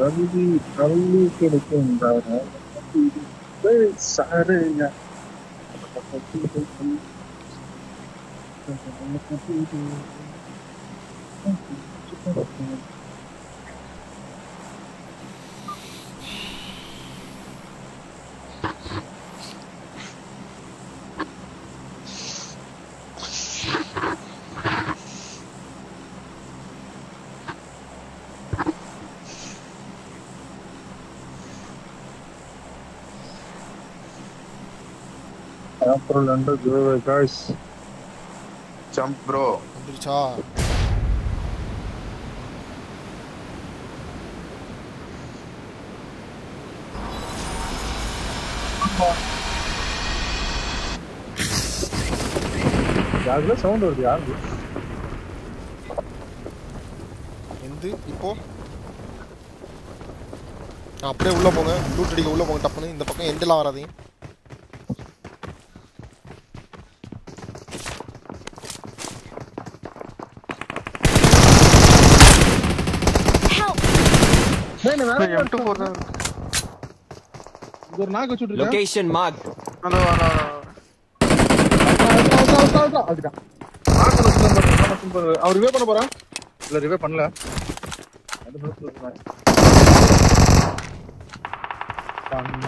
தள்ளி தள்ளி கிடைக்கும் சாரையா அப்புறம் ரெண்டு காய்ஸ் ஜம்ப் ப்ரோ வந்துருச்சா யாருக்குள்ள சவுண்ட் வருது யாரு எந்து இப்போ ஆ, அப்படியே உள்ள போங்க லூட் அடிக்க உள்ள போங்க டப்புன்னு இந்த பக்கம் எண்டெல்லாம் வராதீங்க எம் டூ ஃபோர் தான் இது ஒரு நாக்கு வச்சுட்டு இருக்கேன் Location marked. அதோ அதோ அதுதான் நாக்கு வச்சுட்டு பாரு, நாக்கு வச்சுட்டு பாரு. அவர் ரிவே பண்ண போறான் இல்ல ரிவே பண்ணல ரெண்டு நிமிஷத்துல இருக்கேன். பண்ணா.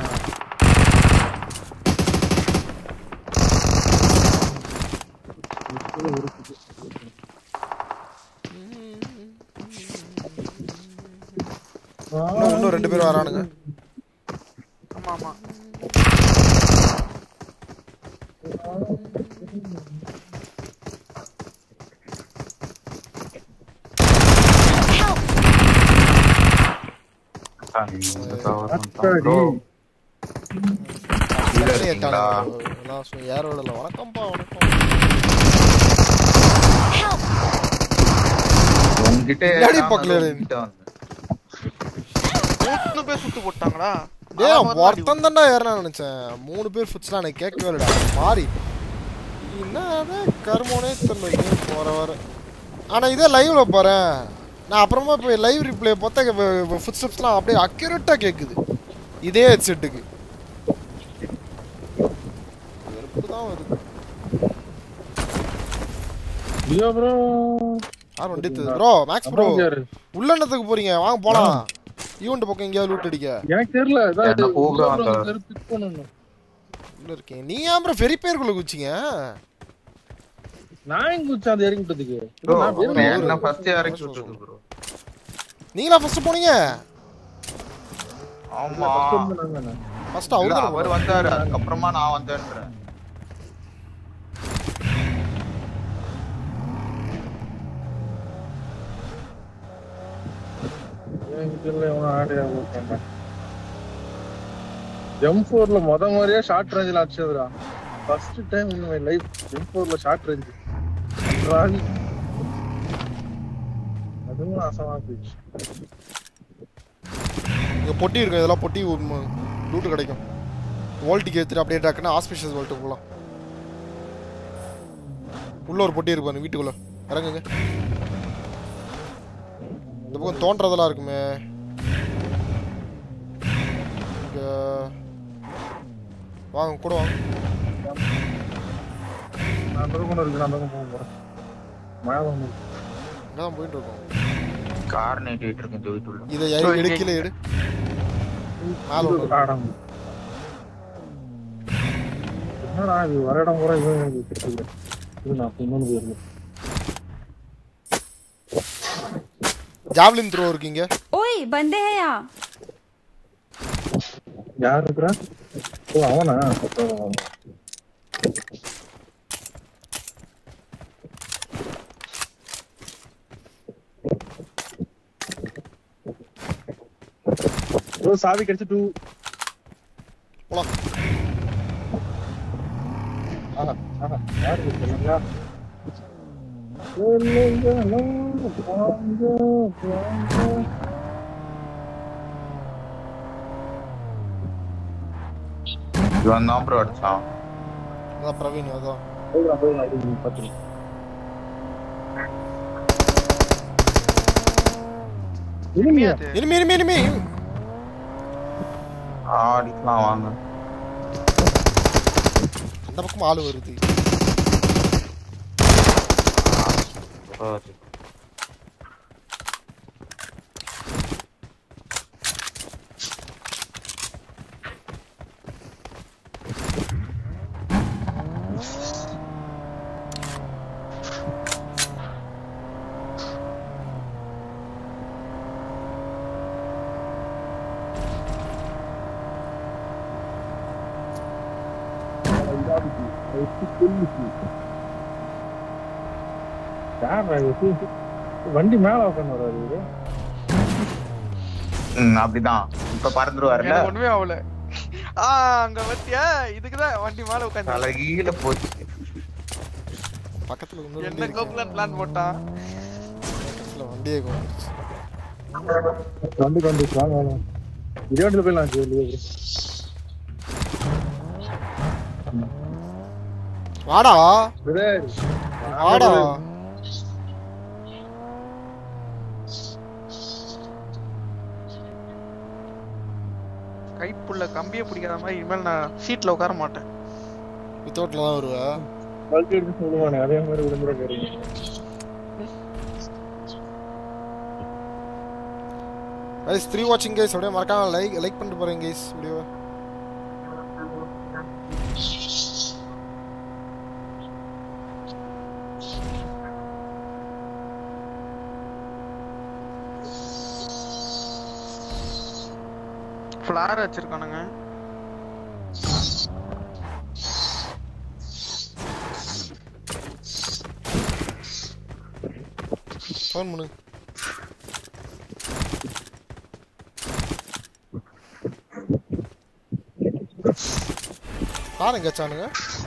இப்பவே இருக்குது. இன்னும் இன்னும் ரெண்டு பேர் வரானுங்க ஆமா ஆமா அத்தாடி. பக்கத்துலயே ஏத்தானுங்க. எல்லாம் சு- யாரோட இல்ல வணக்கம்ப்பா வணக்கம் உன்கிட்ட பின்னாடி பக்கத்துல இரு. உன்கிட்ட வந்து. மூணு பேர் சுத்து போட்டாங்களா டேய் ஒருத்தன் தான்டா ஏறனா நினைச்சேன் மூணு பேர் ஃபுட்ஸ்லாம் எனக்கு கேட்கவே இல்லடா மாறி என்ன கருமோனே தெரியல போற வர ஆனா இதே லைவ்ல பாறேன் நான் அப்புறமா போய் லைவ் ரிப்ளை பார்த்தா ஃபுட் ஸ்டெப்ஸ்லாம் அப்படியே அக்யூரேட்டா கேக்குது இதே ஹெட்செட்டுக்கு வெறுப்பு தான் வருது ஐயோ bro. யார் வண்டி ப்ரோ மேக்ஸ் ப்ரோ அதான் யாரு? உள்ள என்னத்துக்கு போறீங்க வாங்க போலாம் ஈவெண்ட் பக்கம் எங்கேயாவது லூட் அடிக்க எனக்கு தெரியல இதான் என்ன கூப்பிட bro, வந்தா? இந்த தெரு pick பண்ணணும். உள்ள இருக்கீங்க நீ ஏன் ப்ரோ ஃபெரி பேருக்குள்ள குச்சிங்க நான் எங்க குதிச்சேன் அது இறங்கி விட்டதுக்கு Bro, நான் வேணும். அவன் என்ன first இறக்கி விட்டது bro. நீங்களா ஃபர்ஸ்ட் போனீங்க ஆமா first வந்து நான் தானே. ஃபர்ஸ்ட் இல்ல, அவரு அவர் வந்தாரு அதுக்கப்புறமா நான் வந்தேன்றேன் எனக்கு தெரியல இவனும் ஆடியா போட்டாங்க எம் ஃபோர்ல முத மாதிரியே ஷார்ட் ரேஞ்சில் அடிச்சதுடா first time in my life M ஃபோர்ல ஷார்ட் ரேஞ்ச் ராணி அதுவும் அசமா போயிடுச்சு இங்க பொட்டி இருக்கு இதெல்லாம் பொட்டி லூட்டு கிடைக்கும் வோல்ட்டுக்கு ஏத்துட்டு அப்படியே டக்குன்னு ஆஸ்பிஷியஸ் வோல்ட்டு போகலாம் உள்ள ஒரு பொட்டி இருக்கு பாருங்க வீட்டுக்குள்ள இறங்குங்க இந்த பக்கம் தோன்றதெல்லாம் இருக்குமே இங்க வாங்க கூட வாங்க நான் அந்த பக்கம் இருக்கு நான் அந்த பக்கம் போக போறேன் மழை வந்து இங்கதான் போயிட்டு இருக்கோம் கார் நீட்டிட்டு இருக்கு இந்த வீட்டுள்ள இதை எடு- எடு கீழே எடு மேல ஒண்ணு இருக்கு. ஆடாம என்னடா இது வர இடம் கூட இது எனக்கு தெரியல இது நான் இன்னொன்று போயிருந்தேன் ஜாவ்லின் த்ரோ இருக்கீங்க ओए बंदे हैं यहाँ யார் இருக்கிறா ஓ அவனா அப்போ அவன். ஓ சாவி கிடைச்சு டூ போலாம் ஆஹா ஆஹா யார் இது சொல்லுங்களா சொல்லுங்களா, வாங்க, வாங்க. இவன் தான் ப்ரோ அடிச்சான் அதான் பிரவீன் அதான் போயிடலாம், போயிடலாம், இது பத்து இனிமையா அது இனிமே இனிமே இனிமே ஆடிக்கலாம் வாங்க அந்த பக்கம் ஆள் வருது யார் இது? வண்டி மேல உட்காந்து வர்றாரு இவரு. ம் அப்படிதான் இப்ப பறந்துருவாருல எனக்கு ஒண்ணுமே ஆகல ஆ அங்க வத்தியா இதுக்குதான் வண்டி மேல உட்காந்து தலைகீழ போச்சு பக்கத்துல இன்னொரு வண்டி என்ன இருக்கு. கோப்லான் பிளான் போட்டான் பக்கத்துல வண்டியே கொண்டுருச்சு வண்டி கொண்டு வாங்க வாங்க. இதே வண்டியில போயிடலாம் ஜெயிலு. வாடா பிரதர், வாடா கைப்புள்ள கம்பியை பிடிக்காத மாதிரி இனிமேல் நான் சீட்ல உட்கார மாட்டேன் வித்தவுட்ல தான் வருவ பல்டி எடுத்து சொல்லுவானே அதே மாதிரி விழுந்துட போறீங்க கைஸ் த்ரீ வாட்சிங் கைஸ் அப்படியே மறக்காம லைக் லைக் பண்ணிட்டு போறேன் கைஸ் வீடியோ ஃபிளார் வச்சிருக்கானுங்க ஃபோன் பண்ணு பாருங்க சானுங்க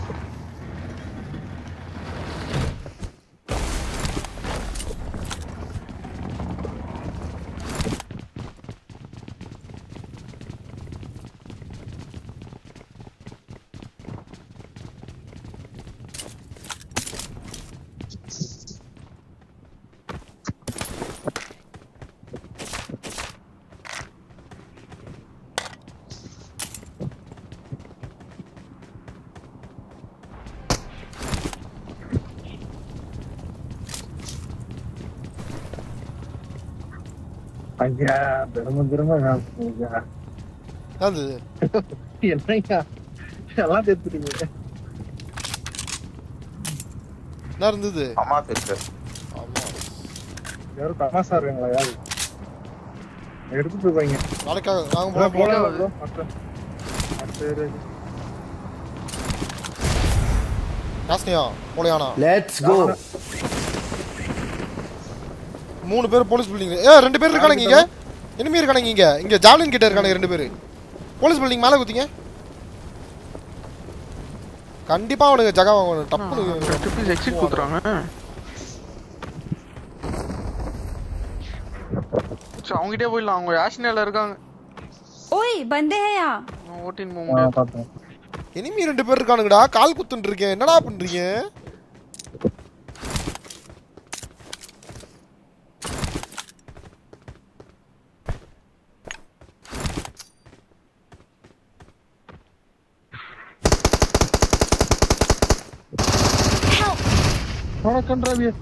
ஐயா திரும்ப திரும்ப நான் ஐயா. அது என்னய்யா எல்லாம் தெரிஞ்சுட்டீங்க என்ன இருந்தது அம்மா பேசு ஆமா யாரும் தமாசா இருக்காங்களா யாரு எடுத்துட்டு போய்ங்க நாளைக்காக நாங்க போலாம் போலாம் போலாம் bro. அடுத்த அடுத்த area க்கு. யாஸ்னியா போலையானா Let's go. மூணு பேர் போலீஸ் பில்டிங் ஏ ரெண்டு பேர் இருக்கானுங்க இங்க enemy இருக்கானுங்க இங்க இங்க ஜாவ்லின் கிட்ட இருக்கானுங்க ரெண்டு பேர் போலீஸ் பில்டிங் மேல குத்திங்க கண்டிப்பா அவனுக்கு ஜகா வாங்கணும் டப்புனு ட்ரிபிள் எக்ஸிட் குத்துறாங்க சரி அவங்ககிட்டயே போயிடலாம் அவங்க ஆஷினியால இருக்காங்க ओए बंदे हैं यहाँ ஓட்டின் போக ஆ, முடியாது பார்த்தேன் enemy ரெண்டு பேர் இருக்கானுங்கடா கால் குத்துட்டு இருக்கேன் என்னடா பண்றீங்க வணக்கம்ன்றாவிய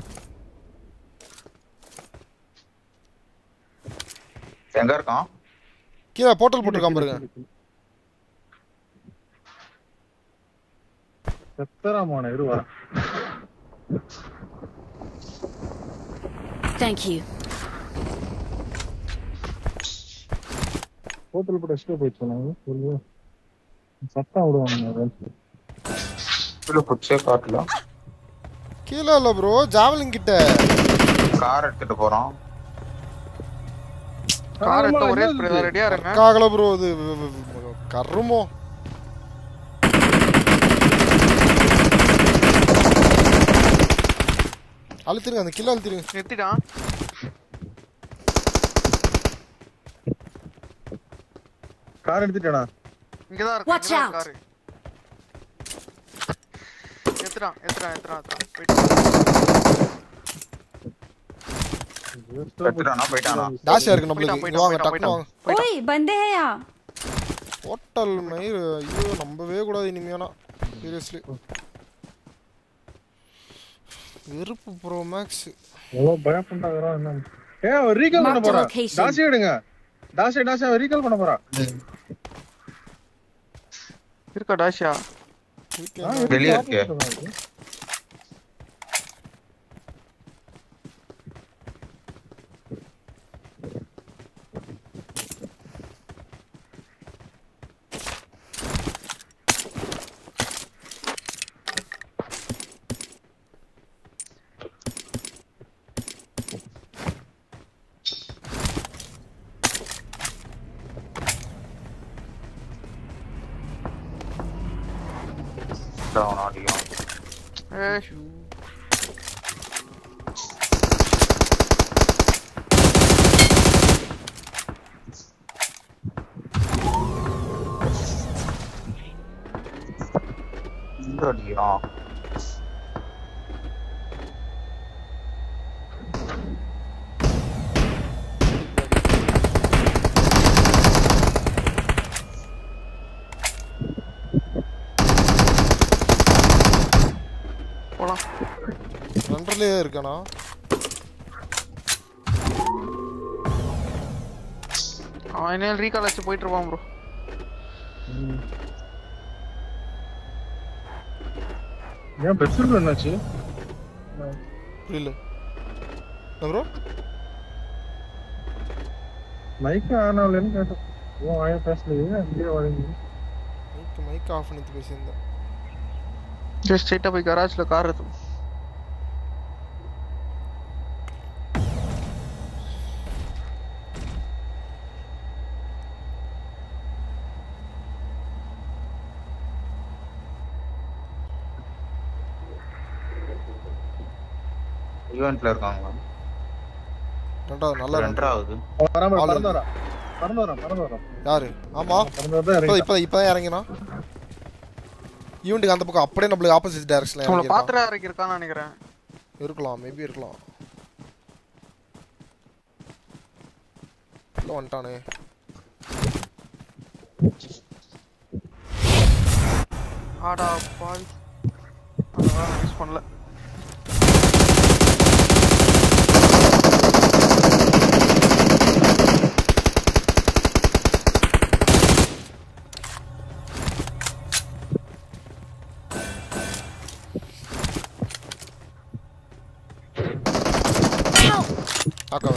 எங்க இருக்கான் கீழே போர்ட்டல் போட்டிருக்கான் பாருங்க செத்தராமான இரு வரேன் थैंक यू ஹோட்டல் போட்டு எக்ஸ்ட்ரா போயிட்டு சொன்னாங்க சொல்லு சத்தம் விடுவாங்க இல்ல புடிச்சே காட்டல கீழே இல்ல ப்ரோ ஜாவலின் கிட்ட கார் எடுத்துட்டு போறோம் கார் எடுத்த ஒரே ஸ்ப்ரே தான் ரெடியா இருங்க காகல ப்ரோ இது கருமோ அழுத்திருங்க அந்த கிலோ அழுத்திருங்க நிறுத்திட்டான் கார் எடுத்துட்டேனா இங்கதான் இருக்கு Watch இங்கதான் out. காரு எத்துறான் எத்துறான் எத்துறான் எத்துறான் போயிட்டு செத்துட்டானா போயிட்டானா டாஷா இருக்கு நம்மளுக்கு போயிட்டான், இங்க வாங்க போயிட்டான், டக்குனு வாங்க ओए बंदे हैं यहाँ ஹோட்டல் மயிர் ஐயோ நம்பவே கூடாது இனிமையானா சீரியஸ்லி வெறுப்பு ப்ரோ மேக்ஸ் எவ்வளவு பயப்படாதான் என்ன ஏ அவன் ரீகால் பண்ண Mark the போறான் location. டாசி எடுங்க டாசி டாசி அவன் ரீகால் பண்ண போறான் இருக்கா டாஷா ஆ, வெளியே இருக்கு, இருக்கு. opposite தான் இருக்கு. டவுன் ஆடியும் ஏய் இந்த அடியும் போலாம் ரெண்டர்லயே இருக்கானா அவன் என்ன ரீகால் வச்சு போயிட்டு இருப்பான் ப்ரோ ஏன் பெட்ரோல் என்னாச்சு புரியல ப்ரோ மைக் ஆன் ஆகலன்னு கேட்டேன் ஓ ஆயா பேசலையே அங்கேயே வழங்கி மைக் மைக் ஆஃப் பண்ணிட்டு பேசியிருந்தேன் ஜஸ்ட் ஸ்ட்ரைட்டா போய் கராஜ்ல கார் எடுத்து ஈவெண்ட்ல இருக்காங்க ரெண்டாவது நல்லா ரெண்டு ரெண்டாவது வராம ஆள் பறந்து வரான் பறந்து வரான் பறந்து வரான் யாரு ஆமா பறந்து வரதான் இப்போ இறங்கி இப்போ இப்போதான் இறங்கினா ஈவெண்ட்டுக்கு அந்த பக்கம் அப்படியே நம்மளுக்கு ஆப்போசிட் டைரக்ஷன்ல உங்களை இறங்கிருக்கான் பாத்திரம் இறக்கி இருக்கான்னு நினைக்கிறேன் இருக்கலாம் மேபி இருக்கலாம் உள்ள வந்துட்டானே ஆடா பால் அதெல்லாம் யூஸ் பண்ணல நாக்காவ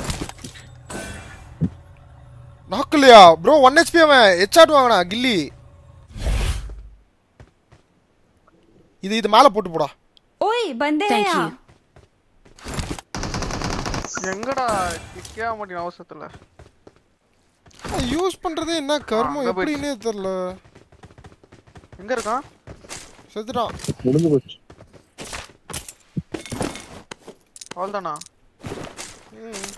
நாக்கலையா ப்ரோ ஒன் ஹெச்பி அவன் ஹெச்ஆட் வாங்கினா கில்லி இது இது மேல போட்டு போடா ओए बंदे हैं Thank you. यहाँ எங்கடா கிக்கே மாட்டேன் அவசரத்துல யூஸ் பண்றதே என்ன கர்மம் அங்க எப்படின்னே தெரியல எங்க இருக்கான் செத்துட்டான் முடிஞ்சு போச்சு அவ்வளோதானா ம்.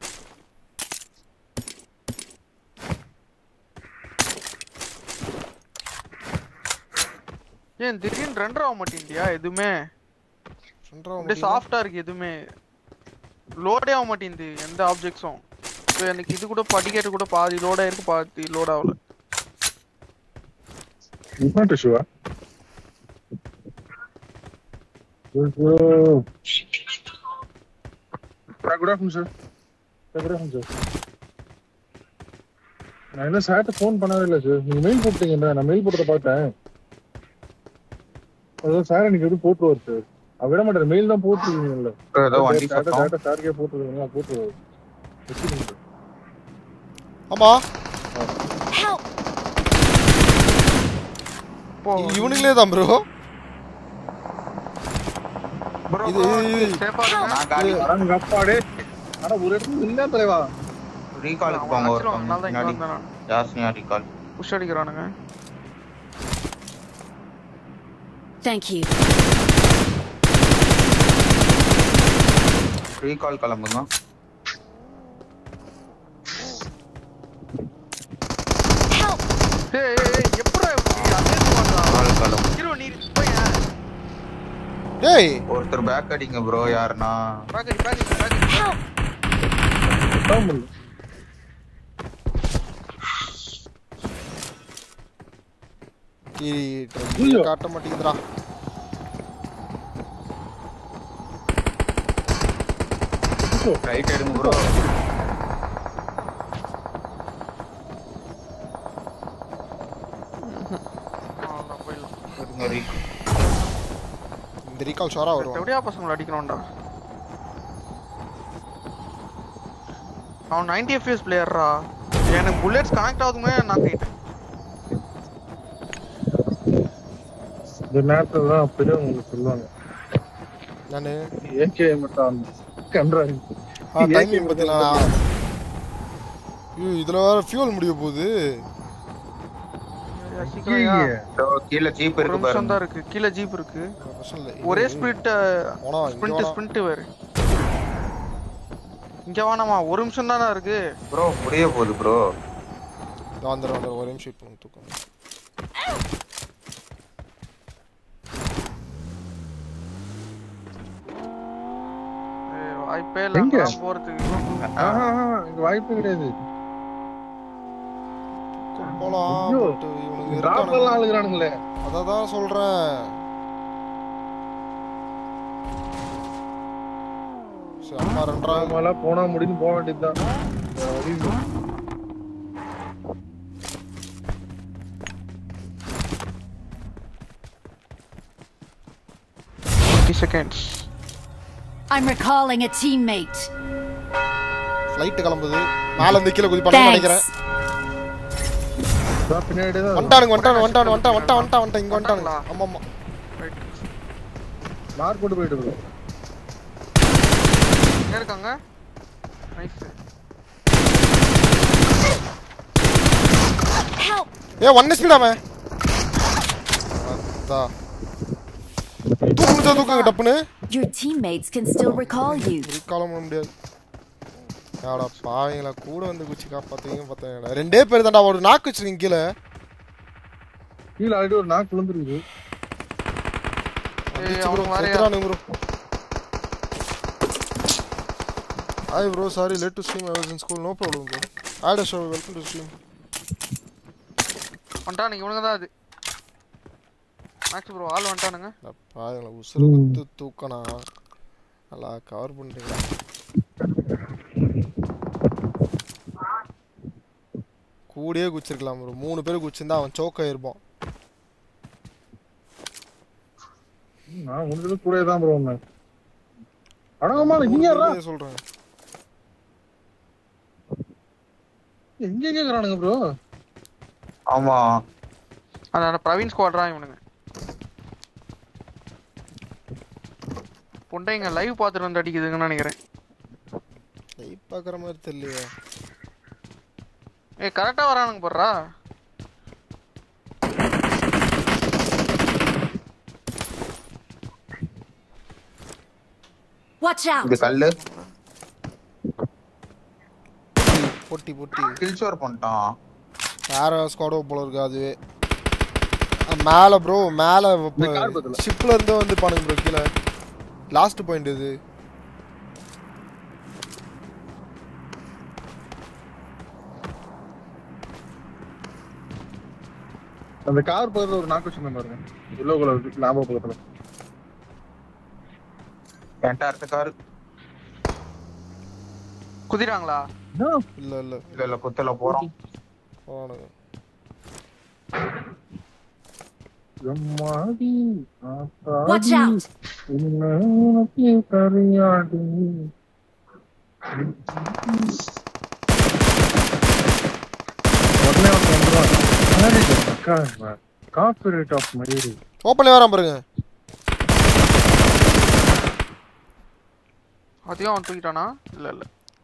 ஏன் திடீர்னு ரெண்டர் ஆக மாட்டேங்கியா எதுவுமே ரெண்டரை அப்படியே முடியல. சாஃப்டா இருக்கு எதுவுமே லோடே ஆக மாட்டேங்குது எந்த ஆப்ஜெக்ட்ஸும் இப்போ எனக்கு இது கூட படிக்கட்டு கூட பாதி லோட் ஆயிருக்கு பாதி லோட் ஆகல It's not a sure. Good afternoon sir good afternoon sir நான் என்ன சார்ட்ட ஃபோன் பண்ணவே இல்லை சார் நீங்க மெயில் போட்டீங்க நான் மெயில் போட்டதை பார்த்தேன் அதான் சார் எனக்கு எதுவும் போட்டுருவார் சார் அவர் விட மாட்டார் மெயில் தான் போட்டுருக்கீங்கல்ல ஏதோ வண்டி சத்தம் சார்ட்ட சாருக்கே போட்டுருக்கீங்க போட்டுருவாரு வச்சுக்கோங்க சார் ஆமா போ இ- இவனுங்களே தான் ப்ரோ bro, இது- bro, இது- safe ஆ இருங்க. நான் காலி அடங்க அப்பாடே ஆனா ஒரு இடத்துல இல்ல தலைவா ரீகாலுக்கு அவன் போங்க அடிச்சிருவான், ஒருத்தவங்க அதனால தான் இங்க பின்னாடி வந்தேன் நான். யாஸ்னியா ரீகால் புஷ் அடிக்கிறானுங்க Thank you. ரீகால் கிளம்புங்க ஏய் ஏய், ஏய், எப்படிடா இப்படி? அதே squad தான். கால் கிளம்பு ஹீரோ நீ போய் டேய் ஒருத்தர் பேக் அடிங்க ப்ரோ யாருன்னா பாக்கடி பாக்கடி பாக்கடி அதான் முடியல. கீரி ஐயோ. காட்ட மாட்டேங்குதுடா ரைட் எடுங்க ப்ரோ அவ்வளவுதான், போயிடலாம். எடுங்க ரீ இந்த ரீகால் ஷோரா வருவான் எப்படியா பசங்களை அடிக்கணும்டா அவன் 90 எஃப்எஸ் பிளேயர்ரா எனக்கு புல்லட்ஸ் கனெக்ட் ஆகுதுமே நான் கேட்டேன் இந்த நேரத்துல தான் அப்படியே உங்களுக்கு சொல்லுவாங்க நானு ஏகே மட்டும் கன்றாங்க டைமிங் பார்த்தீங்களா ஐயோ இதுல வேற ஃபியூல் முடிய போகுது சீக்கிரம் யா. இதோ கீழே ஜீப் ஒரு இருக்கு நிமிஷம் பாருங்க தான் இருக்கு கீழே ஜீப் இருக்கு பிரச்சனை இல்லை. ஒரே இது- ஸ்பிரிட் போனா இங்க ஸ்பிரிண்ட் வேணாம். ஸ்பிரிண்ட் வேறு இங்க வேணாமா ஒரு நிமிஷம் தானே இருக்கு ப்ரோ முடிய போகுது ப்ரோ நான் வந்துடுறேன் வந்துடுறேன். ஒரே நிமிஷம் இப்போ தூக்கம் ஏய், வாய்ப்பே இல்ல எங்க? அங்கெல்லாம் போறதுக்கு ஆஹா இங்க வாய்ப்பு கிடையாது தூக்கம் போலாம் ஐயோ. but இவனுங்க டிராப்ல எல்லாம் இருக்கானுங்க ஆளுகிறானுங்களே அதை தான் சொல்றேன் சரி அம்மா ரெண்டாவது மேல போனா முடின்னு போக வேண்டியதுதான் வேற வழி இல்ல. Seconds I'm recalling a teammate. Flight கிளம்புது மேல இருந்து கீழே குதிப்பானு நினைக்கிறேன் Thanks. இதோ பின்னாடியே தான் வந்துட்டானுங்க வந்துட்டானு வந்துட்டானு வந்துட்டான் வந்துட்டான் வந்துட்டான் வந்துட்டான் இங்க வந்துட்டானுங்க ஆமா ஆமா மார்க் போட்டு போயிட்டு bro. எங்க இருக்காங்க nice Help! A one speed அவன் அத்தா. தூக்கு முடிச்சா தூக்குங்க டப்புன்னு Your teammates can still recall you. காலம் பண்ண முடியாது யாடா பாவீங்களா கூட வந்து குச்சி காப்பாத்துவீங்க பார்த்தீங்களா ரெண்டே பேர் தான்டா ஒரு நாக்கு வச்சிருக்கீங்க கீழே கீழே ஆல்ரெடி ஒரு நாக்கு விழுந்துருக்குது ஏய் அவன் வரையா செத்துறானுங்க bro hi bro sorry late to stream I was in school no problem bro add show welcome to stream வந்துட்டானுங்க இவனுங்க தான் அது மேக்ஸ் ப்ரோ ஆள் வந்துட்டானுங்க பாருங்களா உசுறு குத்து தூக்கணா நல்லா கவர் பண்ணிட்டீங்களா கூடயே குச்சிருக்கலாம் ப்ரோ மூணு பேர் குச்சிருந்தா அவன் சோக்க இருப்பான் நான் முடிஞ்சது கூட தான் ப்ரோ ஒண்ணு அடங்கம்மா நீங்க யாரா உண்மையை சொல்றேன் எங்க கேக்குறானுங்க ப்ரோ ஆமா அந்த பிரவீன் ஸ்குவாட்ரா இவனுங்க பொண்டைங்க லைவ் பார்த்துட்டு வந்து அடிக்குதுங்கன்னு நினைக்கிறேன் லைட் பார்க்குற மாதிரி தெரியலையே ஏய் கரெக்டா வரானுங்க போடுறா Watch out! இது கல்லு பொட்டி பொட்டி கில்ச்சோர் பண்ணிட்டான் வேற ஸ்குவாடோ போல இருக்கு அதுவே அஹ் மேல ப்ரோ மேல இந்த car பக்கத்துல. ஷிப்ல இருந்து வந்து பாருங்க ப்ரோ கீழே லாஸ்ட் பாயிண்ட் இது அந்த கார் பக்கத்துல ஒரு நாக்கு வச்சிருந்தேன் பாருங்க எல்லோ கலர் லாபோ பக்கத்துல என்கிட்ட அடுத்த காரு குதிராங்களா இல்ல இல்ல இல்ல இல்ல குத்துல போறோம் போறானுங்க எம்மாடி Watch out! உனக்கு தெரியாது உடனே ஒருத்தன் வந்துருவான். யாரு இது? அக்கா, copyright of மயூரி. ஓப்பன்ல வரான் பாருங்க அதையும் அவன் தூக்கிட்டானா இல்ல இல்ல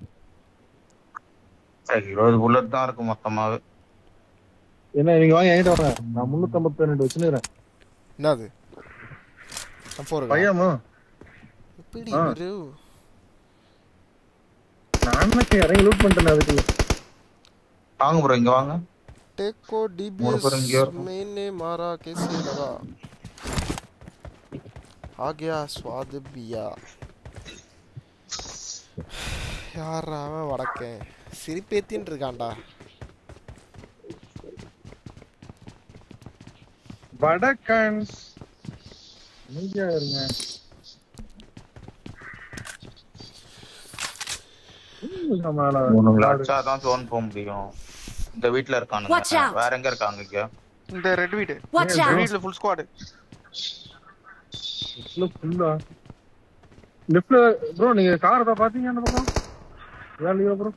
சரி இருபது புல்லட் தான் இருக்கு மொத்தமாவே என்ன நீங்க வாங்க என்கிட்ட வாங்க நான் முன்னூத்தி ஐம்பத்தி ரெண்டு வச்சுக்கிறேன் என்னது M4 பையமா எப்படி ஆ. bro? நான் இறங்கி லூட் பண்ணிட்டேன் அதுக்குள்ள வாங்க ப்ரோ இங்க வாங்க टेको மூணு பேரும் இங்கே डीबीएस இருக்கும். मैंने मारा कैसे लगा आ गया स्वाद बिया யாரா அவன் வடக்கேன் சிரிப்பேத்தின்னு இருக்கான்டா வடக்கன்ஸ் அமைதியா இருங்க ம், நம்மளால இவனுங்களை அடிச்சாதான் zone போக முடியும் இந்த வீட்ல Watch இருக்கானுங்க out. வேற எங்க இருக்காங்க இங்க இந்த ரெட் வீடு Watch ரெட் out! வீட்ல ஃபுல் ஸ்குவாட் இவ்வளவு ஃபுல்லா லெஃப்ட்ல ப்ரோ நீங்க கார் தான் பாத்தீங்க அந்த பக்கம் வேலையா ப்ரோ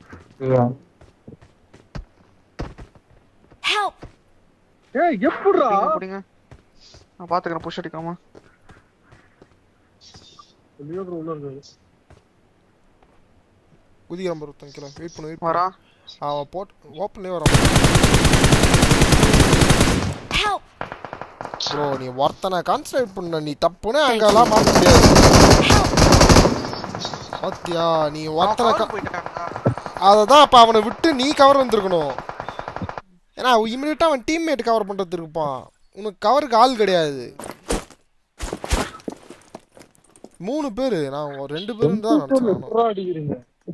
Help! ஏய் எப்படிடா பிடிங்க நான் பாத்துக்கிறேன் புஷ் அடிக்காம வெளியே ப்ரோ உள்ள இருக்கு குதிக்கிறான் ப்ரோ தங்கிக்கல வெயிட் பண்ணு வெயிட் வரா அவன் போட் ஓப்பன்லேயே வரான் Help! ப்ரோ நீ ஒருத்தனை கான்சன்ட்ரேட் பண்ண நீ தப்புன்னு அங்கெல்லாம் மாற்ற முடியாது பாத்தியா நீ ஒருத்தனை அவன் கா- cover போயிட்டான்டா. அதை தான் அப்போ அவனை விட்டு நீ கவர் வந்திருக்கணும் ஏன்னா இமீடியட்டாக அவன் டீம்மேட் கவர் பண்ணுறதுக்கு இருப்பான் உனக்கு கவருக்கு ஆள் கிடையாது மூணு பேர் நான் ஒரு ரெண்டு பேரும் தான் நினச்சேன் எப்படிடா அடிக்கிறீங்க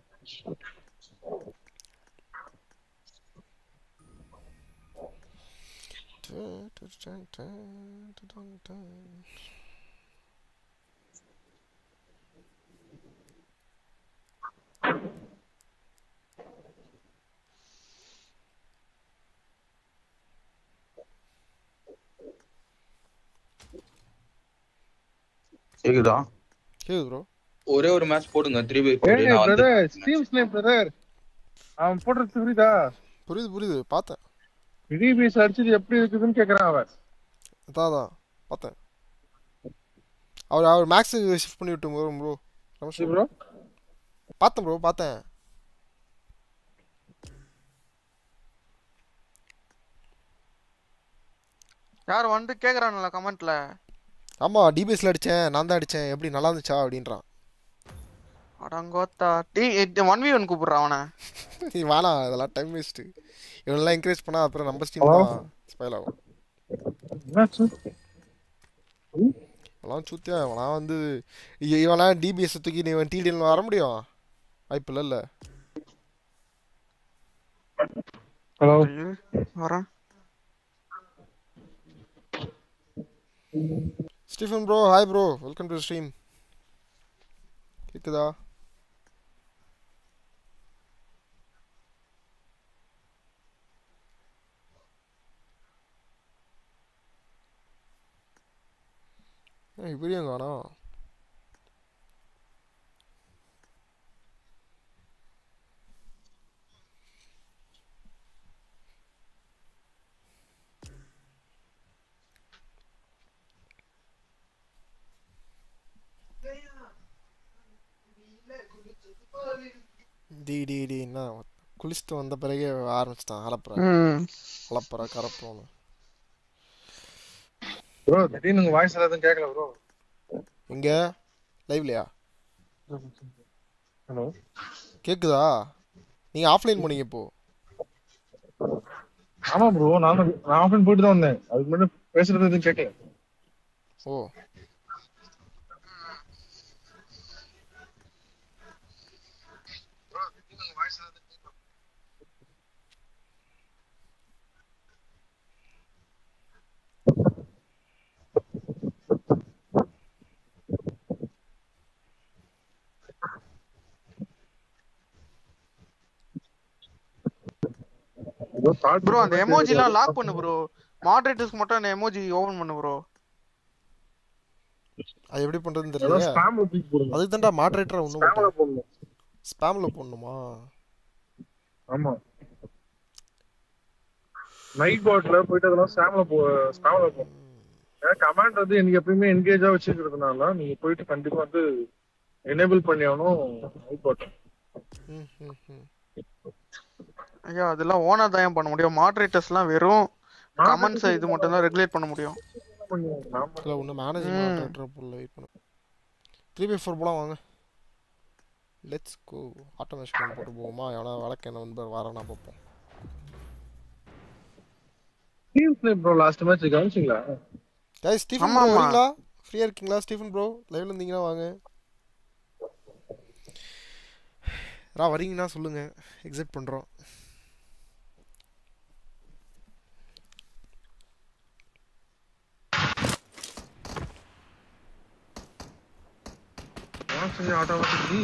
கேக்குதா கேது ப்ரோ ஒரே ஒரு மேட்ச் போடுங்க த்ரீ பை ஏய் பிரதர் ஸ்டீம் ஸ்னைப் பிரதர் அவன் போடுறது புரியுதா புரியுது புரியுது பார்த்தேன் டிபிஎஸ் அடிச்சது எப்படி இருக்குதுன்னு கேக்குறான் அவன் அதான் அதான் பார்த்தேன் அவர் அவர் மேக்ஸுக்கு ஷிஃப்ட் பண்ணி விட்டு ப்ரோ ப்ரோ ரமேஷ் ப்ரோ பார்த்தேன் ப்ரோ பார்த்தேன் யார் வந்து கேக்குறானுல கமெண்ட்ல ஆமாம் டிபிஎஸ்ல அடித்தேன் நான் தான் அடித்தேன் எப்படி நல்லா இருந்துச்சா அப்படின்றான் அடங்கோத்தா டீ ஒன் வி ஒன் கூப்பிடுறான் அவனை நீ வேணாம் இதெல்லாம் டைம் வேஸ்ட்டு இவனெல்லாம் என்கரேஜ் பண்ணால் அப்புறம் நம்ம ஸ்டீம் தான் ஸ்பைல் ஆகும் என்னாச்சு இவெல்லாம் சுத்தியா இவெல்லாம் வந்து இ- இவெல்லாம் டிபிஎஸ் தூக்கி நீ இவன் டிடிஎல் வர முடியும் வாய்ப்பு இல்லைல்ல ஹலோ ஐயோ, வரேன் Stephen bro hi bro welcome to stream கேக்குதா ஏன் இப்படியும் காணோம் டி டி டி என்ன குளிச்சுட்டு வந்த பிறகு ஆரம்பிச்சிட்டான் அலப்புற ம் அலப்புற கரப்புறோன்னு ப்ரோ திடீர்னு உங்க வாய்ஸ் எதுவும் கேட்கல ப்ரோ எங்க லைவ்லையா ஹலோ கேக்குதா நீங்க ஆஃப்லைன் போனீங்க இப்போ ஆமா ப்ரோ நான் நான் ஆஃபன் போயிட்டு தான் வந்தேன் அதுக்கு முன்னாடி பேசுறது எதுவும் கேட்கல ஓ ப்ரோ அந்த எமோஜிலாம் லாக் பண்ணு ப்ரோ மாடரேட்டர்ஸ்க்கு மட்டும் அந்த எமோஜி ஓபன் பண்ணு ப்ரோ அது எப்படி பண்றதுன்னு ஏதோ தெரியல ஸ்பாம்ல தூக்கி போடுங்க அதுக்கு தான்டா மாடரேட்டர் ஒன்றும் ஸ்பாம்ல போடணும் ஸ்பேம்ல போடணுமா ஆமா நைட் பாட்ல போயிட்டு அதெல்லாம் ஸ்பாம்ல போ ஸ்பாம்ல போ ஏன்னா கமாண்ட் வந்து எனக்கு எப்பயுமே என்கேஜா வச்சிருக்கிறதுனால நீங்க போயிட்டு கண்டிப்பா வந்து எனேபிள் பண்ணி ஆகணும் நைட் பாட் ம் ம் ம் ஐயா அதெல்லாம் ஓனர் தான் ஏன் பண்ண முடியும் மாடரேட்டர்ஸ்லாம் வெறும் கமெண்ட்ஸ் இது மட்டும் தான் ரெகுலேட் பண்ண முடியும் நாம இல்லை ஒன்றும் மேனேஜ் ம். மாடரேட்டர் போடல வெயிட் பண்ணு த்ரீ பை ஃபோர் போலாம் வாங்க லெட்ஸ் கோ ஆட்டோமேஷன் போட்டு போவோமா எவனா வழக்கு என்ன வந்து வரானா பார்ப்போம் team snipe bro last match கவனிச்சிங்களா டேய் ஸ்டீஃபன் ஆமா, ப்ரோ ஆமா. வரீங்களா ஃப்ரீயா இருக்கீங்களா ஸ்டீஃபன் ப்ரோ லைவ்ல இருந்தீங்கன்னா வாங்க யாரா வரீங்கன்னா சொல்லுங்க எக்ஸிட் பண்றோம் செஞ்சு automatically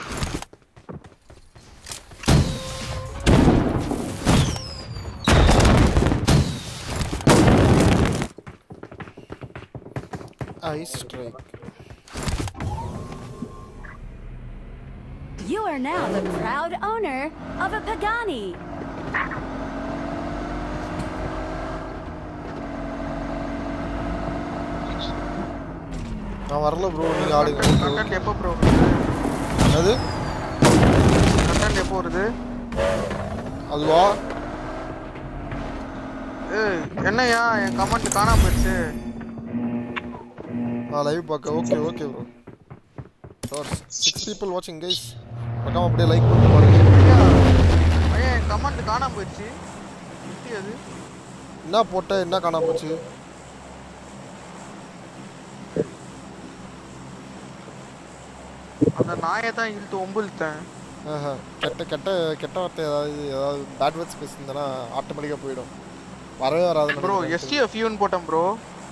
ice strike You are now the proud owner of a Pagani. நான் வரல ப்ரோ நீங்க ஆடுங்க கண்டென்ட் எப்போ ப்ரோ அது கண்டென்ட் எப்போ வருது அதுவா ஏய் என்னய்யா என் கமெண்ட் காணாம போயிடுச்சு நான் லைவ் பார்க்க okay okay bro sir six people வாட்சிங் கைஸ் மறக்காம அப்படியே லைக் பண்ணிட்டு பாருங்க ஐயா ஐயா என் கமெண்ட் காணாம போயிடுச்சு எப்படி அது என்ன போட்ட என்ன காணாம போச்சு அந்த நாயை தான் இழுத்து ஒம்பு இழுத்தேன் ஆஹா. கெட்ட கெட்ட கெட்ட வார்த்தை ஏதாவது ஏதாவது பேட் வேர்ட்ஸ் பேசியிருந்தேன்னா ஆட்டோமேட்டிக்காக போயிடும் வரவே வராது ப்ரோ எஸ்டிஎஃப் யூன்னு போட்டேன் ப்ரோ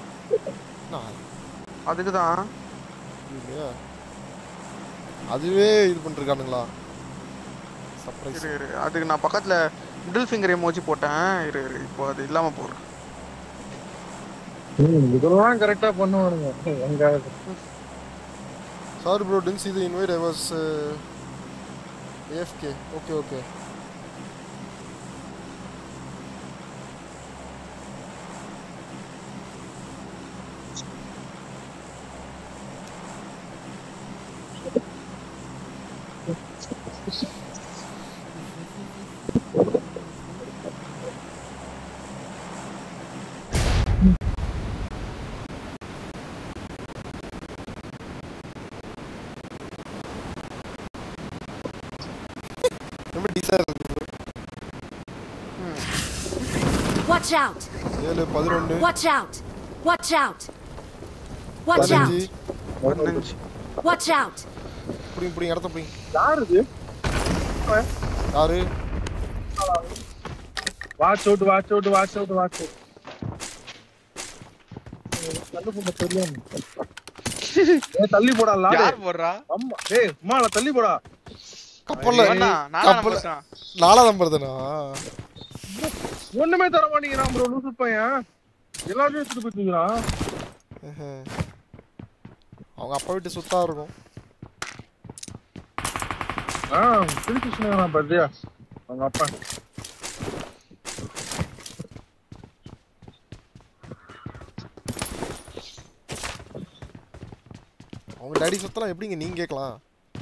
அதுக்கு தான் இல்லையா அதுவே இது பண்ணிருக்கானுங்களா சர்ப்ரைஸ் இரு இரு அதுக்கு நான் பக்கத்துல மிடில் ஃபிங்கர் எமோஜி போட்டேன் இரு இரு இப்போ அது இல்லாம போறேன் இதெல்லாம் கரெக்டா பண்ணுவானுங்க எங்க சாரி ப்ரோ டென்ஸ் இது invite I was AFK okay okay ரொம்ப டீசர் Watch out! ஏழு பதினொன்று Watch out! Watch out! Watch பதினஞ்சு out! பதினஞ்சு Watch out! புடிங்க புடிங்க இடத்த புடிங்க யாரு இது யாரு watch out watch out watch out watch out தள்ளு போட தெரியும் ஏய் தள்ளி போடா லாடு யார் போடுறா அம்மா டேய் அம்மால தள்ளி போடா கப்பல்ல இவனா? நானா கப்பல் நம்பர் தான். நாலாம் நம்பர் தானா ஒண்ணுமே தர மாட்டேங்கிறான் ப்ரோ லூசு பையன் எல்லாத்தையும் எடுத்துட்டு போயிட்டுங்கிறான் அவங்க அப்பா வீட்டு சுத்தா இருக்கும் ஆ திருப்பி சொன்னான் பத்தியா அவங்க அப்பா அவங்க டாடி சுத்தலாம் எப்படிங்க நீங்க கேட்கலாம்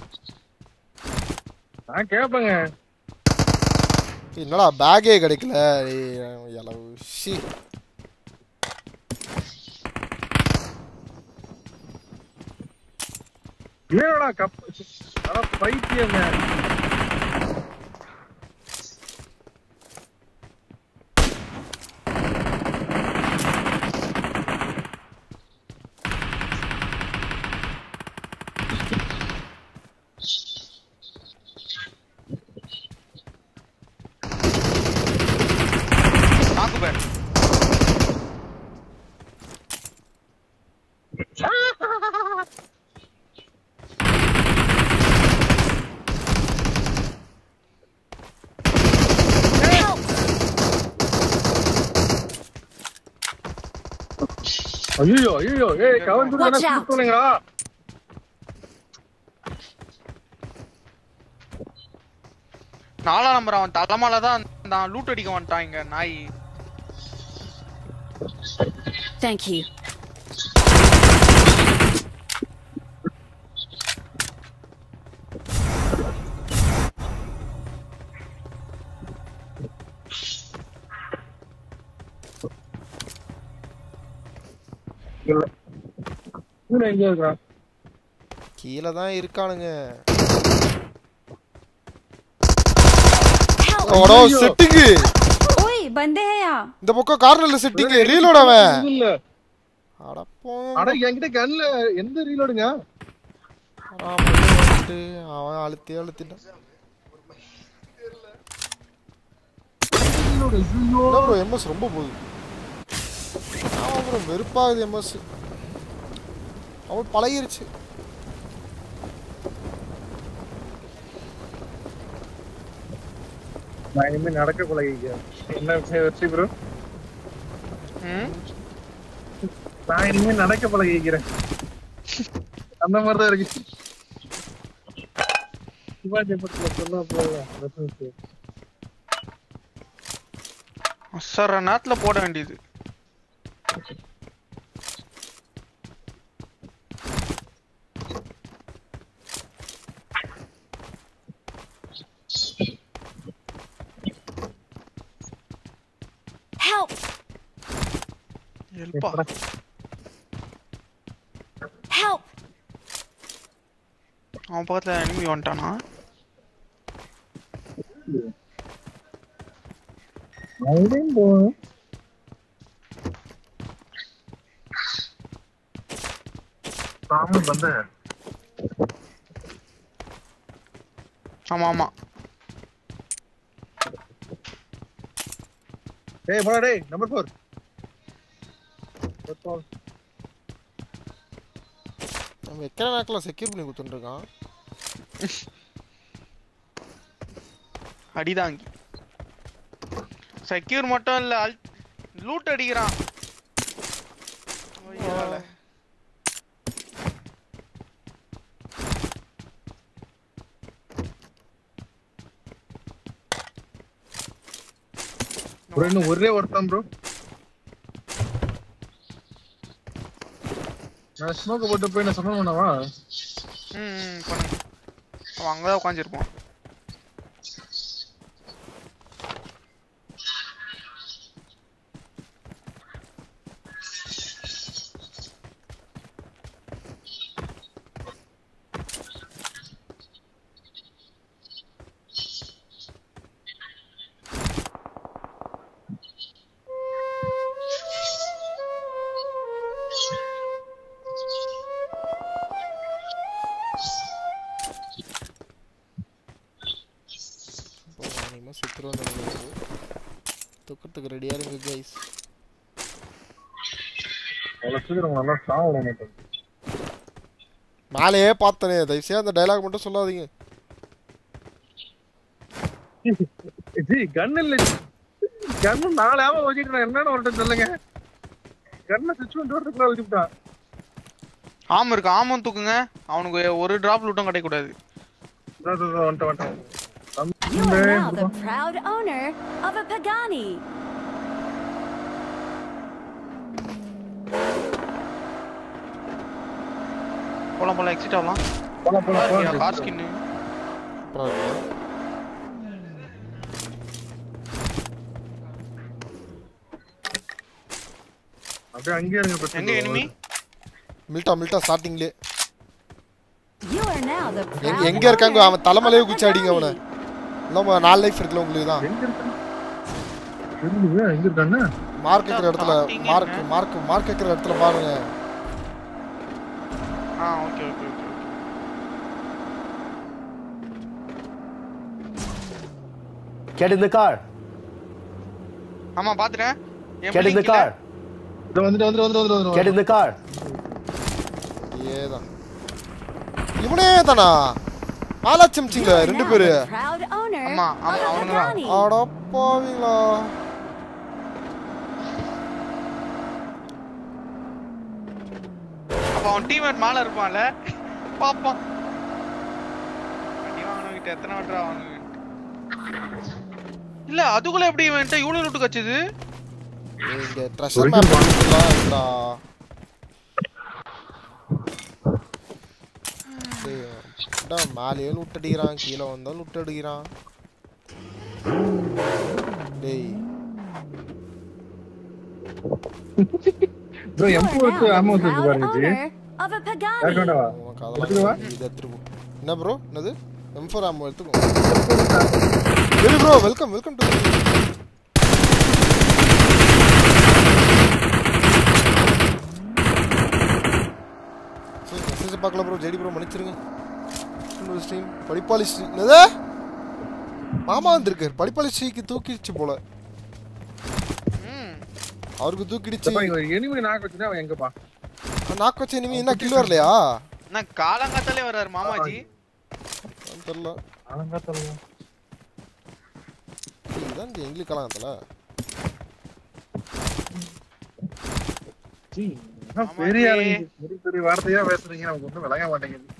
நான் கேட்பேங்க ஏய், என்னடா பேக்கே கிடைக்கல ஏய், எலவு ஷி ஏடா கப் அட பைத்தியங்க நாக்கு பேட் ஐயோ ஐயோ ஏய் கவன் Watch out. சொல்லுங்களா நாலாம் நம்பர் அவன் தலைமால தான் நான் லூட் அடிக்க வந்துட்டான் இங்க நாய் Thank you. இவன் எங்க இருக்கான் கீழே தான் இருக்கானுங்க Help! ஓடோ செட்டிங் ओए बंदे हैं यहाँ இந்த பக்கம் கார்னர்ல செட்டிங் ரீலோட் அவன் இல்ல அட போ அட என்கிட்ட கன்ல எந்த ரீலோடுங்க ஆமா, வந்துட்டு அவன் அழுத்தி அழுத்திட்டான் ரீலோடு ஐயோ என்ன ப்ரோ எம்எஸ் ரொம்ப போகுது ஆமா ப்ரோ வெறுப்பாகுது எம்எஸ் அவள் பழகிருச்சு நான் இனிமே நடக்க பழகிக்கிறேன் என்ன விஷயம் வச்சு ப்ரோ ம் நான் இனிமே நடக்க பழகிக்கிறேன் அந்த மாதிரி தான் இருக்கு சிவாஜி படத்துல சொன்னா போதும் reference. அசர நேரத்துல போட வேண்டியது Help! ஹெல்ப்பா Help! அவன் பக்கத்துல எனிமி வந்துட்டானா மறுபடியும் போகணும் சாமி வந்த ஆமா ஆமா டேய் போடா டேய் நம்பர் ஃபோர் நம்ம வைக்கிற நாக்கில் செக்யூர் பண்ணி கொடுத்துட்டுருக்கான் அடிதாங்கி செக்யூர் மட்டும் இல்ல லூட் அடிக்கிறான் ஐயால. ப்ரோ இன்னும் ஒரே ஒருத்தன் ப்ரோ நான் ஸ்மோக் போட்டு போய் நான் சஃபர் பண்ணவா ம் ம், பண்ணுங்க அவன் அங்கதான் உட்காந்துருப்பான் இனிமேல் சுற்றுரு வந்து துக்கத்துக்கு ரெடியாக இருங்க கைஸ் அவ்வளோ சீக்கிரம் நல்லா சாப்பிட மாட்டேன் மேலேயே பார்த்தனே தயவுசெய்து அந்த டைலாக் மட்டும் சொல்லாதீங்க ஜி கன் இல்ல கன் நாலு ஆமா வச்சுட்டு நான் என்னன்னு ஒருத்தன் சொல்லுங்க கன்னை சுவிட்ச் பண்ணிட்டு வரதுக்குள்ள வச்சுட்டான் ஆம் இருக்கு ஆமம் தூக்குங்க அவனுக்கு ஒரு டிராப் லூட்டும் கிடைக்கூடாது வந்துட்டு வந்துட்டேன் You are now the proud owner of a Pagani. போலாம் போலாம் எக்ஸிட் ஆகலாம் போலாம் போலாம் போலாம் கார் ஸ்கின்னு அப்புறம் இருக்கு. அப்படியே அங்கேயே இருங்க பிரச்சனை எங்க எனிமி மில்ட்டா மில்ட்டா ஸ்டார்டிங்லேயே You are now the எங்க proud எங்க இருக்காங்க owner அவன் தலைமலையே of a குச்சி அடிங்க அவனை Pagani. இல்லாம நாலு லைஃப் இருக்குல்ல உங்களுக்கு தான் எங்க இருக்கான் தெரியலையே, எங்க இருக்கான்னு மார்க் இருக்கிற இடத்துல starting மார்க் என்ன? மார்க் மார்க் இருக்கிற இடத்துல பாருங்க ஆ okay okay okay Get in the car. ஆமா பாத்துட்டேன் என் Get in the பிள்ளைங்க car. இதோ வந்துட்டு வந்துட்டு வந்துட்டு வந்துட்டு Get in the car. ஏதான் இவனே தானா ஆலாச்சம்ச்சிங்க You are ரெண்டு now பேரு the proud owner ஆமா, ஆமா, of a அவனுங்க தான். Pagani. அடப்பாவீங்களா அப்ப அவன் டீம்மேட் மேல இருப்பான்ல பாப்பான் அடி வாங்கினவங்கிட்ட எத்தனை வாட்டரா வாங்குவேன் இல்ல அதுக்குள்ள எப்படி இவன்ட்ட இவ்வளவு லூட்டு கச்சுது ஏய், இங்க ட்ரெஷர் மேப் இருக்குடா மேலேயே லுட் அடிக்கிறான் கீழே வந்தா லுட் அடிக்கிறான் டேய் bro You M are fourth now ஆமா the வச்சிருக்கு proud பாருங்க ஜி owner of a Pagani. யாருக்காண்டவா உனக்கு எடுத்துக்கவா? அதெல்லாம் இது எடுத்துட்டு போ. என்ன ப்ரோ என்னது எம் ஃபோர் ஆமோ எடுத்துக்கோ very bro welcome welcome to சரி மெசேஜ் பார்க்கல ப்ரோ ஜெடி ப்ரோ மன்னிச்சிருங்க இன்னொரு ஸ்ட்ரீம் படிப்பாளி ஸ்ட்ரீ என்னது மாமா வந்திருக்காரு படிப்பாளி ஸ்ரீக்கு தூக்கிடுச்சு போல அவருக்கு தூக்கிடுச்சு எனிமி நாக்கு வச்சுனா அவன் எங்கப்பா நாக்கு வச்ச இனிமே என்ன கில் வரலையா நான் காலங்காத்தாலே வர்றாரு மாமாஜி அது தெரியல அலங்காத்தல இதுதான் எங்களுக்கு கலாங்கத்தில் ஜி என்ன பெரிய ஆளுங்க பெரிய பெரிய வார்த்தையா பேசுறீங்க நமக்கு ஒன்றும் விளங்க மாட்டேங்குது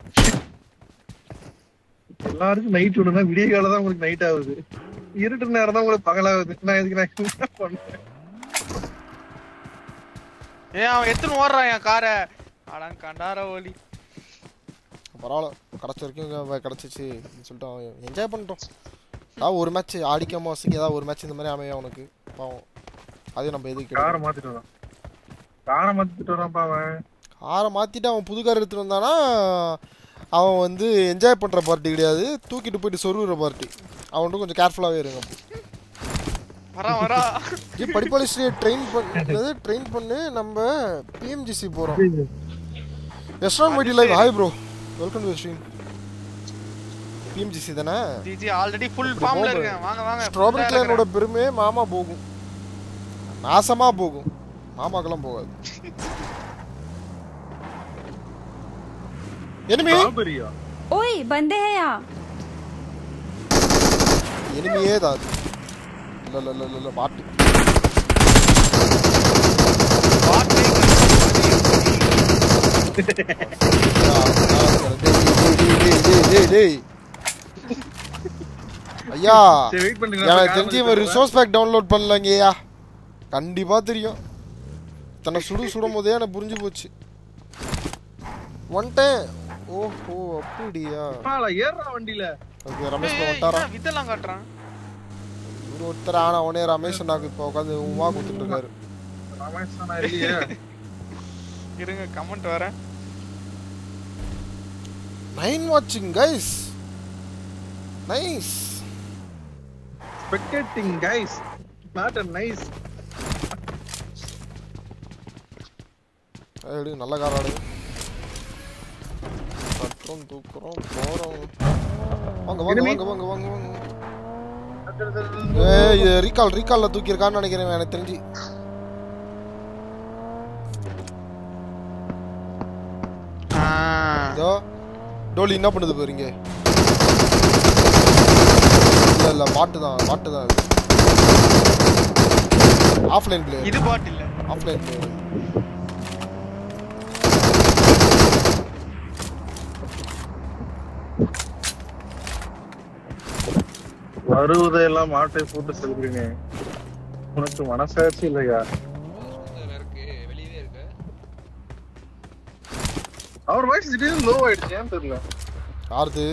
எல்லாருக்கும் நைட் விடுனா விடிய காலம் தான் உங்களுக்கு நைட் ஆகுது இருட்டு நேரம் தான் உங்களுக்கு பகலாகுது நான் எதுக்கு நான் என்ன பண்ணேன் ஏன் அவன் எத்தனை ஓடுறான் என் காரை அடான் கண்டார ஓலி பரவாயில்ல கிடச்ச வரைக்கும் இங்க கிடச்சிச்சு அப்படின்னு சொல்லிட்டு அவன் என்ஜாய் பண்ணிட்டோம் ஏதாவது ஒரு மேட்ச் ஆடிக்காம வசிக்க ஏதாவது ஒரு மேட்ச் இந்த மாதிரி அமையும் அவனுக்கு பாவம் அதே நம்ம எதுக்கு காரை மாத்திட்டு வரான் காரை மாத்திட்டு வரான்ப்பா அவன் காரை மாற்றிட்டு அவன் புது கார் எடுத்துட்டு வந்தானா அவன் வந்து என்ஜாய் பண்ணுற பார்ட்டி கிடையாது தூக்கிட்டு போயிட்டு சொருகிற பார்ட்டி அவன்ட்டு கொஞ்சம் கேர்ஃபுல்லாகவே இருங்க அப்போ. வரா வரா ஜி படிப்பாளிஸ்டே ட்ரெயின் பண்ணது ட்ரெயின் பண்ணு நம்ம பிஎம்ஜிசி போகிறோம் எஸ்ட்ரான் மைடி live hi bro welcome to stream PMGC தானே ஜிஜி ஆல்ரெடி ஃபுல் ஃபார்ம்ல இருக்கேன் வாங்க வாங்க ஸ்ட்ராபெரி கிளைனோட பெருமையே மாமா போகும் நாசமா போகும் மாமாக்கெல்லாம் போகாது எனிமி ஸ்ட்ராபெரியா ओए बंदे हैं यहाँ எனிமியே தான் அது. இல்ல இல்ல இல்ல இல்ல, இல்ல பாட்டு டேய், டேய், டேய், டேய், டேய். ஐயா சரி வெயிட் பண்ணுங்க எனக்கு தெரிஞ்சு இவன் ரிசோர்ஸ் பேக் டவுன்லோட் பண்ணலங்கய்யா கண்டிப்பா தெரியும் தன்னை சுடு சுடும் போதே எனக்கு புரிஞ்சு போச்சு வந்துட்டேன் ஓஹோ அப்படியா ஏறா வண்டியில ஓகே ரமேஷ் bro வந்துட்டாரா இதெல்லாம் காட்டுறான் இவரு ஒருத்தர் ஆனா அவனே ரமேஷ் அண்ணாக்கு இப்போ உட்காந்து உமா கொடுத்துட்டு இருக்காரு ரமேஷ் இல்லையே இருங்க கமெண்ட் வரேன் நைன் வாட்சிங் guys nice spectating guys not a nice எடு நல்ல கார் ஆடு கட்டுறோம் தூக்குறோம் போறோம் வாங்க வாங்க வாங்க வாங்க வாங்க வாங்க ஏய் இது ரீகால் ரீகால்ல தூக்கி இருக்கான்னு நினைக்கிறேன் எனக்கு தெரிஞ்சு இதோ டோலி என்ன பண்ணுது பாருங்க இல்ல இல்ல பாட்டு தான் பாட்டு தான் இது ஆஃப்லைன் பிளேயர் இது பாட்டு இல்ல ஆஃப்லைன் பிளேயர் வருவதையெல்லாம் மாட்டை போட்டு செல்கிறீங்க உனக்கு மனசாட்சி இல்லையா அவர் வாய்ஸ் திடீர்னு லோ ஆயிடுச்சு ஏன் தெரியல யாருது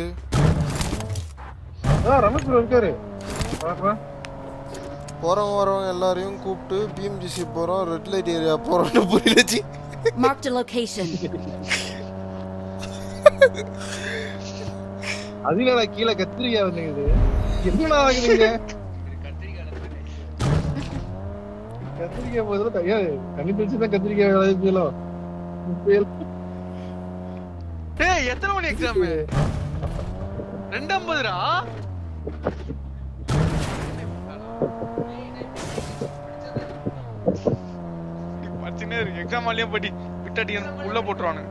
அதான் ரமேஷ் bro இருக்காரு பாருடா. போறவங்க வரவங்க எல்லாரையும் கூப்பிட்டு பிஎம்ஜிசி போறோம் ரெட் லைட் ஏரியா போறோம்னு புரியலச்சு Marked a location. அதுல கீழே கத்திரிக்காய் வந்துங்குது என்னடா ஆகுதுங்க கத்திரிக்காய் போதுல ஐயா கண்ணி பிடிச்சு தான் கத்திரிக்காய் விளைவிச்சலோ டேய் எத்தனை மணி எக்ஸாம் ரெண்டு ஐம்பதுரா படிச்சுனே இருக்கு எக்ஸாம் ஆலையும் படி விட்டாட்டி உள்ள போட்டுருவானு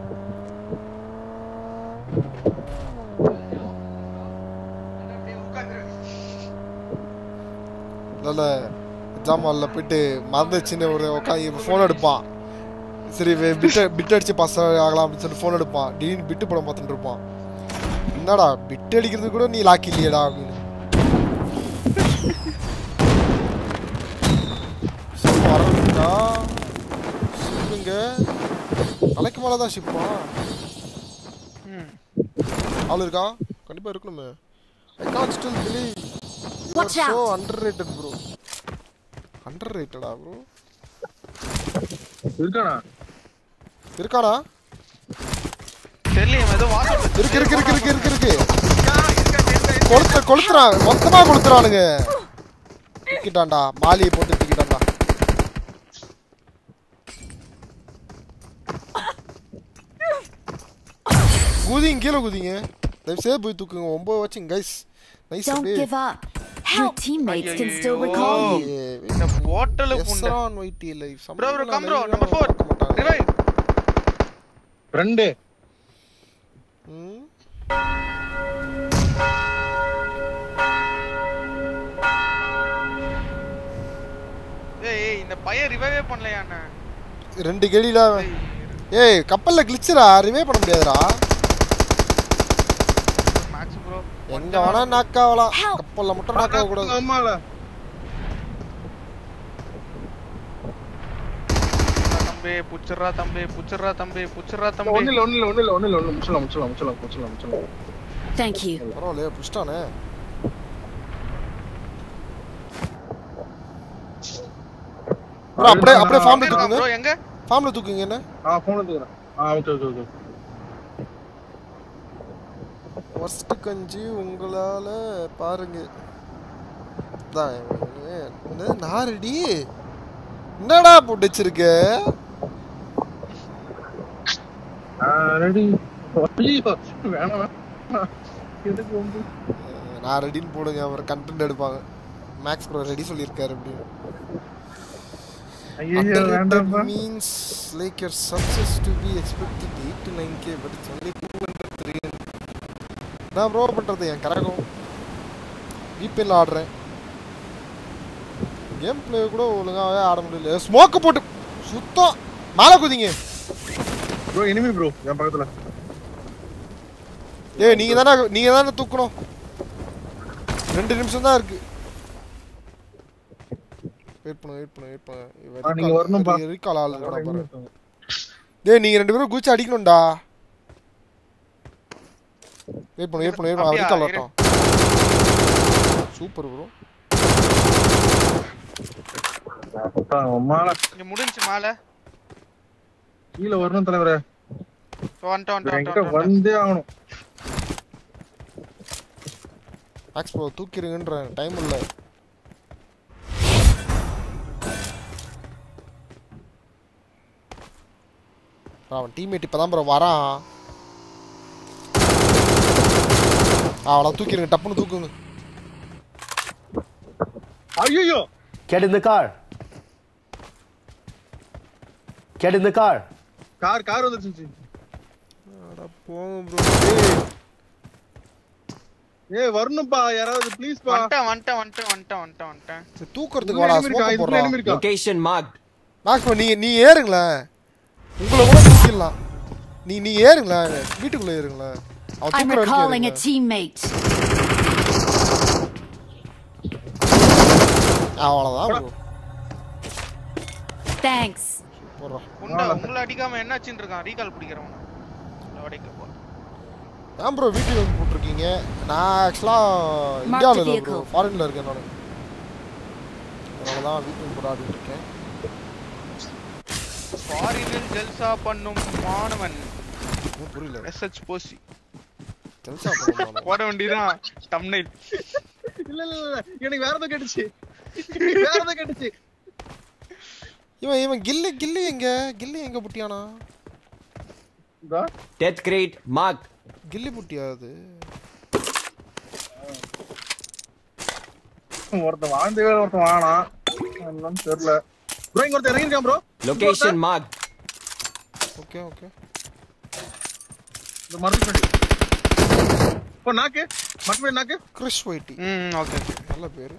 நல்ல எக்ஸாம் ஹாலில் போயிட்டு மறந்துச்சுன்னு ஒரு உட்காந்து ஃபோன் எடுப்பான் சரி பிட் பிட் அடிச்சு பாஸ் ஆகலாம் அப்படின்னு சொல்லிட்டு ஃபோன் எடுப்பான் திடீர்னு பிட்டு படம் பார்த்துட்டு இருப்பான் என்னடா பிட் அடிக்கிறது கூட நீ லாக்கி இல்லையடா அப்படின்னு ஷிப் வரணும்டா ஷிப்புங்க தலைக்கு மேலே தான் ஷிப்பா ம் ஆள் இருக்கா கண்டிப்பாக இருக்கணுமே I can still believe Watch so out. Underrated bro அண்டர் ரேட்டடா ப்ரோ இருக்கானா இருக்காடா தெரியல ஏதோ வாசல் இருக்கு இருக்கு இருக்கு இருக்கு இருக்கு இருக்கு கொளுத்து கொளுத்துறான் மொத்தமா கொளுத்துறானுங்க தூக்கிட்டான்டா மாலியை போட்டு தூக்கிட்டான்டா குதிங்க கீழே குதிங்க தயவு செய்து போய் தூக்குங்க ஒன்பது வாட்சிங் கைஸ் நைஸ் Don't அப்படியே give up. Your teammates can still recall you. இந்த போர்ட்டல் அளவுக்கு புண்டை எஸ்ரான் வைட்டி life bro bro come bro number 4 revive ரெண்டு ம் ஏய் ஏய், இந்த பையன் ரிவைவே பண்ணலையா அண்ணா ரெண்டு கெடியில ஏய் கப்பல்ல கிளிச்சுடா ரிவே பண்ண முடியாதுடா மேக்ஸ் ப்ரோ எங்க வேணா நாக்காவலாம் கப்பல்ல மட்டும் நாக்காவ கூடாது ஆமால தம்பி புச்சிரா தம்பி புச்சிரா தம்பி புச்சிரா ஒண்ணு தம்பி இல்ல ஒண்ணு இல்ல ஒண்ணு இல்ல ஒண்ணு இல்ல ஒண்ணு முச்சலாம் முச்சலாம் முச்சலாம் முச்சலாம் முச்சலாம் Thank you. பரவாயில்லையே புஷ்டானே ப்ரோ அப்படியே அப்படியே ஃபார்ம்ல தூக்குங்க ப்ரோ எங்க ஃபார்ம்ல தூக்குங்க என்ன ஆ போன் எடுத்துக்கிறேன் ஆ ஓகே ஓகே ஓகே ஃபர்ஸ்ட் கஞ்சி உங்களால பாருங்க தான் என்ன நாரடி என்னடா போட்டு வச்சிருக்க ரெடி வேணாம் வேணாம் எதுக்கு வந்து அஹ் நான் ரெடின்னு போடுங்க அவர் கண்டென்ட் எடுப்பாங்க மேக்ஸ் ப்ரோ ரெடி சொல்லியிருக்காரு அப்படின்னு ஐயோ வேண்டாம்ப்பா means like your success to be expected 8 to 9k but it's only 200 300 நான் ப்ரோ பண்றது என் கரகம் விபிஎல் ஆடுறேன் கேம் பிளே கூட ஒழுங்காவே ஆட முடியல ஸ்மோக்க போட்டு சுத்தம் மேலே குதிங்க ப்ரோ இனிமே ப்ரோ என் பக்கத்துல ஏய் நீங்க தானே நீங்க தானே தூக்கணும் ரெண்டு நிமிஷம் தான் இருக்கு வெயிட் பண்ணு வெயிட் பண்ணு வெயிட் ஆ, நீங்க வரணும்பா. பண்ணு ரீகால் ஆள் இருக்கா பாரு டேய் நீங்க ரெண்டு பேரும் குச்சி அடிக்கணும்டா வெயிட் பண்ணு வெயிட் பண்ணு வெயிட் பண்ணு அப்படியா? ரீகால் இரு. வரட்டும் சூப்பர் ப்ரோ மாலை இங்க முடிஞ்சு மேல கீழே வரணும் தலைவரே வந்துட்டு வந்துட்டு என்கிட்ட வந்துட்டு வந்தே ஆகணும் மேக்ஸ் ப்ரோ தூக்கிடுங்கன்ற டைம் இல்ல அவன் டீம்மேட் இப்பதான் ப்ரோ வரான் அவளை தூக்கிடுங்க டப்புன்னு தூக்குங்க ஐயோ Get in the car. Get in the car. Car car வந்துருச்சு அட போங்க ப்ரோ ஏய் வரணும்பா யாராவது ப்ளீஸ் பா வந்துட்டேன் வந்துட்டேன் வந்துட்டேன் வந்துட்டேன் வந்துட்டேன் வந்துட்டேன் தூக்குறதுக்கு வாடா enemy இருக்கா ஸ்மோக் இதுல போடுறான் enemy இருக்கா Location marked. மேக்ஸ் ப்ரோ நீ நீ ஏறுங்களேன் உங்களை கூட தூக்கிடலாம் நீ நீ ஏறுங்களேன் வீட்டுக்குள்ள ஏறுங்களேன் அவன் I'm தூக்குற வரைக்கும் recalling a ஏறுங்க. teammate. அவ்வளவுதான் ப்ரோ Thanks. போடுறான் உண்டா உங்களை அடிக்காம என்னாச்சுன்னு இருக்கான் ரீகால் பிடிக்கிறவன் அடிக்க போ ஏன் ப்ரோ வீடியோ வந்து போட்டிருக்கீங்க நான் ஆக்சுவலாக இந்தியாவில் இல்லை ப்ரோ vehicle. ஃபாரினில் இருக்கேன் நான் அதனால தான் வீட்டில் போட்டு ஆடிட்டு இருக்கேன் ஃபாரினில் ஜெல்சா பண்ணும் மாணவன் ஒன்றும் புரியல எஸ்ஹெச் போசி ஜெல்சா பண்ணுவாங்க போட வேண்டியதான் தம்னைல் இல்ல இல்ல இல்ல எனக்கு வேற ஏதோ கேட்டுச்சு வேற ஏதோ கேட்டுச்சு இவன் இவன் கில்லி கில்லி எங்க கில்லி எங்க புட்டியானா இதா Death crate marked. கில்லி புட்டியா அது ஒருத்தன் வாழ்ந்தவே ஒருத்தன் வானா என்னன்னு தெரியல ப்ரோ இங்க ஒருத்தன் இறங்கிருக்கான் bro Location marked. Okay okay இந்த மரத்துக்கு பின்னாடி இப்போ நாக்கு மரத்துக்கு நாக்கு கிறிஸ் ஒயிட்டி ம் ஓகே ஓகே நல்ல பேரு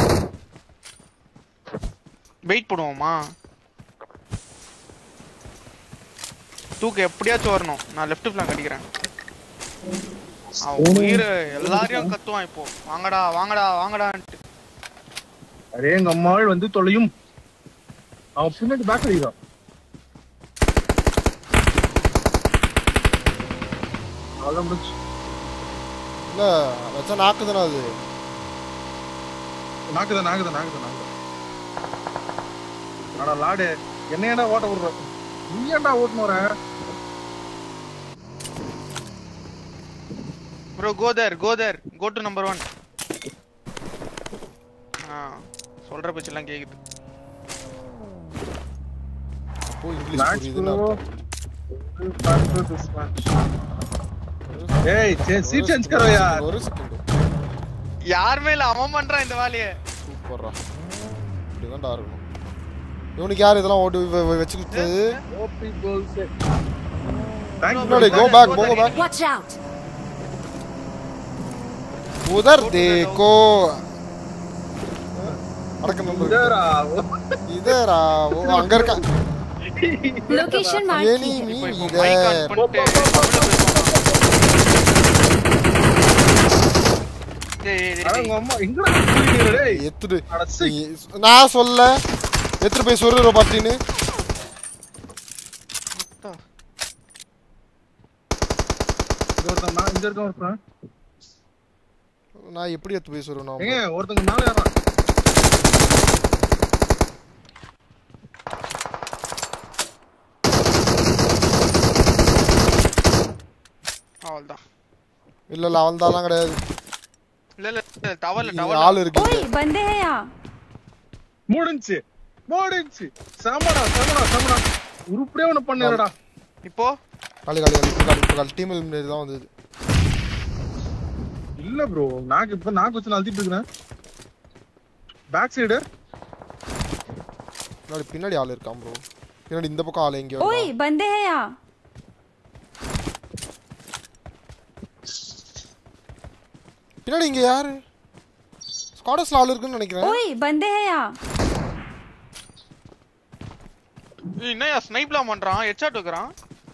வெயிட் போடுவோமா தூக்கு எப்படியாச்சும் வரணும் நான் லெஃப்ட் பிளான் அடிக்கிறேன் அவன் உயிர் எல்லாரையும் கத்துவான் இப்போ வாங்கடா வாங்கடா வாங்கடான்ட்டு அரே எங்க அம்மாள் வந்து தொலையும் அவன் பின்னாடி பேக் அடிக்கிறான் அவ்வளோதான் முடிச்சு இல்ல வச்சா நாக்கு தானே அது நாக்குதான் நாக்குதான் நாக்குதான் நாக்குதான் ஆனா லாடு என்ன ஏன்டா ஓட்ட விடுற நீ ஏன்டா ஓட்டுன்னு வர bro go there go there go to number one ஆ சொல்ற பேச்செல்லாம் கேக்குது அப்போ இங்கிலீஷ் மேட்ச் புரியுதுன்னு அர்த்தம். ஏய் சீட் சேஞ்ச் करो यार ஒரு செகண்ட் யாருமே இல்ல அவன் பண்றான் இந்த வேலையை சூப்பர்ரா இப்படிதான்டா இருக்கணும் இவனுக்கு யார் இதெல்லாம் ஓட்டு வ- வ- வச்சு கொடுத்தது ஓபி கோல்ஸ் தேங்க் முன்னாடி go back go back Watch out! உதர் தேக்கோ அடக்கம் நம்பர் இதரா ஓ அங்க இருக்கா Location ஏனி marked. மீ இப்போ இப்போ இத மைக் ஆன் பண்ணிட்டு தமிழ்ல பேசுவாங்க. டேய், டேய், டேய், உங்க அம்மா எங்கடா குளிக்கிறீங்க டேய் எத்துடு அட சீ. நீ- நான் சொல்ல எத்துட்டு போய் சொல்லுற பாட்டின்னு இங்க ஒருத்தன் மே- இங்க இருக்கான் ஒருத்தன் நான் எப்படி எத்து போய் சொல்லுவேன் ஏங்க ஒருத்தங்க மேல ஏறான் அவ்வளவுதான் இல்ல இல்ல அவன் தான் கிடையாது இல்ல இல்ல இல்ல, டவர்ல இங்க டவர்ல ஆள் இருக்கு ओए बंदे हैं यहाँ முடிஞ்சு முடிஞ்சு சமடா சமடா சமடா உருப்படியே ஒண்ணு பண்ணிடுடா இப்போ காலி காலி காலி இப்போ காலி இப்போ காலி டீம் எலிமினேட் தான் வந்தது இல்ல ப்ரோ நாக்கு இப்ப நாக்கு வச்சு அழுத்திட்டு இருக்கிறேன் பேக் சைடு பின்னாடி பின்னாடி ஆள் இருக்கான் ப்ரோ பின்னாடி இந்த பக்கம் ஆள் எங்கேயோ ओए இருக்கான். बंदे हैं यहाँ பின்னாடி இங்க யாரு ஸ்குவாடஸ்ல ஆள் இருக்குன்னு நினைக்கிறேன் ओए बंदे हैं यहाँ ஏய், என்னய்யா ஸ்னைப்லாம் பண்றான் ஹெட்ஷாட் வைக்கிறான்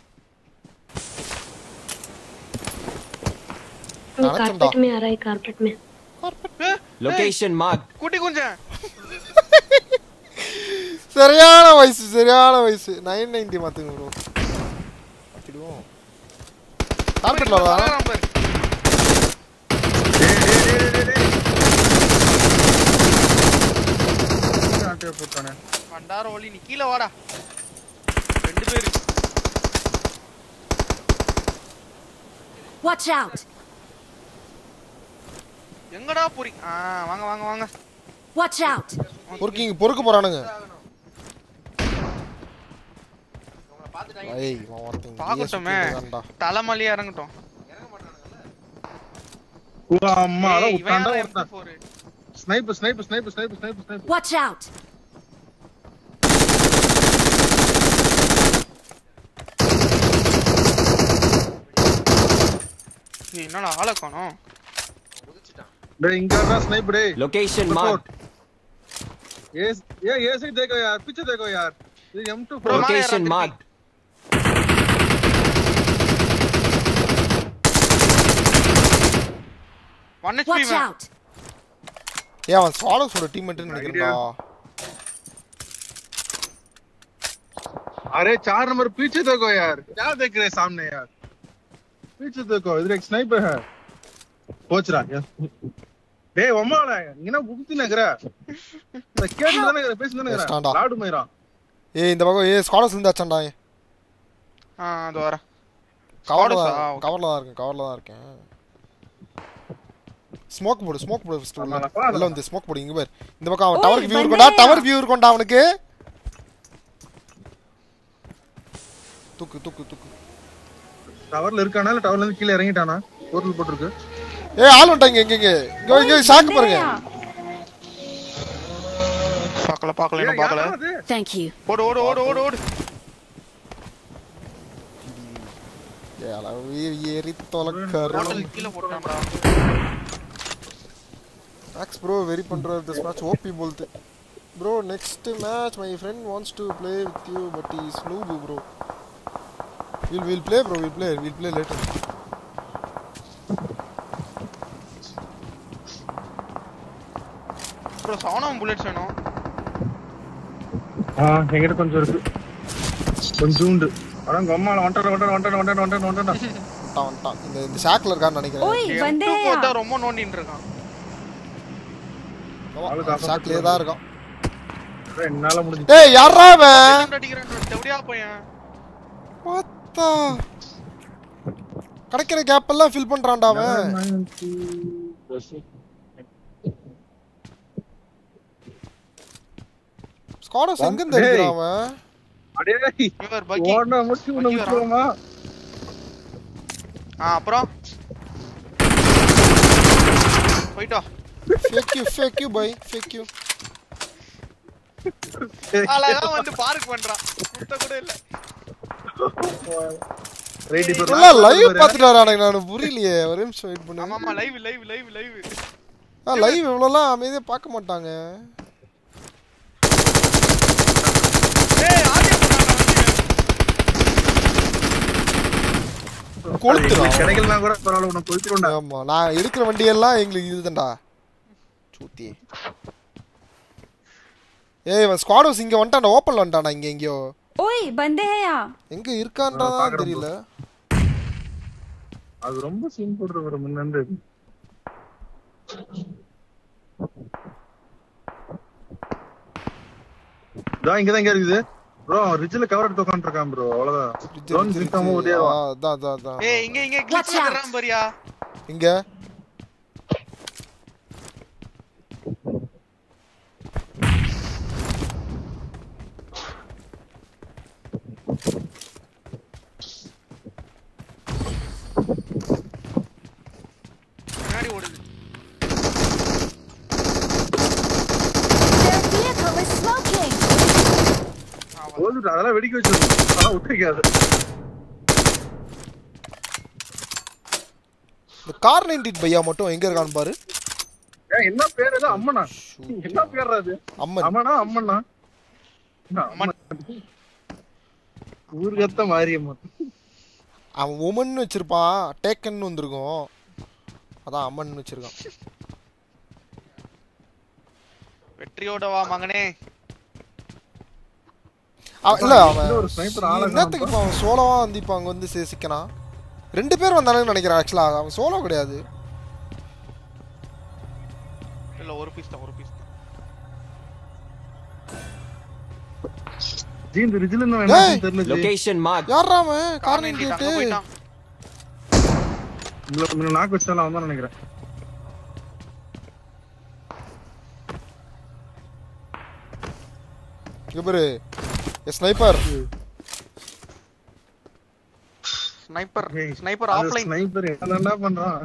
நினைச்சேன்டா कारपेट में आ रहा है कारपेट में ஏய், Location marked. குட்டி குஞ்சன் சரியான வயசு சரியான வயசு நைன் நைன்டி மாத்துங்க ப்ரோ மாத்திடுவோம் கார்பெட்ல வரலாம் வரான் பாரு. ஆட்டைய போட்டானே பண்டார ஒலி நீ கீழே வாடா ரெண்டு பேரு Watch out! எங்கடா போறீங்க ஆ வாங்க வாங்க வாங்க Watch out! பொறுக்கிங்க பொறுக்க போறானுங்க ஐய் இவன் ஒருத்தன் இங்கேயே பாக்கட்டுமே சுத்திட்டு இருக்கான்டா. தலைமலையா இறங்கட்டும் அம்மா அட ஏய், இவன் உட்காண்டா யாரா ஒருத்தன் M4? Sniper sniper sniper sniper sniper sniper Watch out! ஏய், என்னடா ஆளை காணோம் டேய் இங்க இருக்கா ஸ்னைப்பர் டேய் Location marked. ये ये ये से देखो यार पीछे देखो यार ये M2 Bro, Pro man. Location Mara, marked. One HP Watch out! ஏய் அவன் சாலோஸோட டீம்மேட்னு நினைக்கிறேன்டா अरे चार नंबर पीछे देखो यार क्या देख रहे हैं सामने यार पीछे देखो इधर एक स्नाइपर है पहुंच रहा यार டேய் ஒம்மாடா நீ என்ன புகுத்தி நகர இந்த கேட்டு தானே நகர பேசி தானே Yes-டாண்டா. நகர லாடு மயிரா ஏய் இந்த பக்கம் ஏய் ஸ்குவாடஸ் இருந்தாச்சான்டா ஆ அது வர கவர்ல Squads-ஆ? தான் Okay. கவர்ல தான் இருக்கேன் கவர்ல தான் இருக்கேன் ஸ்மோக் போடு ஸ்மோக் போடு ஃபர்ஸ்ட் உள்ள ஆமா, நான் உள்ள வந்து ஸ்மோக் போடு இங்க பாரு இந்த பக்கம் அவன் ஓய், டவர் வியூ வந்தேயா? இருக்கும்டா டவர் வியூ இருக்கும்டா அவனுக்கு தூக்கு தூக்கு தூக்கு டவர்ல இருக்கானா இல்ல டவர்ல இருந்து கீழே இறங்கிட்டானா போர்ட்டல் போட்டுருக்கு ஏய் ஆள் வந்துட்டாங்க இங்க இங்க இங்க இங்க ஷாக் बंदे பாருங்க हैं यहाँ பார்க்கல பார்க்கல என்ன பார்க்கல யாரா அது? Thank you. ஓடு ஓடு ஓடு ஓடு ஓடு ஏய் அளவு ஏறி தொலக்கரு ஹோட்டல் கீழே போட்டான்டா Max bro very பண்ற this match OP बोलते bro next match my friend wants to play with you but he is noob bro we'll we'll play bro we'll play we'll play later bro சவனம் bullets வேணும் ஆ என்கிட்ட கொஞ்சம் இருக்கு கொஞ்சோண்டு ஆனா உங்க அம்மால வந்துட்டான் வந்துட்டான் வந்துட்டான் வந்துட்டான் வந்துட்டான் வந்துட்டான் வந்துட்டான் வந்துட்டான் இந்த இந்த ஷாக்ல இருக்கான்னு நினைக்கிறேன் ओए बंदे हैं M2 यहाँ ரொம்ப நோண்டின்னு இருக்கான் ஆளுக்கு ஆப்போசிட் ஷாக்லயே தான் இருக்கான் என்னால முடிஞ்சு ஏய் யாரா அவன் அடிக்கிறேன் தெவடியா பையன் வாத்தா கிடைக்கிற கேப் எல்லாம் ஃபில் பண்றான்டா அவன் ஸ்காடஸ் எங்க இருந்து டேய். அடிக்கிறான் அவன் அடே இவர் பக்கி ஓடனா முடிச்சு உன்னை பக்கி வரான். விட்டுருவோமா ஆ அப்புறம் போயிட்டோ fuck you fuck you bye fuck you அழகா வந்து பார்க் பண்றான் சுத்த கூட இல்ல ரைட் இப்போ எல்லாம் லைவ் பார்த்துட்டு வரானுங்க நான் புரியலையே ஒரு நிமிஷம் வெயிட் பண்ணு ஆமா ஆமா லைவ் லைவ் லைவ் லைவ் ஆ லைவ் இவ்வளோலாம் அமைதியாக பார்க்க மாட்டாங்க ஏய் ஆடியோ போடுறான்டா வந்து. கொளுத்துறான் கிடைக்கலனா கூட பரவாயில்ல உனக்கு கொளுத்திடும்டா ஆமா நான் எடுக்கிற வண்டியெல்லாம் எங்களுக்கு இதுதான்டா சூத்தி ஏய் இவன் ஸ்குவாட் ஹவுஸ் இங்க வந்துட்டான்டா ஓப்பன்ல வந்துட்டான்டா இங்க எங்கேயோ ओए बंदे हैं यहाँ எங்க இருக்கான்றதான் பார்க்கறேன் தெரியல அது ரொம்ப சீன் போடுற ஒரு முன்னந்து இதோ இங்கதான் இங்க இருக்குது ப்ரோ ரிட்ஜ்ல கவர் எடுத்து உட்காந்துருக்கான் ப்ரோ அவ்வளவுதான் ட்ரோன் சிக்காம ஆ, ஓடியாவா அதான் அதான் அதான் ஏய் இங்க இங்க கிளிச் Watch out. பண்றான் பாரியா இங்க முன்னாடி ஓடுது Their vehicle is smoking. போதுட்டு அதெல்லாம் வெடிக்க வச்சிருக்கோம் அதெல்லாம் விட்டுருக்காது இந்த கார் நைன்டி பையா மட்டும் எங்க இருக்கான்னு பாரு ஏன் என்ன பேர் ஏதோ அம்மனா என்ன பேர் அது அம்மன் அம்மனா அம்மனா என்ன அம்மன் ஊருகத்த மாரியம்மன் அவன் உமன் வச்சிருப்பான் டேக்கன் வந்திருக்கும் அதான் அம்மன் வச்சிருக்கான் வெற்றியோட வா மகனே அவன் இல்ல அவன் இன்னும் ஒரு sniper ஆளை என்னத்துக்கு இப்ப அவன் சோலோவா வந்து இப்ப அங்க வந்து சி- சிக்கனான் ரெண்டு பேர் வந்தானுன்னு நினைக்கிறேன் ஆக்சுவலா அவன் சோலோ கிடையாது இல்ல ஒரு பீஸ் தான் ஒரு பீஸ் தான் ஜி இந்த ரிஜில் என்ன டேய். வேணும் தெரியல ஜி Location marked. யாரா அவன் கார் கார் நைன்டி அங்க போயிட்டான் உங்களை கொஞ்சம் நாக்கு வச்சாலும் அவன் தான் நினைக்கிறேன் இங்க பாரு sniper sniper sniper offline sniper என்ன பண்றான்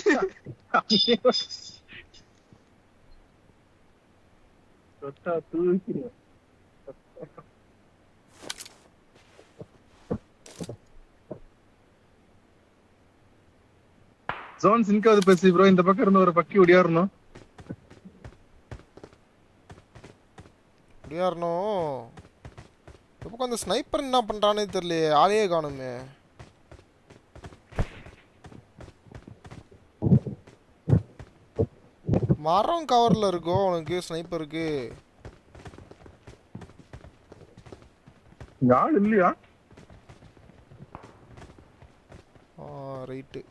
தொட்டா தூக்கிடுவேன் ஜோன் சின்காவது பேசி ப்ரோ இந்த பக்கம் இருந்து ஒரு பக்கி ஒடியாரணும் யாருனும் இப்போ அந்த ஸ்னைப்பர் என்ன பண்றானே தெரியலையே ஆளையே காணுமே மரம் கவர்ல இருக்கோ உனக்கு ஸ்னைப்பருக்கு இங்க ஆள் இல்லையா ஆ ரைட்டு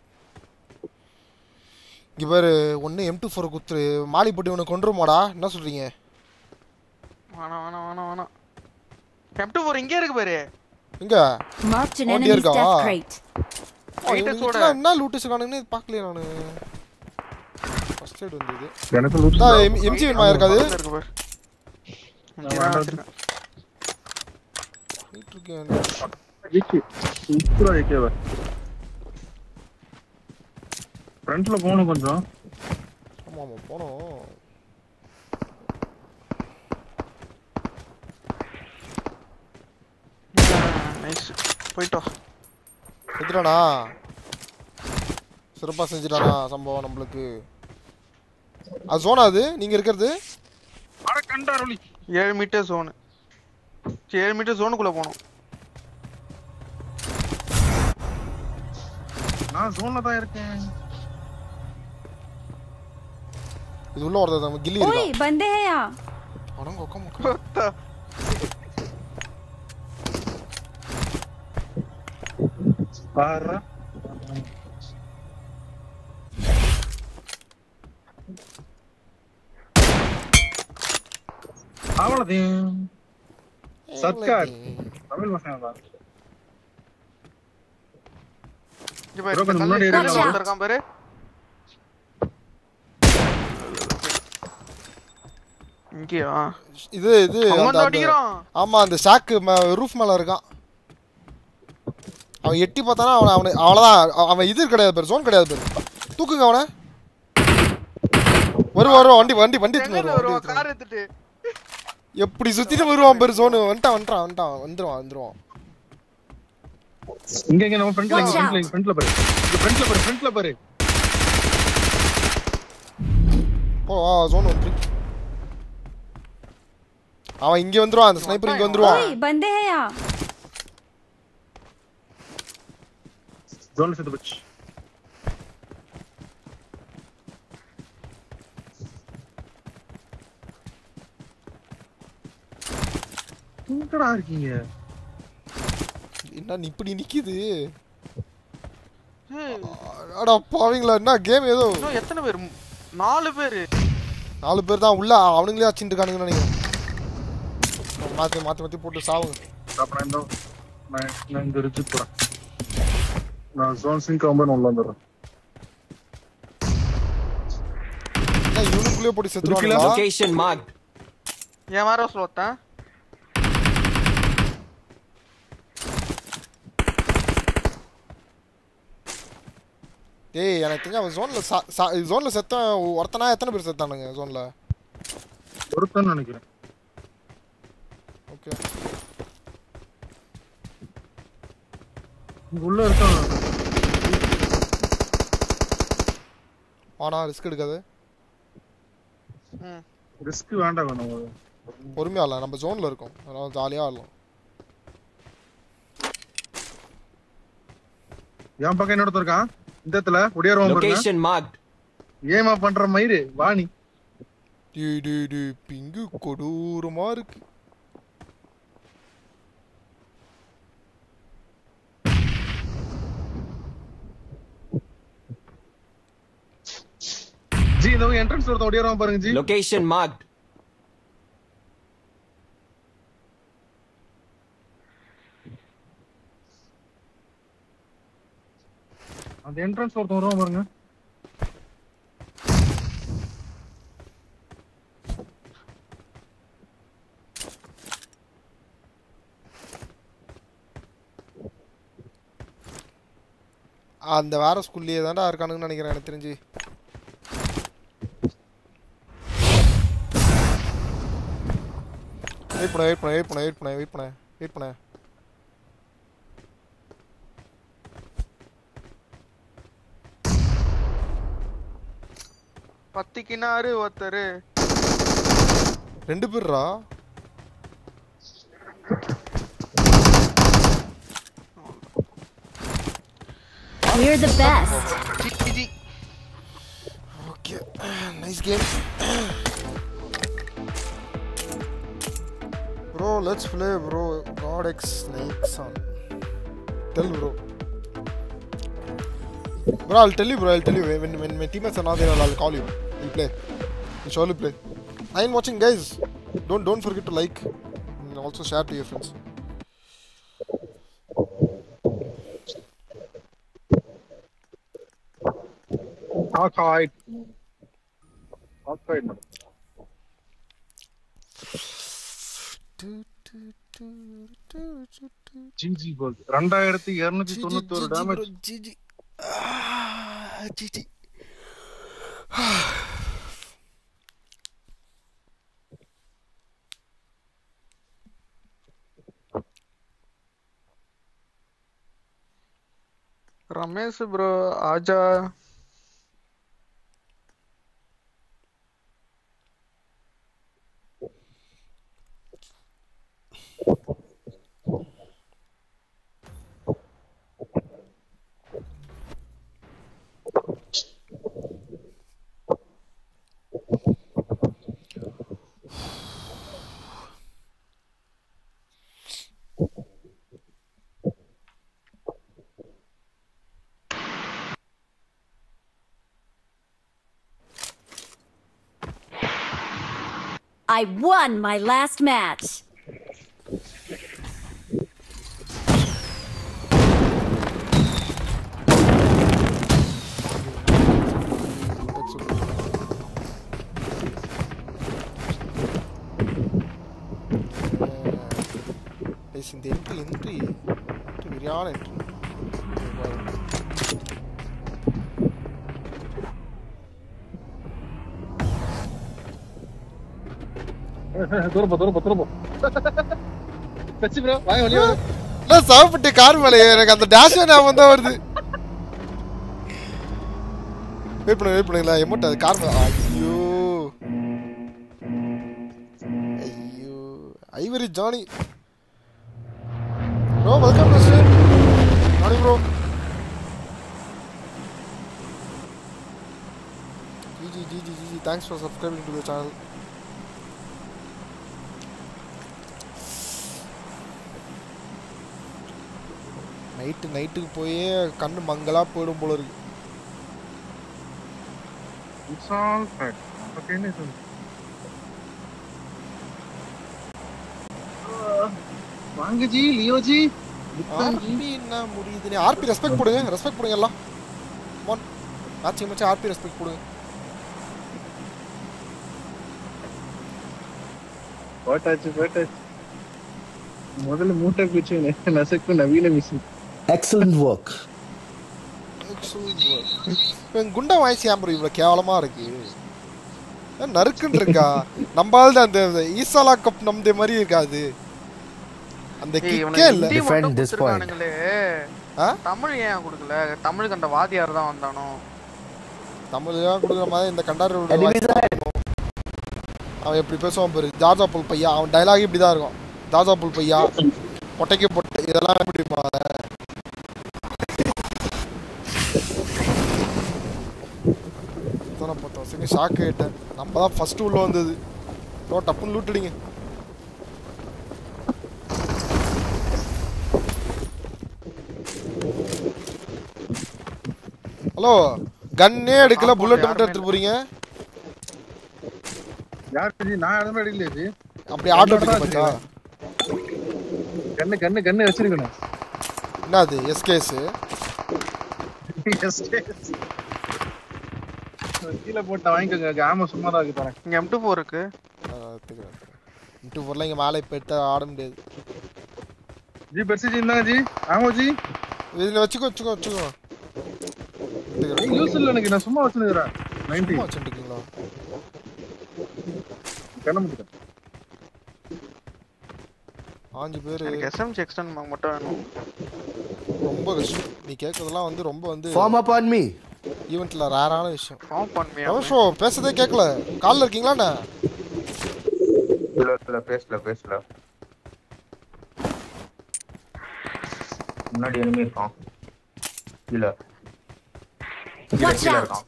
இங்க பாரு ஒன்று எம் டூ ஃபோர் குத்துரு மாலி போட்டு இவனை கொண்டுருமாடா என்ன சொல்றீங்க வேணாம் வேணாம் வேணாம் வேணாம் கெப்ட் போர் இங்கே இருக்கு பாரு எங்க Marked an Oh, dear enemy's death God. crate. White இவனுக்கு சோட. என்ன லூட்டு காணுங்கன்னு பார்க்கலையே நானு ஃபர்ஸ்ட் எய்ட் வந்தது எனக்கு லூட் இந்தா, எம்- எம்ஜி வேணுமா இருக்காது பக்கத்துல இருக்கு பாரு இங்கே தான் வச்சிருக்கேன் பண்ணிட்டு இருக்கேன் ஏகே சூப்பரா ஏகேவ ஃப்ரண்ட்ல போகணும் கொஞ்சம் ஆமா ஆமா போனோம் நைஸ் போயிட்டோம் எதுடானா சிறப்பா செஞ்சுட்டானா சம்பவம் நம்மளுக்கு அது சோனா அது நீங்க இருக்கிறது அட கண்டாரோலி ஏழு மீட்டர் ஜோனு ஏழு மீட்டர் ஜோனுக்குள்ள போகணும் நான் ஜோன்ல தான் இருக்கேன் இது உள்ள ஒருத்தர் நம்ம கில்லி ओए இருக்கா बंदे हैं यहाँ அடங்க உட்காந்து பாரு அவ்வளோதையும் சர்க்கார் தமிழ் பசங்க தான் இங்க பாரு bro, இந்த கொஞ்சம் கல்லு- முன்னாடி கல்லுல இருங்க. ஒருத்தன் இருக்கான் பாரு இங்கேயா இது இது அவன் அந்த- தான் அந்த- அடிக்கிறான் ஆமா அந்த ஷாக்கு ரூஃப் மேல இருக்கான் அவன் எட்டி பார்த்தானா அவன் அவனை அவ்வளவுதான் அவ- அவன் இது கிடையாது பேர் ஜோன் கிடையாது பேர் தூக்குங்க அவனை வருவா வருவா வண்டி வண்டி வண்டி எடுத்துன்னு எங்க வருவா, வண்டி வருவான் எடுத்துன்னு கார் எடுத்துட்டு எப்படி சுத்திட்டு வருவான் பெரு சோனு வந்துட்டான் வந்துட்டான் வந்துட்டான் வந்துருவான் வந்துருவான் இங்க இங்க நம்ம ஃப்ரண்ட்ல இங்க Watch out. ஃப்ரண்ட்ல இங்க ஃப்ரண்ட்ல பாரு இங்க ஃப்ரண்ட்ல பாரு ஃப்ரண்ட்ல பாரு ஓ ஆ சோனு வந்து அவன் இங்க வந்துருவான் அந்த ஸ்னைப்பர் இங்க வந்துருவான் ओए बंदे हैं यहाँ ஜோன்ல செத்து போச்சு எங்கடா இருக்கீங்க என்ன நீ இப்படி நிக்குது ஏய், அடா பாவீங்களா என்ன கேம் ஏதோ இன்னும் எத்தனை பேர் நாலு பேரு நாலு பேர் தான் உள்ள அவனுங்களே அடிச்சுட்டு இருக்கானுங்கன்னு நினைக்கிறேன் மாத்தி மாத்தி மாத்தி போட்டு சாவுங்க அப்ப நான் இந்த நான் நான் இங்க ரிஜிட் போறேன் நான் ஜோன் சிங்க் ஆகும்போது நான் உள்ள வந்துடுறேன் என்ன இவனுக்குள்ளே போட்டு செத்துருவாங்களா Location marked. என் வேற சொல்லத்தேன் டேய் எனக்கு தெரிஞ்சு அவன் ஜோன்ல ஜோன்ல செத்தன் ஒருத்தனா எத்தனை பேர் செத்தானுங்க ஜோன்ல ஒருத்தன் நினைக்கிறேன் ஓகே இங்க உள்ள இருக்கான் ஆனா ரிஸ்க் எடுக்காது ம் ரிஸ்க் வேண்டாம் வேணும் பொறுமையா இல்லை நம்ம ஜோன்ல இருக்கோம் அதனால ஜாலியா ஆடலாம் என் பக்கம் இன்னொருத்தர் இருக்கான் இந்த இடத்துல ஒடியாருவான் பாருங்க Location marked. ஏமா பண்ற மயிறு வாணி டேய் டேய் டேய் பிங்கு கொடூரமா இருக்கு ஜி இந்த என்ட்ரன்ஸ் ஒருத்தன் ஒடியாருவான் பாருங்க ஜி Location marked. அந்த என்ட்ரன்ஸ் ஒருத்தன் வருவான் பாருங்க அந்த வேற ஸ்கூல்லயே தான்டா இருக்கானுங்கன்னு நினைக்கிறேன் எனக்கு தெரிஞ்சு வெயிட் பண்ண வெயிட் பண்ண வெயிட் பண்ண வெயிட் பண்ண வெயிட் பண்ண வெயிட் பண்ண பத்திக்கினாரு ஒருத்தரு ரெண்டு பேர்ரா We're the best. ஜி okay nice game bro let's play bro காட் எக்ஸ் ஸ்னேக்ஸ் ஆன் டெல் bro Bro, I'll tell you, bro. I'll tell you. When, when my teammates are not there, I'll call you. We'll play. We'll surely play. I am watching, guys. Don't don't forget to like and also share to your friends. ஆக்காய்ட் ஆக்காய்ட் GG பால் ரெண்டாயிரத்தி இருநூத்தி தொண்ணூத்தி ஒரு damage GG. Ah, GG. Ramesh bro ஆஜா I won my last match. That's okay. Guys, இந்த entry entry entry விரியான என்ட்ரி தூரப்போ தூரப்போ தூரப்போ கட்சி ப்ரோ வாங்க வெளியே வாங்க. இல்ல சாப்பிட்டு கார் மேலே எனக்கு அந்த டேஷ் ஞாபகம் தான் வருது வெயிட் பண்ணுங்க வெயிட் பண்ணுங்களா எமோட் அது கார் மேல ஐயோ ஐயோ ivory Johnny bro welcome to stream Johnny bro GG GG GG thanks for subscribing to the channel night நைட்டுக்கு போய் கண்ணு மங்களா போயிடும் போல இருக்கு It's all right. நமக்கு என்ன இது? ஆ, வாங்க ஜி லியோ ஜி ஆர்பி என்ன முடியுதுன்னு ஆர்பி ரெஸ்பெக்ட் போடுங்க ரெஸ்பெக்ட் போடுங்க எல்லாம் ஒன் ஆச்சு மச்சி ஆர்பி ரெஸ்பெக்ட் போடுங்க போட்டாச்சு போட்டாச்சு முதல்ல மூட்டை பிச்சு நசக்கு நவீன மிஷின் Excellent work. இப்போ குண்டா வாய்ஸ் ஏன் bro இவ்வளோ கேவலமா இருக்கு ஏன் நறுக்குன்னு இருக்கா நம்பால் அந்த ஈசாலா கப் நம்பதே மாதிரி இருக்காது அந்த ஏய், கிக்கே இவனுக்கு இல்ல ஹிந்தி Defend மட்டும் this point. கொடுத்திருக்கானுங்களே. ஆ? தமிழ் ஏன் கொடுக்கல தமிழுக்கு அந்த வாத்தியார் தான் வந்தானோ தமிழ்லாம் கொடுக்குற மாதிரி இந்த கண்டாரோட Enemies ahead. அவன் எப்படி பேசுவான் பாரு ஜாஜா புல் பையா அவன் டைலாக் இப்படி தான் இருக்கும் ஜாஜா புல் பையா பொட்டைக்கு பொட்டை இதெல்லாம் எப்படி பத்து வருஷம் ஷாக் ஆயிட்டேன் நம்ம தான் ஃபர்ஸ்ட் உள்ள வந்தது ப்ரோ டப்புன்னு லூட்டுடிங்க ஹலோ கன்னே எடுக்கல ஆமா, புல்லட் யாருமே மட்டும் எடுத்துட்டு போறீங்க யார் ஜி நான் எதுவுமே அடிக்கலையே ஜி அப்படி ஆட்டோ எடுக்க மச்சா கண்ணு கண்ணு கண்ணு வச்சிருக்கணும் என்னது எஸ்கேஸ் Yes, yes. கீழே போட்ட வாங்கிக்கோங்க ஆமா சும்மா தான் இருக்கு தரேன் இங்க எம் டூ ஃபோர் இருக்கு இன்ட்டு பொருள் இங்கே மேலே இப்போ எடுத்து ஆட முடியாது ஜி பெருசு ஜி இருந்தாங்க ஜி ஆமா ஜி இதில் வச்சுக்கோ வச்சுக்கோ வச்சுக்கோ யூஸ் இல்ல எனக்கு நான் சும்மா வச்சுருக்கிறேன் நைன்டி சும்மா வச்சுட்டுருக்கீங்களா கண்ண முடியும் ஆஞ்சு பேர் எனக்கு எஸ்எம்ஜி எக்ஸ்டன் மட்டும் வேணும் ரொம்ப கஷ்டம் நீ கேட்கறதெல்லாம் வந்து ரொம்ப வந்து Form up on me. ஈவெண்ட்ல ரேரான விஷயம் ஃபார்ம் பண்ணுவியா ஷோ பேசுறதே கேட்கல காலில் இருக்கீங்களா என்ன இல்ல இல்ல பேசல பேசல முன்னாடி enemy இருக்கான் கீழே கீழே Watch கீழே out. இருக்கான்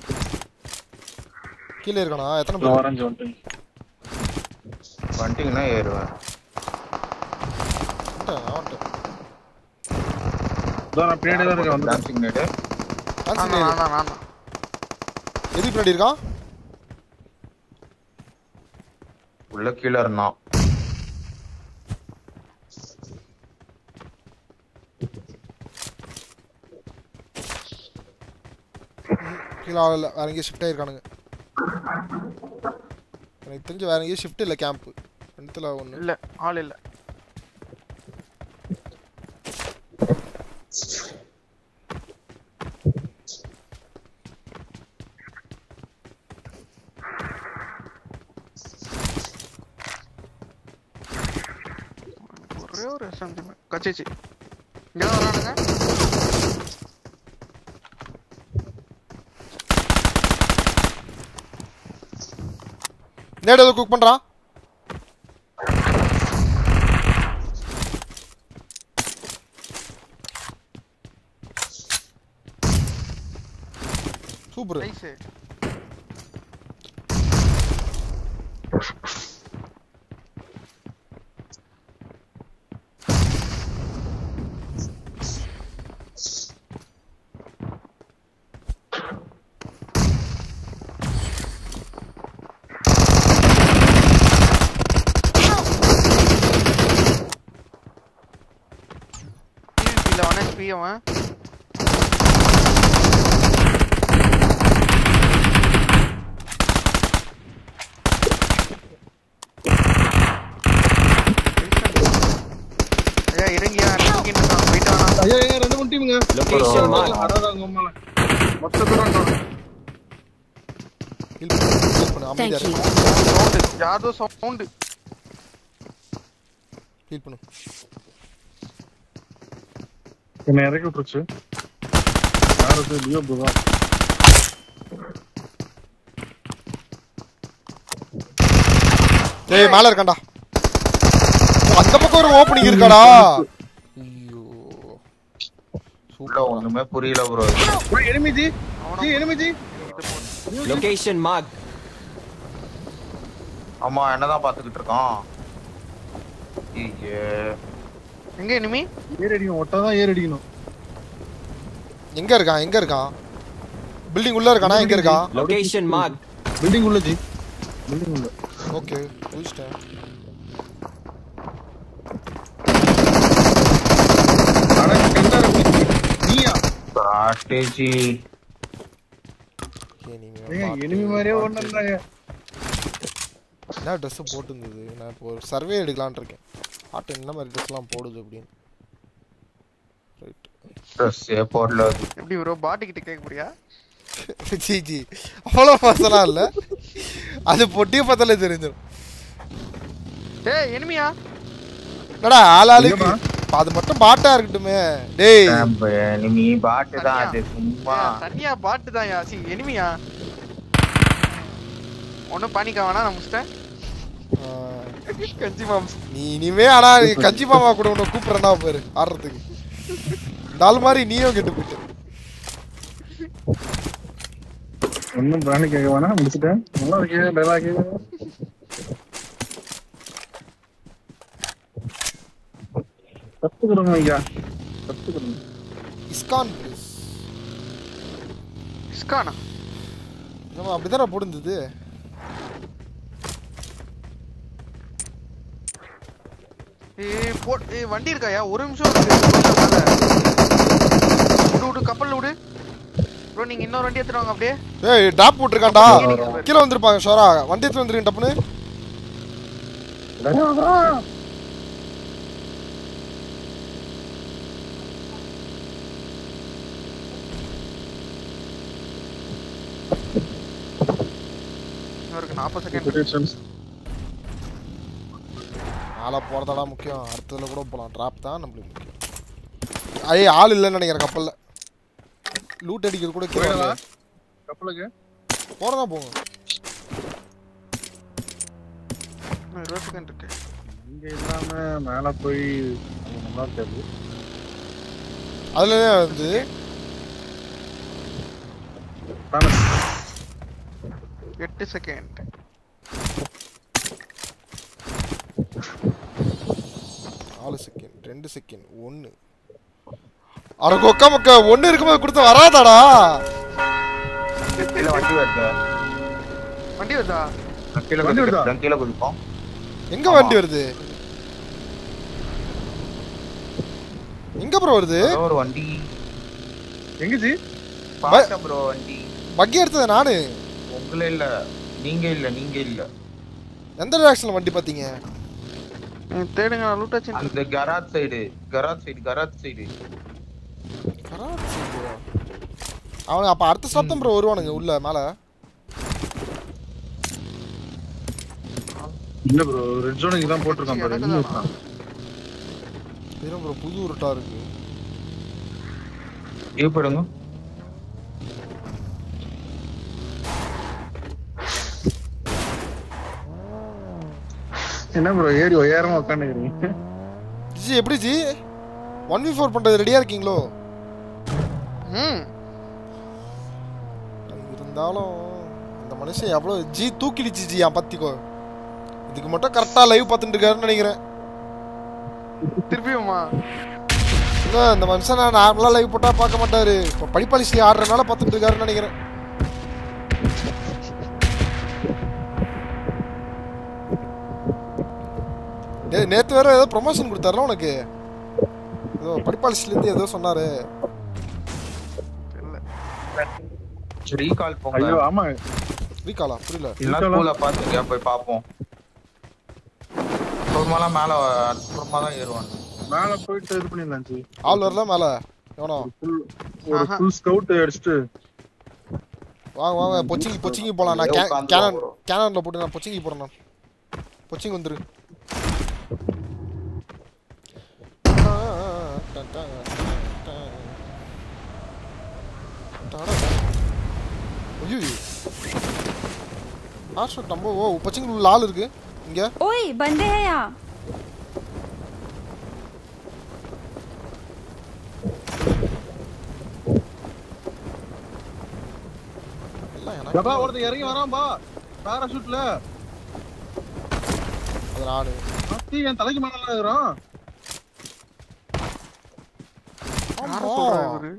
கீழே இருக்கானா எத்தனை நான் பேர் வரேன் வந்துட்டேன் வந்துட்டீங்கன்னா ஏறுவேன் வந்துட்டேன், நான் வந்துட்டேன். இதோ நான் பின்னாடி தான் இருக்கேன் வந்துட்டேன் டான்சிங் நேடு Fancy நான் name. நான் நான் எது பின்னாடி இருக்கான் உள்ள கீழே இருந்தான் கீழே ஆள் இல்லை வேற எங்கேயும் ஷிஃப்ட் ஆயிருக்கானுங்க எனக்கு தெரிஞ்சு வேற எங்கேயும் ஷிஃப்ட் இல்லை கேம்ப் ரெண்டுத்துல ஒன்று இல்ல ஆள் இல்ல ஒரே ஒரு எஸ்எம்ஜி கச்சிச்சு இங்க தான் வரானுங்க நேடு ஏதோ குக் பண்ணுறான் சூப்பர் நைஸ் PvP ல ஒன் HP அவன் ஐயா இறங்கியா இறங்கிட்டு இருக்கான் போயிட்டு வேணாம் ஐயா ஐயா ரெண்டு மூணு டீமுங்க Location marked. அடாதாங்க உம்மால மொத்தத்துல ஹெல்ப் பண்ணு Thank அமைதியா you. இரு. சவுண்டு யாரதோ சவுண்டு ஹீல் பண்ணு என்ன இறக்கி விட்டுருச்சு யாருக்கு லியோ புதா டேய் மேல இருக்கான்டா அந்த பக்கம் ஒரு ஓப்பனிங் இருக்காடா ஐயோ உள்ள ஒண்ணுமே புரியல ப்ரோ ஒரு enemy ஜி ஜி enemy ஜி Location marked. ஆமா என்னதான் பாத்துக்கிட்டு இருக்கான் ஐயே எங்க இனிமே ஏர் அடிக்கணும் ஒட்டாதான் ஏர் அடிக்கணும் எங்க இருக்கான் எங்க இருக்கான் பில்டிங் உள்ள இருக்கானா எங்க இருக்கான் Location marked. பில்டிங் உள்ள ஜி பில்டிங் உள்ள ஓகே புடிச்சிட்டேன் ஆனா கண்டா இருக்கு நீயா ஸ்ட்ராட்டஜி ஏங்க enemy மாதிரியே ஒண்ணுன்றாங்க என்ன ட்ரெஸ் போட்டுருந்தது நான் இப்போ ஒரு சர்வே எடுக்கலாம்னு இருக்கேன் ஆட்டோ என்ன மாதிரி ட்ரெஸ்லாம் போடுது அப்படின்னு ரைட் ட்ரெஸ்ஸே போடல அது எப்படி ப்ரோ பாட்டு கிட்ட கேட்க முடியா ஜி ஜி அவ்வளோ மோசம்லாம் இல்லை அது பொட்டியை பார்த்தாலே தெரிஞ்சிடும் டேய் எனிமியா என்னடா ஆளாளுக்கு அது மட்டும் பாட்டா இருக்கட்டுமே டேய் நீ பாட்டு தான் அது சும்மா தனியா பாட்டு தான் யா சி எனிமியா ஒன்னும் பானிக்க வேணா நான் முடிச்சிட்டேன் ஆ, கஞ்சி மாம்ஸ் நீ இனிமே ஆனா நீ கஞ்சி மாமா கூட உன்னை கூப்பிடுறா பாரு ஆடுறதுக்கு இந்த ஆள் மாதிரி நீயும் கெட்டு போயிட்டு ஒன்னும் பிராணி கேட்க வேணாம் முடிச்சிட்டேன் நல்லா இருக்கே நல்லா இருக்கே கத்துக்கிறோம் ஐயா கத்துக்கிறோம் இஸ்கான் ப்ளீஸ் இஸ்கானா நம்ம அப்படிதானே போடுந்தது ஏய் போ ஏய் வண்டி இருக்காயா ஒரு நிமிஷம் இருக்கு. ரோட்ல மேல. விடு விடு கப்பல் விடு ப்ரோ நீங்க இன்னொரு வண்டி எடுத்துட்டு வாங்க அப்படியே ஏய் டாப் போட்டிருக்கான்டா கீழே வந்திருப்பாங்க ஷோரா வண்டி எடுத்து வந்துருக்கேன் டப்புன்னு இன்னொருக்கு நாற்பது செகண்ட் ஆளா போறதாடா முக்கியம் அடுத்ததுல கூட போலாம் டிராப் தான் நம்மளுக்கு முக்கியம் ஐய் ஆள் இல்லைன்னு நினைக்கிறேன் கப்பல்ல லூட் அடிக்கிறது கூட கீழே போயிடவா? வரல. கப்பலுக்கு போறதா போங்க இன்னும் இருபது செகண்ட் இருக்கு இங்க இல்லாம மேல போய் அது நல்லா இருக்காது அதுல வந்து தானே எட்டு செகண்ட் நாலு செகண்ட் ரெண்டு செகண்ட் ஒன்று அட கொக்கா மக்கா ஒன்று இருக்கும்போது கொடுத்து வராதாடா கீழே வண்டி வருது வண்டி வருதா நான் கீழே வண்டி வருதா? குதிக்கிறேன், கீழே குதிப்போம் எங்க வண்டி வருது எங்க ப்ரோ வருது ஏதோ ஒரு வண்டி எங்க ஜி பார்த்தேன் ப்ரோ வண்டி பக்கி எடுத்தது நானு உங்களே இல்ல நீங்க இல்ல நீங்க இல்ல எந்த டைரக்ஷன்ல வண்டி பாத்தீங்க ம், தேடுங்க நான் லூட் வச்சு அந்த கராத் சைடு கராத் சைடு கராத் சைடு கராச்சி bro. அவனுங்க அப்ப அடுத்த ஸ்டாப் தான் ப்ரோ வருவானுங்க உள்ள மேல இல்ல ப்ரோ ரெட் ஜோனுக்கு தான் போட்டிருக்கான் பாரு எனக்கு இன்னும் தானா? வெறும் ப்ரோ புது உருட்டா இருக்கு ஈப்படுங்க என்ன ப்ரோ ஏறி உயரமா உட்காந்துக்கிறீங்க ஜி எப்படி ஜி ஒன் வி ஃபோர் பண்றது ரெடியா இருக்கீங்களோ ம் இருந்தாலும் இந்த மனுஷன் எவ்வளோ ஜி தூக்கிடுச்சு ஜி என் பத்திக்கோ இதுக்கு மட்டும் கரெக்டாக லைவ் பார்த்துட்டு இருக்காருன்னு நினைக்கிறேன் திருப்பியுமா இல்லை இந்த மனுஷன் நான் நார்மலாக லைவ் போட்டால் பார்க்க மாட்டாரு இப்போ படிப்பாளிசி ஆடுறதுனால பார்த்துட்டு இருக்காருன்னு நினைக்கிறேன் டேய் நேற்று வேற ஏதோ ப்ரொமோஷன் கொடுத்தாருல உனக்கு ஏதோ படிப்பாளிசிலேருந்து ஏதோ சொன்னாரு தெரியல ரீகால் போங்க ஐயோ ஆமா ரீகாலா புரியல இல்ல ஸ்கூல்ல பாத்துக்கியா போய் பாப்போம் அப்புறமாலாம் மேல அப்புறமா தான் ஏறுவாங்க மேல போயிட்டு இது பண்ணிடலாம் ஜி ஆள் வரல மேலே எவனோ ஃபுல் ஒரு ஆஹா. ஃபுல் ஸ்கவுட் அடிச்சுட்டு வாங்க வாங்க பொச்சிங்கி பொச்சிங்கி போலாம் நான் கே- உட்காந்து கேனன் bro. கேனன்ல போட்டு நான் பொச்சிங்கி போறேன் நான் பொச்சிங்கி வந்துரு ஐயோ ஆஷா நம்ம ஓ பச்சைங்க உள்ள ஆள் இருக்கு இங்க ओए बंदे हैं यहाँ எல்லாம் எனக்கு எப்பா ஒருத்தன் இறங்கி வரான் பா பேராஷூட்ல அது நானு அத்தி என் தலைக்கு மேல இருக்கிறான் யார ஆமா. சொல்றா இவரு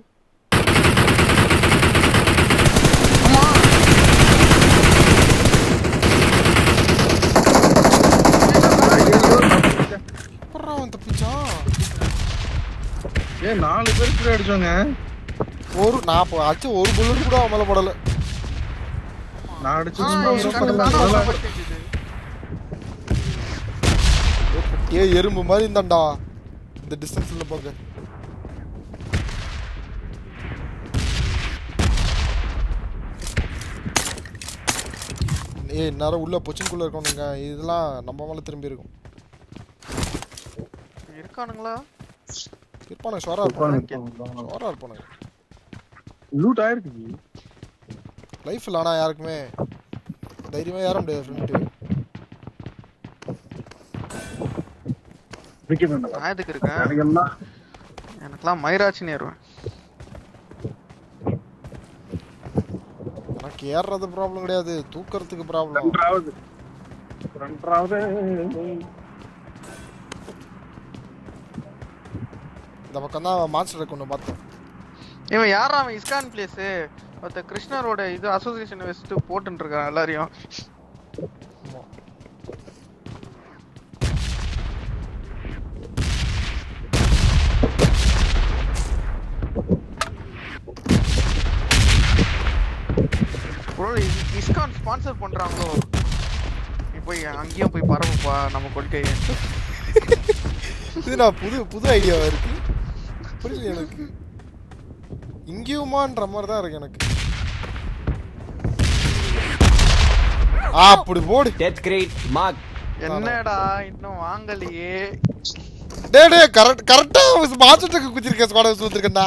எப்பட்றா அவன் தப்பிச்சான் ஏன் நாலு பேர் கூட அடிச்சோங்க ஒரு நான் இப்போ அடிச்ச ஒரு புல்லட் கூட அவன் மேல படல நான் ஆ, அடிச்சு எனக்கு அந்த பேனா உள்ள ஏ எறும்பு மாதிரி இருந்தான்டா இந்த டிஸ்டன்ஸ்ல போங்க ஏய் இந்நேரம் உள்ள பொச்சின்குள்ள இருக்கணுங்க இதெல்லாம் நம்ம மேல திரும்பி இருக்கும் இருக்கானுங்களா இருப்பானுங்க ஷோரா இருப்பானுங்க ஷோரா இருப்பானுங்க லூட் ஆயிருக்கு லைஃப் இல்ல ஆனா யாருக்குமே தைரியமா ஏற முடியாது ஃப்ரெண்டு நான் எதுக்கு இருக்கேன் எனக்கெல்லாம் எனக்கெல்லாம் மயிராட்சி நேருவேன் எனக்கு ஏறுறது ப்ராப்ளம் கிடையாது தூக்கறதுக்கு ப்ராப்ளம் ரெண்டாவது ரெண்டாவது இந்த பக்கம் தான் மாஸ்டர் கொண்டு பார்த்தோம் இவன் யாரா அவன் இஸ்கான் பிளேஸ் ஒருத்த கிருஷ்ணரோட இது அசோசியேஷன் வச்சுட்டு போட்டுட்டு இருக்கான் எல்லாரையும் bro இஸ்- இஸ்கான் ஸ்பான்சர் பண்றாங்களோ நீ போய் அங்கேயும் போய் பரவுப்பா நம்ம கொள்கையை இது நான் புது புது ஐடியாவா இருக்கு புரியல எனக்கு இங்கேயுமான்ற மாதிரி தான் இருக்கு எனக்கு ஆ, அப்படி போடு Death crate mark. என்னடா இன்னும் வாங்கலையே டே டே கரெக்ட் கரெக்டா மாஸ்டருக்கு குத்திருக்கேன் ஸ்குவாட் ஹவுஸ் வந்திருக்கேன்டா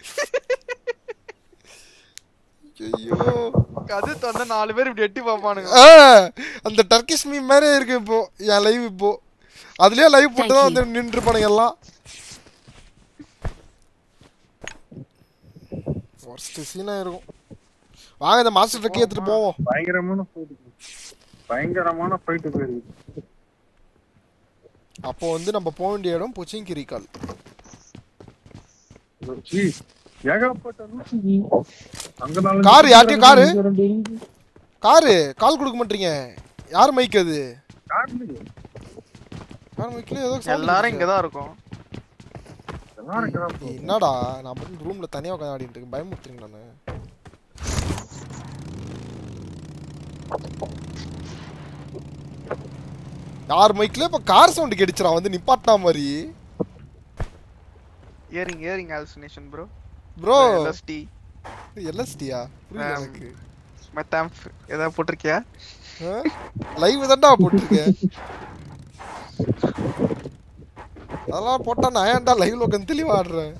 ஐயோ அது தந்த நாலு பேர் இப்படி எட்டி பார்ப்பானுங்க ஆ, அந்த டர்க்கிஷ் மீம் மாதிரி இருக்கு இப்போ என் லைவ் இப்போ அதுலயே லைவ் போட்டு தான் வந்து நின்று இருப்பானுங்க எல்லாம் ஃபர்ஸ்ட் சீனா இருக்கும் வாங்க இந்த மாஸ்டர் ட்ரக்கே எடுத்துட்டு போவோம் பயங்கரமான ஃபைட் பயங்கரமான ஃபைட் போயிருக்கு அப்போ வந்து நம்ம போக வேண்டிய இடம் பொச்சிங்கி ரீகால் ஜி, ஏகப்பட்ட லூசுங்க. அங்க நாலு காரு, யார்கிட்டயும் காரு? காரு கால் கொடுக்க மாட்டீங்க யார் மைக் அது கார்லயே. யார் மைக்ல ஏதோ sound எல்லாரும் கேக்குது. இங்கதான் இருக்கும் எல்லாரும் இங்கதான் போ- என்னடா நான் மட்டும் ரூம்ல தனியா உட்காந்து ஆடிட்டு இருக்கேன் பயமுறுத்துறீங்க நானு யார் மைக்ல இப்ப கார் சவுண்ட் கேட்டுச்சுடா வந்து நிப்பாட்டினா மாதிரி ஏரிங் ஏரிங் ஆல்சினேஷன் ப்ரோ ப்ரோ எல்எஸ்டி எல்எஸ்டியா புரியல ஆம். எனக்கு மெத்தாம்ப் ஏதாவது போட்டிருக்கியா லைவ் தான்டா போட்டிருக்கேன் அதெல்லாம் போட்டா நான் ஏன்டா லைவ்ல உட்காந்து தெளிவா ஆடுறேன்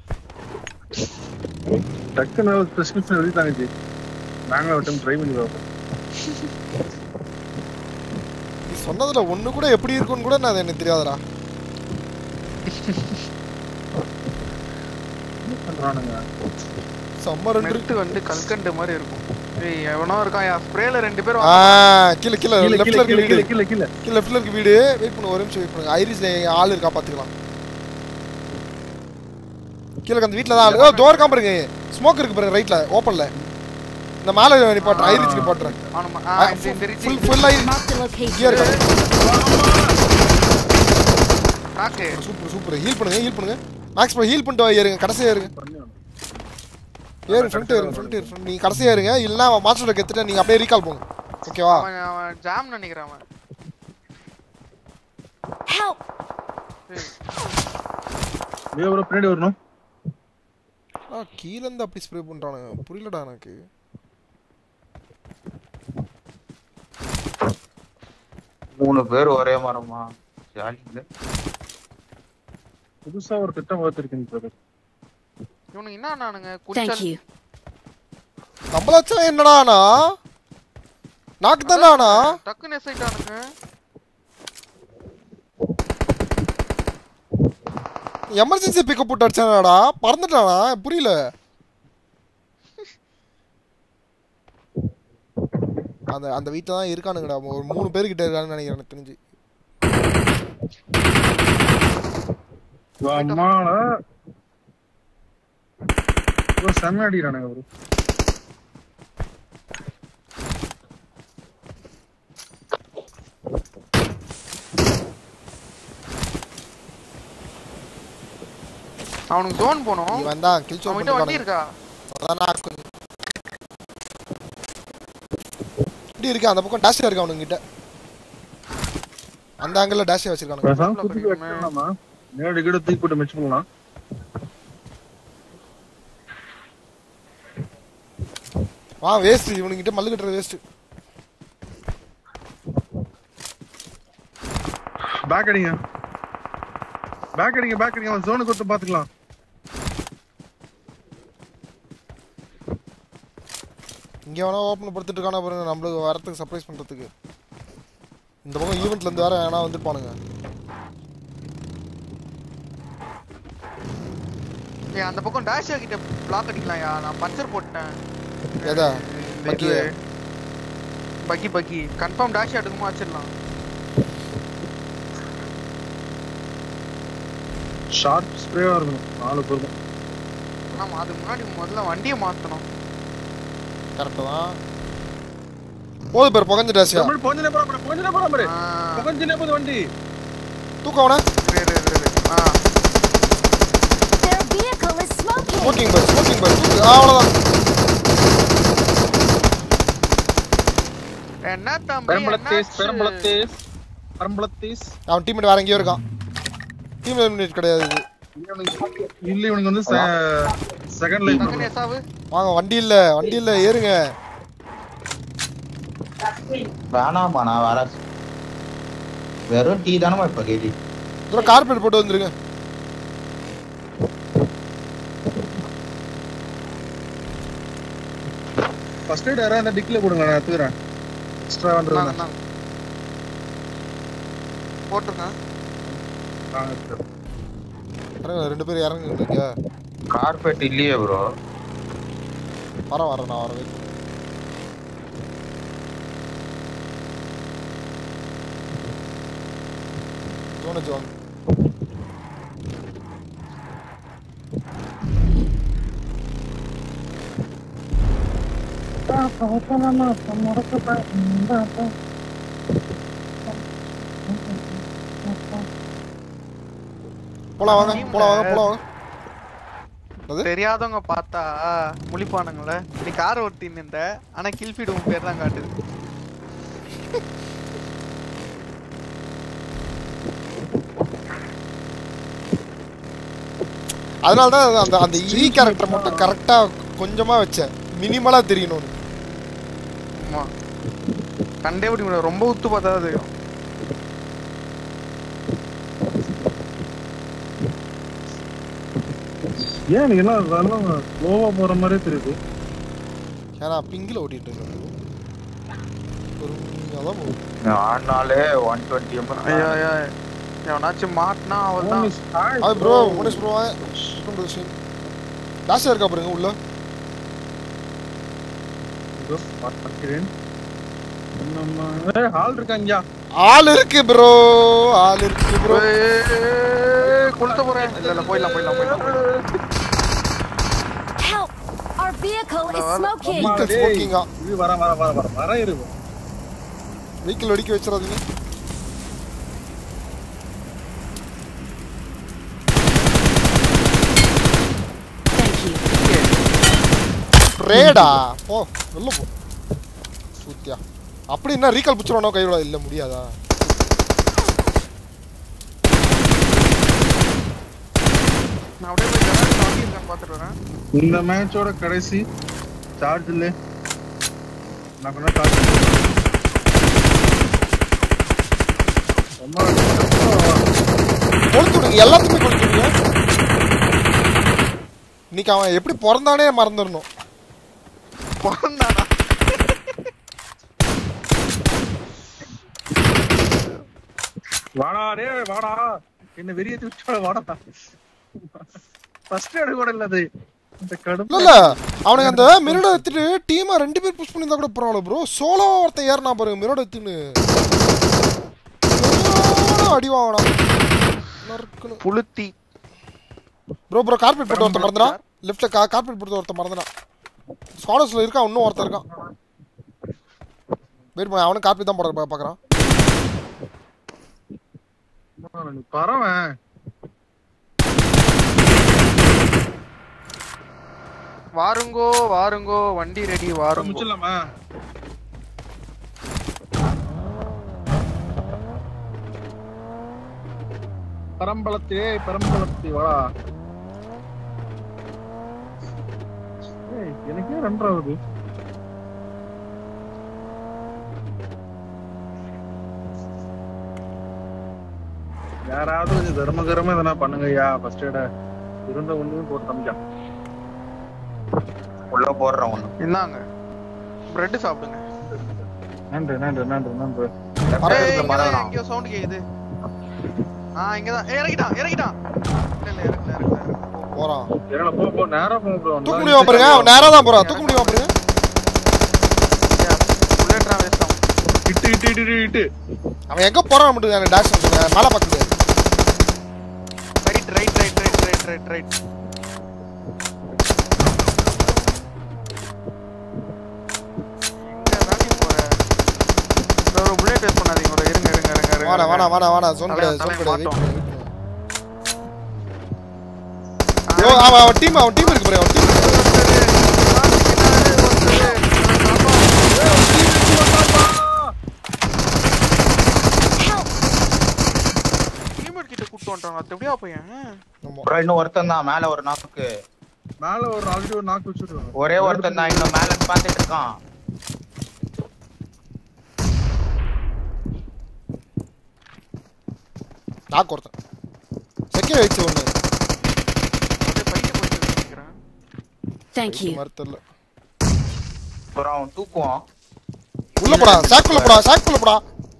டக்குன்னு பிரிஸ்கிரிப்ஷன் எழுதிட்டாங்க ஜி நாங்களும் ஒரு டைம் ட்ரை பண்ணி பார்ப்போம் நீ சொன்னதுல ஒண்ணு கூட எப்படி இருக்கும்னு கூட நான் எனக்கு தெரியாதுடா என்ன பண்றானுங்க செம்ம ரெண்டு நெட்டு வந்து கல்கண்டு மாதிரி இருக்கும் ஏய் எவனோ இருக்கான் யா ஸ்ப்ரேல ரெண்டு பேரும் ஆ கீழ கீழ கீழே லெஃப்ட்ல கீழே இருக்க கீழே வீடு கீழே கீழே கீழ லெஃப்ட்ல இருக்க வீடு வெயிட் பண்ணுங்க ஒரு நிமிஷம் வெயிட் பண்ணுங்க ஐரிஸ் ஆள் இருக்கா பாத்துக்கலாம் கீழ அந்த வீட்ல தான் ஆளு ஓ டோர் காம்பருங்க ஸ்மோக் இருக்கு பாருங்க ரைட்ல ஓபன்ல இந்த மேல நிப்பாட்டுறேன் ஐரிஸ் நிப்பாட்டுறேன் அவனுமா ஆ இந்த இந்த ரிச்சி ஃபுல் ஃபுல் ஐரிஸ் Marked a இங்கே location. இருக்காங்க நாக்கு சூப்பர் சூப்பர் ஹீல் பண்ணுங்க ஹீல் பண்ணுங்க மேக்ஸ் ப்ரோ ஹீல் பண்ணிட்டு வா, ஏறுங்க கடைசியா ஏறுங்க ஏறு ஃப்ரண்ட் ஏறுங்க ஃப்ரண்ட் ஏறு front. நீங்க கடைசியா ஏறுங்க இல்லனா மாஸ்டர் கெத்துட்டு நீங்க அப்படியே ரீகால் போங்க ஓகேவா அவன் அவன் ஜாம் நினைக்கிறான் அவன் Help! ஏய், நீ எவ்வளவு பின்னாடி வரணும் ஆ கீழ இருந்து அப்படி ஸ்ப்ரே பண்றானுங்க புரியலடா எனக்கு மூணு பேர் ஒரே மரமா ஜாலி இல்ல புதுசா ஒரு திட்டம் வகுத்திருக்கீங்க brother. இவனுக்கு என்ன நானுங்க Thank குடிச்சால் you. நம்மளாச்சும் என்னடானா நாக்கு தானா டக்குன்னு எஸ் ஆயிட்டானுங்க எமர்ஜென்சி பிக்கப் போட்டு அடிச்சானாடா பறந்துட்டானா புரியல அந்த அந்த வீட்டில் தான் இருக்கானுங்கடா ஒரு மூணு பேர் கிட்ட இருக்கானுன்னு நினைக்கிறேன் எனக்கு தெரிஞ்சு அம்மால bro, செம்ம அடிக்கிறானுங்க bro. அவனுக்கு ஜோன் போனோம் இவன் தான் கில் சோப் அவன்கிட்ட வண்டி இருக்கா இப்படி இருக்கு அந்த பக்கம் டேஷ் இருக்கு அவனுங்க கிட்ட அந்த ஆங்கிள் டேஷ் வச்சிருக்கானுங்க பேசாம உள்ள குதிக்க போயிருக்குமே. வைக்கலாமா? நேரடி கீழ தூக்கி போட்டு மிஸ் பண்ணலாம் வா வேஸ்ட் இவனுங்க கிட்ட மல்லு கட்டுற வேஸ்ட் பேக் அடிங்க பேக் அடிங்க பேக் அடிங்க அவன் ஜோனுக்கு கொடுத்து பாத்துக்கலாம் இங்க வேணா ஓப்பன் படுத்துட்டு இருக்கானா பாருங்க நம்மளுக்கு வரத்துக்கு சர்ப்ரைஸ் பண்றதுக்கு இந்த பக்கம் ஈவெண்ட்ல இருந்து வேற வேணா வந்துருப்பானுங்க ஏய் அந்த பக்கம் டாஷியா கிட்ட பிளாக் அடிக்கலாம்யா நான் பஞ்சர் போட்டேன் எதா இந்த பக்கியா? இது. பக்கி பக்கி கன்ஃபார்ம் டாஷியா எடுக்குமா வச்சிடலாம் ஷார்ப் ஸ்ப்ரேவா இருக்கணும் நாலு பேருக்கும் ஆமா அதுக்கு முன்னாடி முதல்ல வண்டியை மாத்தணும் கரெக்ட் தான் போது பேர் புகஞ்சு டேஷியா தமிழ் பொஞ்சனே போற பொஞ்சனே போற பாரு ஆ, பொஞ்சனே போது வண்டி தூக்கம் அவன இரு, இரு, இரு, இரு. ஆ, Their vehicle is smoking. Smoking பேர் ஸ்மோக்கிங் பேர் தூக்கு ஆ, அவ்வளவுதான் என்ன தம்பி பெரம்பலத்தீஸ் என்னாச்சு? பெரம்பலத்தீஸ் பெரம்பலத்தீஸ் அவன் டீம்மேட் வேற எங்கேயோ இருக்கான் டீம் எலிமினேட் கிடையாது இது இல்ல இவனுக்கு வந்து செகண்ட் லைன் டக்குனு எசாவு வாங்க வண்டி இல்ல வண்டி இல்ல ஏறுங்க வேணாமா நான் வர வெறும் டீ தானமா இப்ப கேடி இதோ கார்பெட் போட்டு வந்துருங்க ஃபர்ஸ்ட் எய்ட் யாரா அந்த டிக்கில போடுங்க நான் எடுத்துக்கிறேன் எக்ஸ்ட்ரா இந்தாங்க, வந்து இந்தாங்க. போட்டிருக்கேன் பாருங்க ரெண்டு பேரும் இறங்குங்க கார்பெட் இல்லையே ப்ரோ வர வரேன் நான் வர வெயிட் ஜோனு ஜோன் போலாம் வாங்க போலாம் வாங்க போலாம் வாங்க அது தெரியாதவங்க பார்த்தா முழிப்பானுங்களே நீ கார் ஓட்டின்னு இருந்த ஆனா கில்ஃபீட் உன் பேர் தான் காட்டுது அதனால தான் அந்த அந்த ஈ கேரக்டர் மட்டும் கரெக்டா கொஞ்சமா வச்சேன் மினிமலா தெரியணும் ஆமா கண்டே பிடிக்க முடியாது ரொம்ப உத்து பார்த்தா தான் தெரியும் ஏன் நீங்க எல்லாம் அதெல்லாம் ஸ்லோவா போற மாதிரியே தெரியுது ஏன்னா பிங்கில் ஓட்டிட்டு இருக்கேன் பொறுமையா தான் போகும் ஆனாலே ஒன் டுவெண்ட்டி ஐயா ஐயா எவனாச்சும் மாட்டினா அவள் தான் அது bro Munish bro welcome to stream டாஷா இருக்கா பாருங்க உள்ள இதோ பார்க்கிறேன் நம்ம ஹால் இருக்காங்கயா ஆள் இருக்கு ப்ரோ ஆள் இருக்கு ப்ரோ கொளுத்த போறேன் இல்ல இல்ல போயிடலாம் போயிடலாம் போயிடலாம் Help! Our vehicle is smoking. Vehicle smoking-ஆ. இது வர வர வர வர வர இருக்கு வெஹிக்கிள் வெடிக்க வச்சிடாதீங்க Thank you. ரேடா போ வெளில போ சூத்தியா அப்படி என்ன ரீகால் பிடிச்சிருவானோ கையோட இல்ல முடியாதா நான் அப்படியே போய் garage ல வண்டி இருக்கான்னு பார்த்துட்டு வரேன் இந்த மேட்சோட கடைசி சார்ஜ் இல்ல நான் கொஞ்சம் சார்ஜ் ரொம்ப கொளுத்து விடுங்க எல்லாத்துக்குமே கொளுத்து விடுங்க இன்னைக்கு அவன் எப்படி பிறந்தானே மறந்துடணும் பிறந்தானா வாடா டே வாடா என்ன வெறியத்தி விட்டா வாடா ஃபர்ஸ்ட் எய்ட் கூட இல்ல அது இந்த இல்ல கடுப்பு இல்ல அவனுக்கு அந்த மிரட எடுத்துட்டு டீமா ரெண்டு பேர் புஷ் பண்ணியிருந்தா கூட பரவாயில்ல ப்ரோ சோலோவா ஒருத்தன் ஏறினா பாருங்க மிரட எடுத்துன்னு சரியான அடி வாங்கினா நறுக்குன்னு புளுத்தி ப்ரோ ப்ரோ கார்பெட் போட்டு ஒருத்தன் மறந்துடா லெஃப்ட்ல கா கார்பெட் போட்டு ஒருத்தன் மறந்துடான் ஸ்காலர்ஸ்ல இருக்கான் இன்னும் ஒருத்தன் இருக்கான் வெயிட் பண்ண அவனும் கார்பெட் தான் போட பா- பார்க்கறான் நீ பரவன் வாருங்கோ வாருங்கோ வண்டி ரெடி வாருங்கோ முடிச்சிடலாமா பரம்பளத்தே பரம்பளத்தி வாடா ஏய், எனக்கே ரெண்டாவது யாராவது கொஞ்சம் தர்ம கர்ம எதனா பண்ணுங்கய்யா ஃபர்ஸ்ட் எய்ட இருந்த ஒண்ணுமே போட்டு தம்பிக்கா உள்ள போடுறேன் ஒண்ணு இந்தாங்க பிரெட் சாப்பிடுங்க நன்றி நன்றி நன்றி நன்றி லெஃப்ட் ஏய், எடுத்து இங்கதான் மறந்துடும் எங்கேயோ சவுண்ட் கேக்குது ஆ இங்கதான் ஏய், இறங்கிட்டான் இறங்கிட்டான் இல்ல இல்ல இறங்கல இறங்கல போறான் ஏன்னா போ போ நேரா போ bro. தூக்க முடியுமா பாருங்க அவன் நேரா தான் போறான் தூக்க முடியுமா பாருங்க புல்லட்ரா வேஸ்ட் ஆகும் இட்டு இட்டு இட்டு இட்டு, இட்டு அவன் எங்க போறான் மட்டும் எனக்கு டேஷ் சொல்லுங்க மேல பார்க்க முடியாது right right right right right right right எங்க தாண்டி போற bro, ஒரு புல்லட் வேஸ்ட் பண்ணாதீங்க ஒரு இருங்க இருங்க இருங்க இருங்க வாடா வாடா வாடா வாடா சொல் தலைவன், கிடையாது சொல் தலைவன் கிடையாது மாட்டோம். ஐயோ அவன் அவன் டீம் அவன் டீம் இருக்கு பாரு அவன் டீம் டீம்மேட் கிட்ட கூட்டு வந்துட்டாங்க அது எப்படியா பையன் ப்ரோ இன்னும் ஒருத்தன் தான் மேல ஒரு நாக்கு மேல ஒரு ஆல்ரெடி ஒரு நாக்கு வச்சிருக்காங்க ஒரே ஒருத்தன் தான் இன்னும் மேல பாத்துட்டு இருக்கான் நாக்கு ஒருத்தன் செகண்ட் வச்சு ஒண்ணு அப்படியே பைக்கு போயிட்டு நினைக்கிறேன் Thank you. மாதிரி தெரியல அப்புறம் அவன் தூக்குவான் உள்ள போடா சாக்குள்ள போடா சாக்குள்ள போடா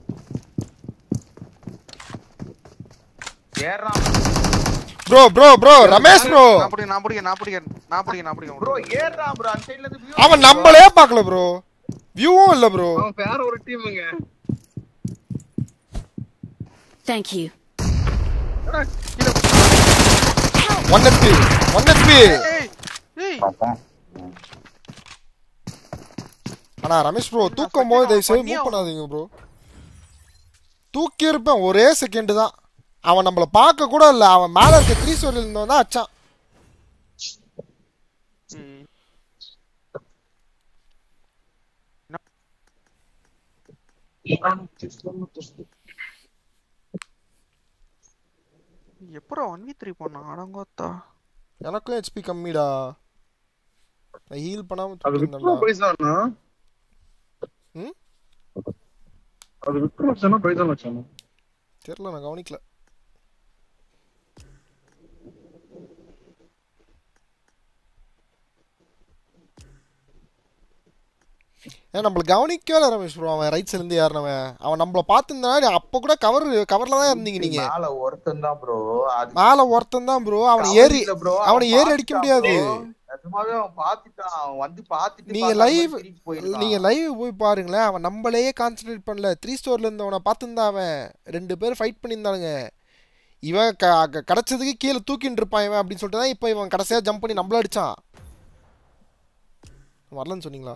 ஏறான் bro bro bro Ramesh bro நான் பிடிக்க நான் பிடிக்க நான் பிடிக்க நான் பிடிக்க நான் பிடிக்க ப்ரோ ஏறான் ப்ரோ அந்த சைடுல இருந்து view அவன் நம்மளே பார்க்கல ப்ரோ வியூவும் இல்ல ப்ரோ அவன் வேற ஒரு டீமுங்க Thank you. ஒன் எஸ்பி ஒன் எஸ்பி ஏய் ஏய் பார்ப்போம் ஆனா ரமேஷ் ப்ரோ தூக்கும் போது தயவு செய்து மூவ் பண்ணாதீங்க ப்ரோ தூக்கி இருப்பேன் ஒரே செகண்ட் தான் அவன் நம்மள பார்க்க கூட இல்ல அவன் மேல இருக்க த்ரீ ஸ்டோரியில் இருந்தவன் தான் அச்சான் ம். எப்படா ஒன் வி த்ரீ பண்ணா அடங்கோத்தா எனக்கும் ஹெச்பி கம்மிடா நான் ஹீல் பண்ணாம அது தூக்கி விக்ரம் இருந்தேன்டா. பைசானா ம்? அது விக்ரம் வச்சானா பைசான் வச்சானா தெரியல நான் கவனிக்கல ஏன் நம்மள கவனிக்கவே இல்லை ரமேஷ் ப்ரோ அவன் ரைட் சைட்ல இருந்து ஏறினவன் அவன் நம்மள பார்த்துருந்தா அப்ப கூட கவர் கவர்ல தான் இருந்தீங்க நீங்க மேல ஒருத்தன் தான் ப்ரோ அது மேல ஒருத்தன் தான் ப்ரோ அவனை cover ஏறி இல்ல bro. அவனை அவன் ஏறி அடிக்க பாத்துட்டான் முடியாது bro. நிஜமாவே அவன் பாத்துட்டான் அவன் வந்து பாத்துட்டு நீங்க பார்க்காம live- திருப்பி போயிருக்கான். நீங்க லைவ் போய் பாருங்களேன் அவன் நம்மளையே கான்சென்ட்ரேட் பண்ணல த்ரீ ஸ்டோர்ல இருந்தவனை பார்த்துருந்தான் அவன் ரெண்டு பேரும் ஃபைட் பண்ணியிருந்தானுங்க இவன் க க- கிடைச்சதுக்கு கீழே தூக்கிட்டு இருப்பான் இவன் அப்படின்னு சொல்லிட்டு தான் இப்போ இவன் கடைசியா ஜம்ப் பண்ணி நம்மள அடிச்சான் வரலன்னு சொன்னீங்களா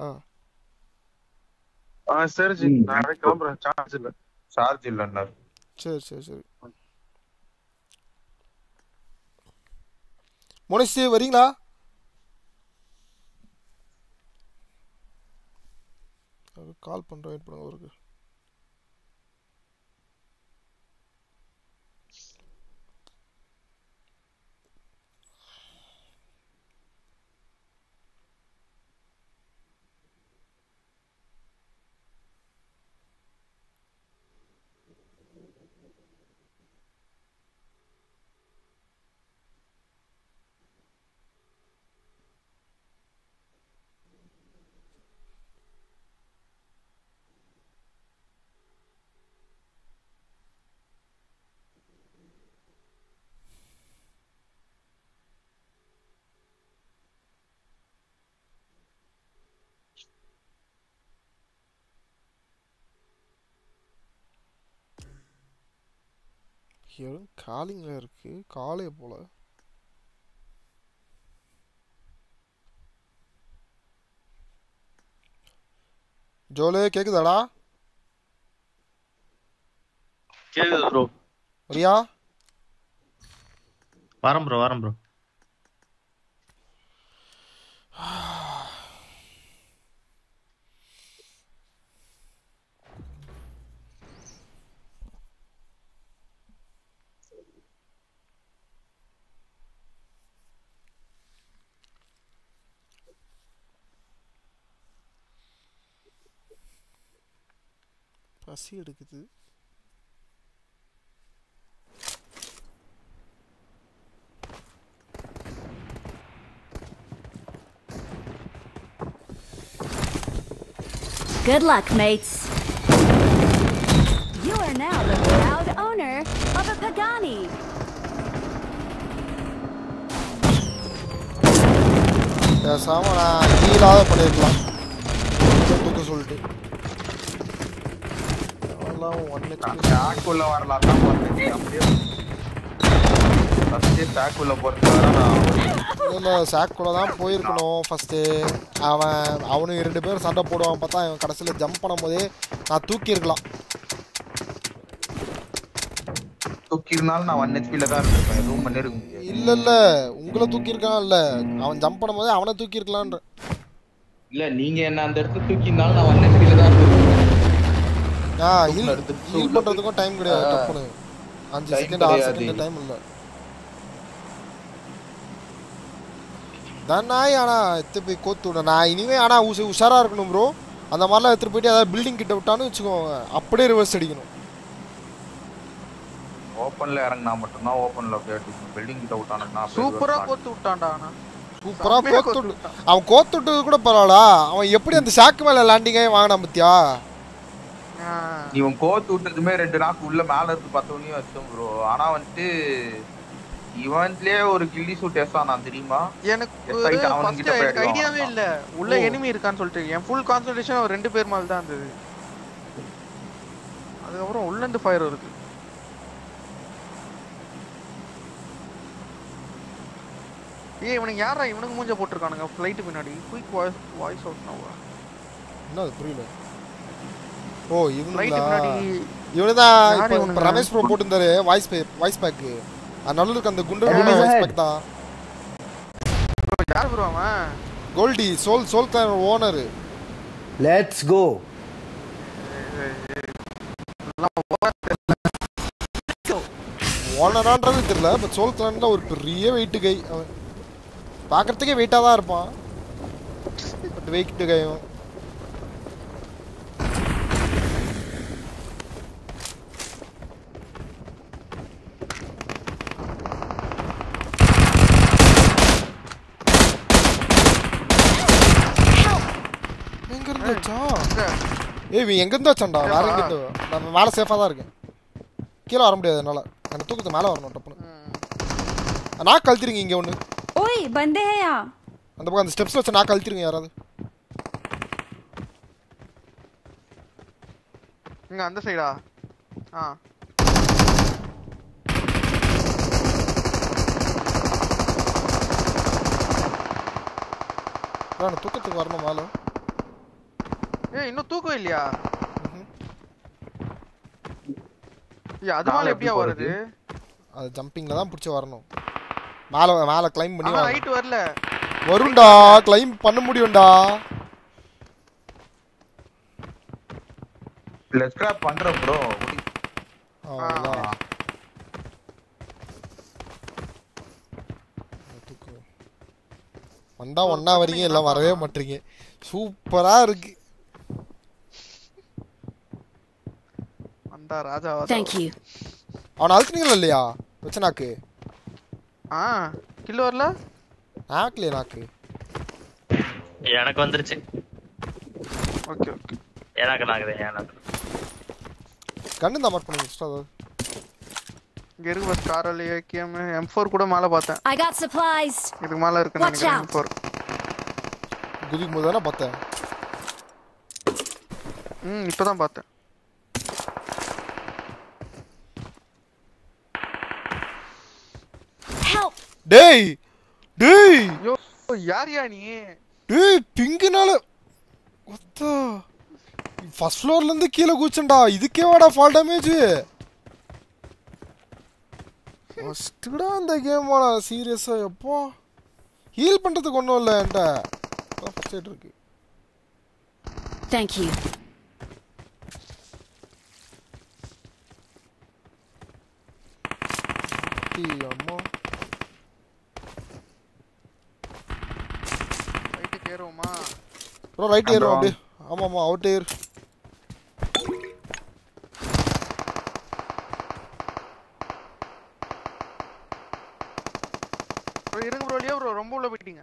ஆ சரி ஜி ம். நான் அப்படியே கிளம்புறேன் சார்ஜ் இல்ல சார்ஜ் இல்லைன்னாரு சரி சரி சரி மோனிஷ் வரீங்களா கால் பண்றேன் வெயிட் பண்ணுங்க அவருக்கு எதுவும் காலிங்ல இருக்கு காலே போல ஜோலே கேக்குதாடா கேக்குது ப்ரோ ரியா வரேன் ப்ரோ வரேன் ப்ரோ பசி எடுக்குது Good luck, mates. You are now the proud owner of a Pagani. பேசாம நான் ஹீலாத பண்ணிருக்கலாம் தூக்க சொல்லிட்டு எல்லாம் ஒன் ஸ்டாக் உள்ள வரலாம் தான் பார்த்தேன் அப்படியே ஃபர்ஸ்ட் ஸ்டாக் உள்ள போறதுக்காக நான் இல்லை சாக்குள்ள தான் போயிருக்கணும் ஃபஸ்ட்டு அவன் அவனும் இரண்டு பேரும் சண்டை போடுவான் பார்த்தா அவன் கடைசியில் ஜம்ப் பண்ணும்போதே நான் தூக்கியிருக்கலாம் தூக்கி இருந்தாலும் நான் ஒன் ஹெச்பில தான் இருந்திருப்பேன் எதுவும் பண்ணிருக்க முடியாது இல்லை இல்லை உங்களை தூக்கியிருக்கான் இல்லை அவன் ஜம்ப் பண்ணும்போதே அவனை தூக்கியிருக்கலான்ற இல்ல நீங்க என்ன அந்த இடத்துல தூக்கி இருந்தாலும் நான் ஒன் ஹெச்பில தான் இருந்திருப்பேன் ஆ தூக்குல ஹீல் எடுத்து ஹீல் உள்ள பண்ணுறதுக்கும் டைம் கிடையாது ஆ. டப்புனு அஞ்சு Time செகண்ட் ஆறு கிடையாது. செகண்ட் டைம் இல்லை தான் நாய் ஆனால் எடுத்து போய் கோத்து விட நான் இனிமே ஆனால் உஷ உஷாராக இருக்கணும் ப்ரோ அந்த மாதிரிலாம் எடுத்துகிட்டு போயிட்டு ஏதாவது பில்டிங் கிட்ட விட்டான்னு வச்சுக்கோங்க அப்படியே ரிவர்ஸ் அடிக்கணும் ஓப்பன்ல இறங்கினா மட்டும்தான் ஓப்பன்ல அப்படியே அடிக்கணும் பில்டிங் கிட்ட விட்டானுங்கன்னா அப்படியே சூப்பரா reverse கோத்து விட்டான்டா ஆனா சூப்பரா செம்மையா கோத்து கோத்து விட்டு விட்டான். அவன் கோத்து விட்டது கூட பரவாயில்ல அவன் எப்படி அந்த ஷாக்கு மேல லேண்டிங் ஆகி வாங்கினான் பத்தியா ஆ. இவன் கோத்து விட்டதுமே ரெண்டு நாக்கு உள்ள மேல இருந்து பார்த்தவனையும் வச்சோம் ப்ரோ ஆனா வந்துட்டு இவன்லயே ஒரு கில்லி சூட் எஸ் நான் தெரியுமா எனக்கு Yes, right, அவனுங்க ஃபர்ஸ்ட் கிட்ட போய் எனக்கு அடி ஐடியாவே வாங்கலாம். இல்ல உள்ள ஓ. எனிமி இருக்கான்னு சொல்லிட்டு என் ஃபுல் கான்சன்ட்ரேஷன் ஒரு ரெண்டு பேர் மேல தான் இருந்தது அதுக்கப்புறம் உள்ள இருந்து ஃபயர் வருது ஏய் இவனுக்கு யாரா இவனுக்கு மூஞ்ச போட்டிருக்கானுங்க ஃப்ளைட் பின்னாடி குயிக் வாய்ஸ் வாய்ஸ் அவுட் நோவா என்ன அது புரியல ஓ ஃப்ளைட் இவனுங்களா பின்னாடி இவனு தான் யாரு இப்போ இவனுங்க? இப்போ ரமேஷ் ப்ரோ போட்டிருந்தாரு வாய்ஸ் பே வாய்ஸ் பேக்கு நடுவில் அந்த குண்டர் வாய்ஸ் பேக் தான் யார் ப்ரோ அவன் Goldy soul soul clan owner Let's go. ஓனரான்றது தெரியல பட் சோல் கிளான்ல ஒரு பெரிய வெயிட் கை அவன் பார்க்கறதுக்கே வெயிட்டாக தான் இருப்பான் பட் வெயிட் கை அவன் எங்க இருந்து வச்சான் ஏய் இவன் எங்க இருந்து வச்சான்டா வேற எங்க இருந்து நான் மேல சேஃபா தான் இருக்கேன் கீழே வர முடியாது என்னால அந்த தூக்கத்து மேல வரணும் டப்புனு நான் கழுத்திருங்க இங்க ஒண்ணு ओए बंदे हैं यहाँ அந்த பக்கம் அந்த ஸ்டெப்ஸ்ல வச்சு நான் கழுத்திருங்க யாராவது இங்க அந்த சைடா ஆ நான் தூக்கத்துக்கு வரணும் மேல ஏய் இன்னும் தூக்கம் இல்லையா ஏய் அது மேல எப்படியா வருது அது ஜம்பிங்ல தான் பிடிச்சி வரணும் மேல மேல கிளைம் பண்ணி ஆனா வரணும். ஹைட் வரல வரும்டா கிளைம் பண்ண முடியும்டா லெட்ஸ் கிராப் பண்றேன் ப்ரோ அவ்வளவுதான். தூக்கம். வந்தா ஒன்னா வரீங்க எல்லாம் வரவே மாட்டீங்க சூப்பரா இருக்கு அந்த ராஜா Thank you. அவனை அழுத்துனீங்களா இல்லையா வச்சனாக்கு ஆ கில் வரல நாக்குலையே நாக்கு எனக்கு வந்துருச்சு ஓகே ஓகே எனக்கு நாக்குது எனக்கு கண்ணு தான் மார்க் பண்ணுங்க extra ஏதாவது. இங்க இருக்கு பஸ் காரல் ஏகேஎம் எம் ஃபோர் கூட மேல பார்த்தேன் I got supplies. இதுக்கு மேல இருக்குன்னு Watch நினைக்கிறேன் out. எம் ஃபோர் குதிக்கும் போது தானே பார்த்தேன் ம் இப்பதான் பார்த்தேன் டேய் டேய் ஐயோ யாரியா நீ டேய் பிங்குனால ஒத்தா ஃபர்ஸ்ட் ஃப்ளோர்ல இருந்து கீழே குச்சண்டா இதுக்கே வாடா ஃபால் டேமேஜ் ஃபர்ஸ்ட்டுடா இந்த கேம் வாடா சீரியஸா எப்போ ஹீல் பண்றதுக்கு ஒன்றும் இல்லை என்கிட்ட ஃபர்ஸ்ட் எய்ட் இருக்கு Thank you. டீ, அம்மா ரைட்டுக்கு ஏறுவோமா ப்ரோ ரைட் ஏறும் அப்படியே ஆமா ஆமா அவுட் ஏர் ப்ரோ இருங்க ப்ரோ இல்லையா ப்ரோ ரொம்ப உள்ள போயிட்டீங்க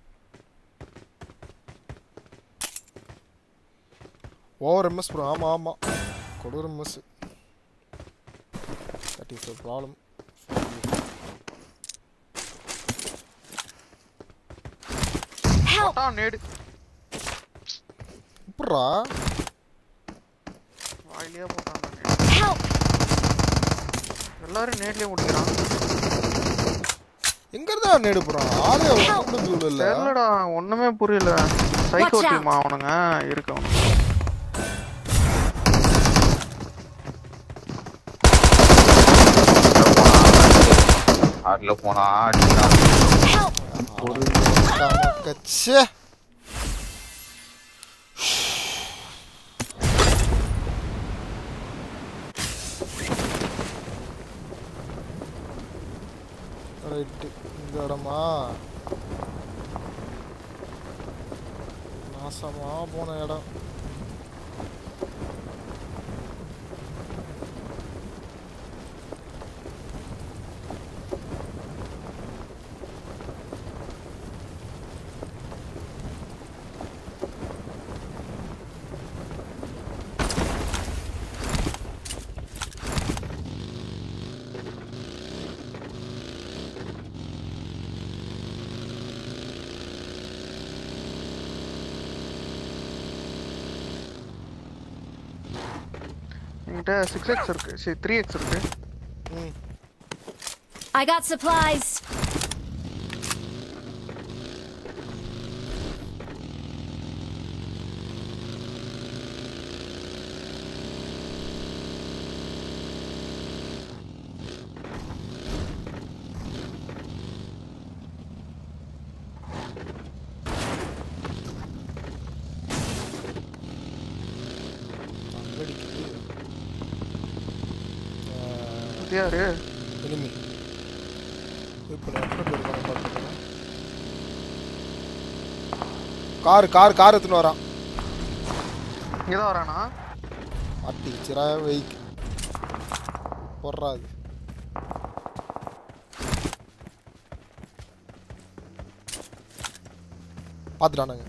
ஓவர் எம்எஸ் ப்ரோ ஆமா ஆமா கொடூர எம்எஸ் தட் இஸ் ப்ராப்ளம் போட்டான் நேடு எப்பட்றா வாயிலேயே போட்டான் அந்த நேடு. Help! எல்லாரும் நேட்லயே முடிக்கிறான் எங்க இருந்தா நேடு போறான் ஆளே ஒன்றும் வியூல இல்ல தெரியலடா ஒண்ணுமே புரியல சைக்கோ Watch out. டீமா அவனுங்க இருக்கவன் ஆட்ல போனா அடிக்கிறான் Help! கச்சே ரைட்டு இந்த இடமா நாசமா போன இடம் என்கிட்ட சிக்ஸ் எக்ஸ் இருக்கு சரி த்ரீ எக்ஸ் இருக்கு ம் I got supplies. அங்கடிக்குது இது யாரு எனிமி இப்போ எத்தனை பேர் இருக்காங்க பார்த்துக்கலாம் கார் கார் கார் எடுத்துன்னு வரான் இங்கதான் வரானா அட்டி சிரா வெயிக் போடுறாது பார்த்துட்டானுங்க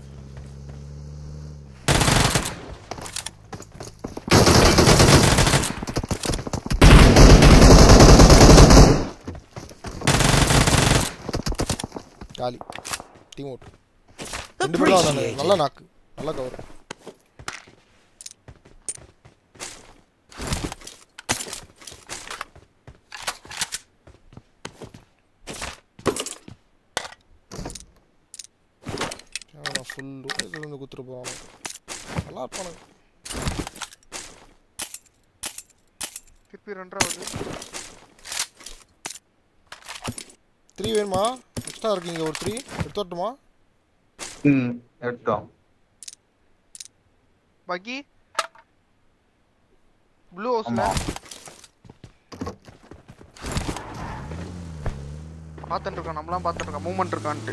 காலி டீம் அவுட் ரெண்டு பேரும் தான் வந்தானுங்க. நல்ல நாக்கு நல்ல கவர் ஃபுல் இதுல இருந்து குத்துட்டு போவாங்க நல்லா இருப்பானுங்க திருப்பி ரெண்டாவது த்ரீ வேணுமா எக்ஸ்ட்ரா இருக்கீங்க ஒரு த்ரீ எடுத்து வரட்டுமா ம் எடுத்தோம் பக்கி ப்ளூ ஹவுஸ்ல ஆமா பார்த்துட்டு இருக்கோம் நம்மளாம் பார்த்துட்டு இருக்கோம் மூவ்மெண்ட் இருக்கான்ட்டு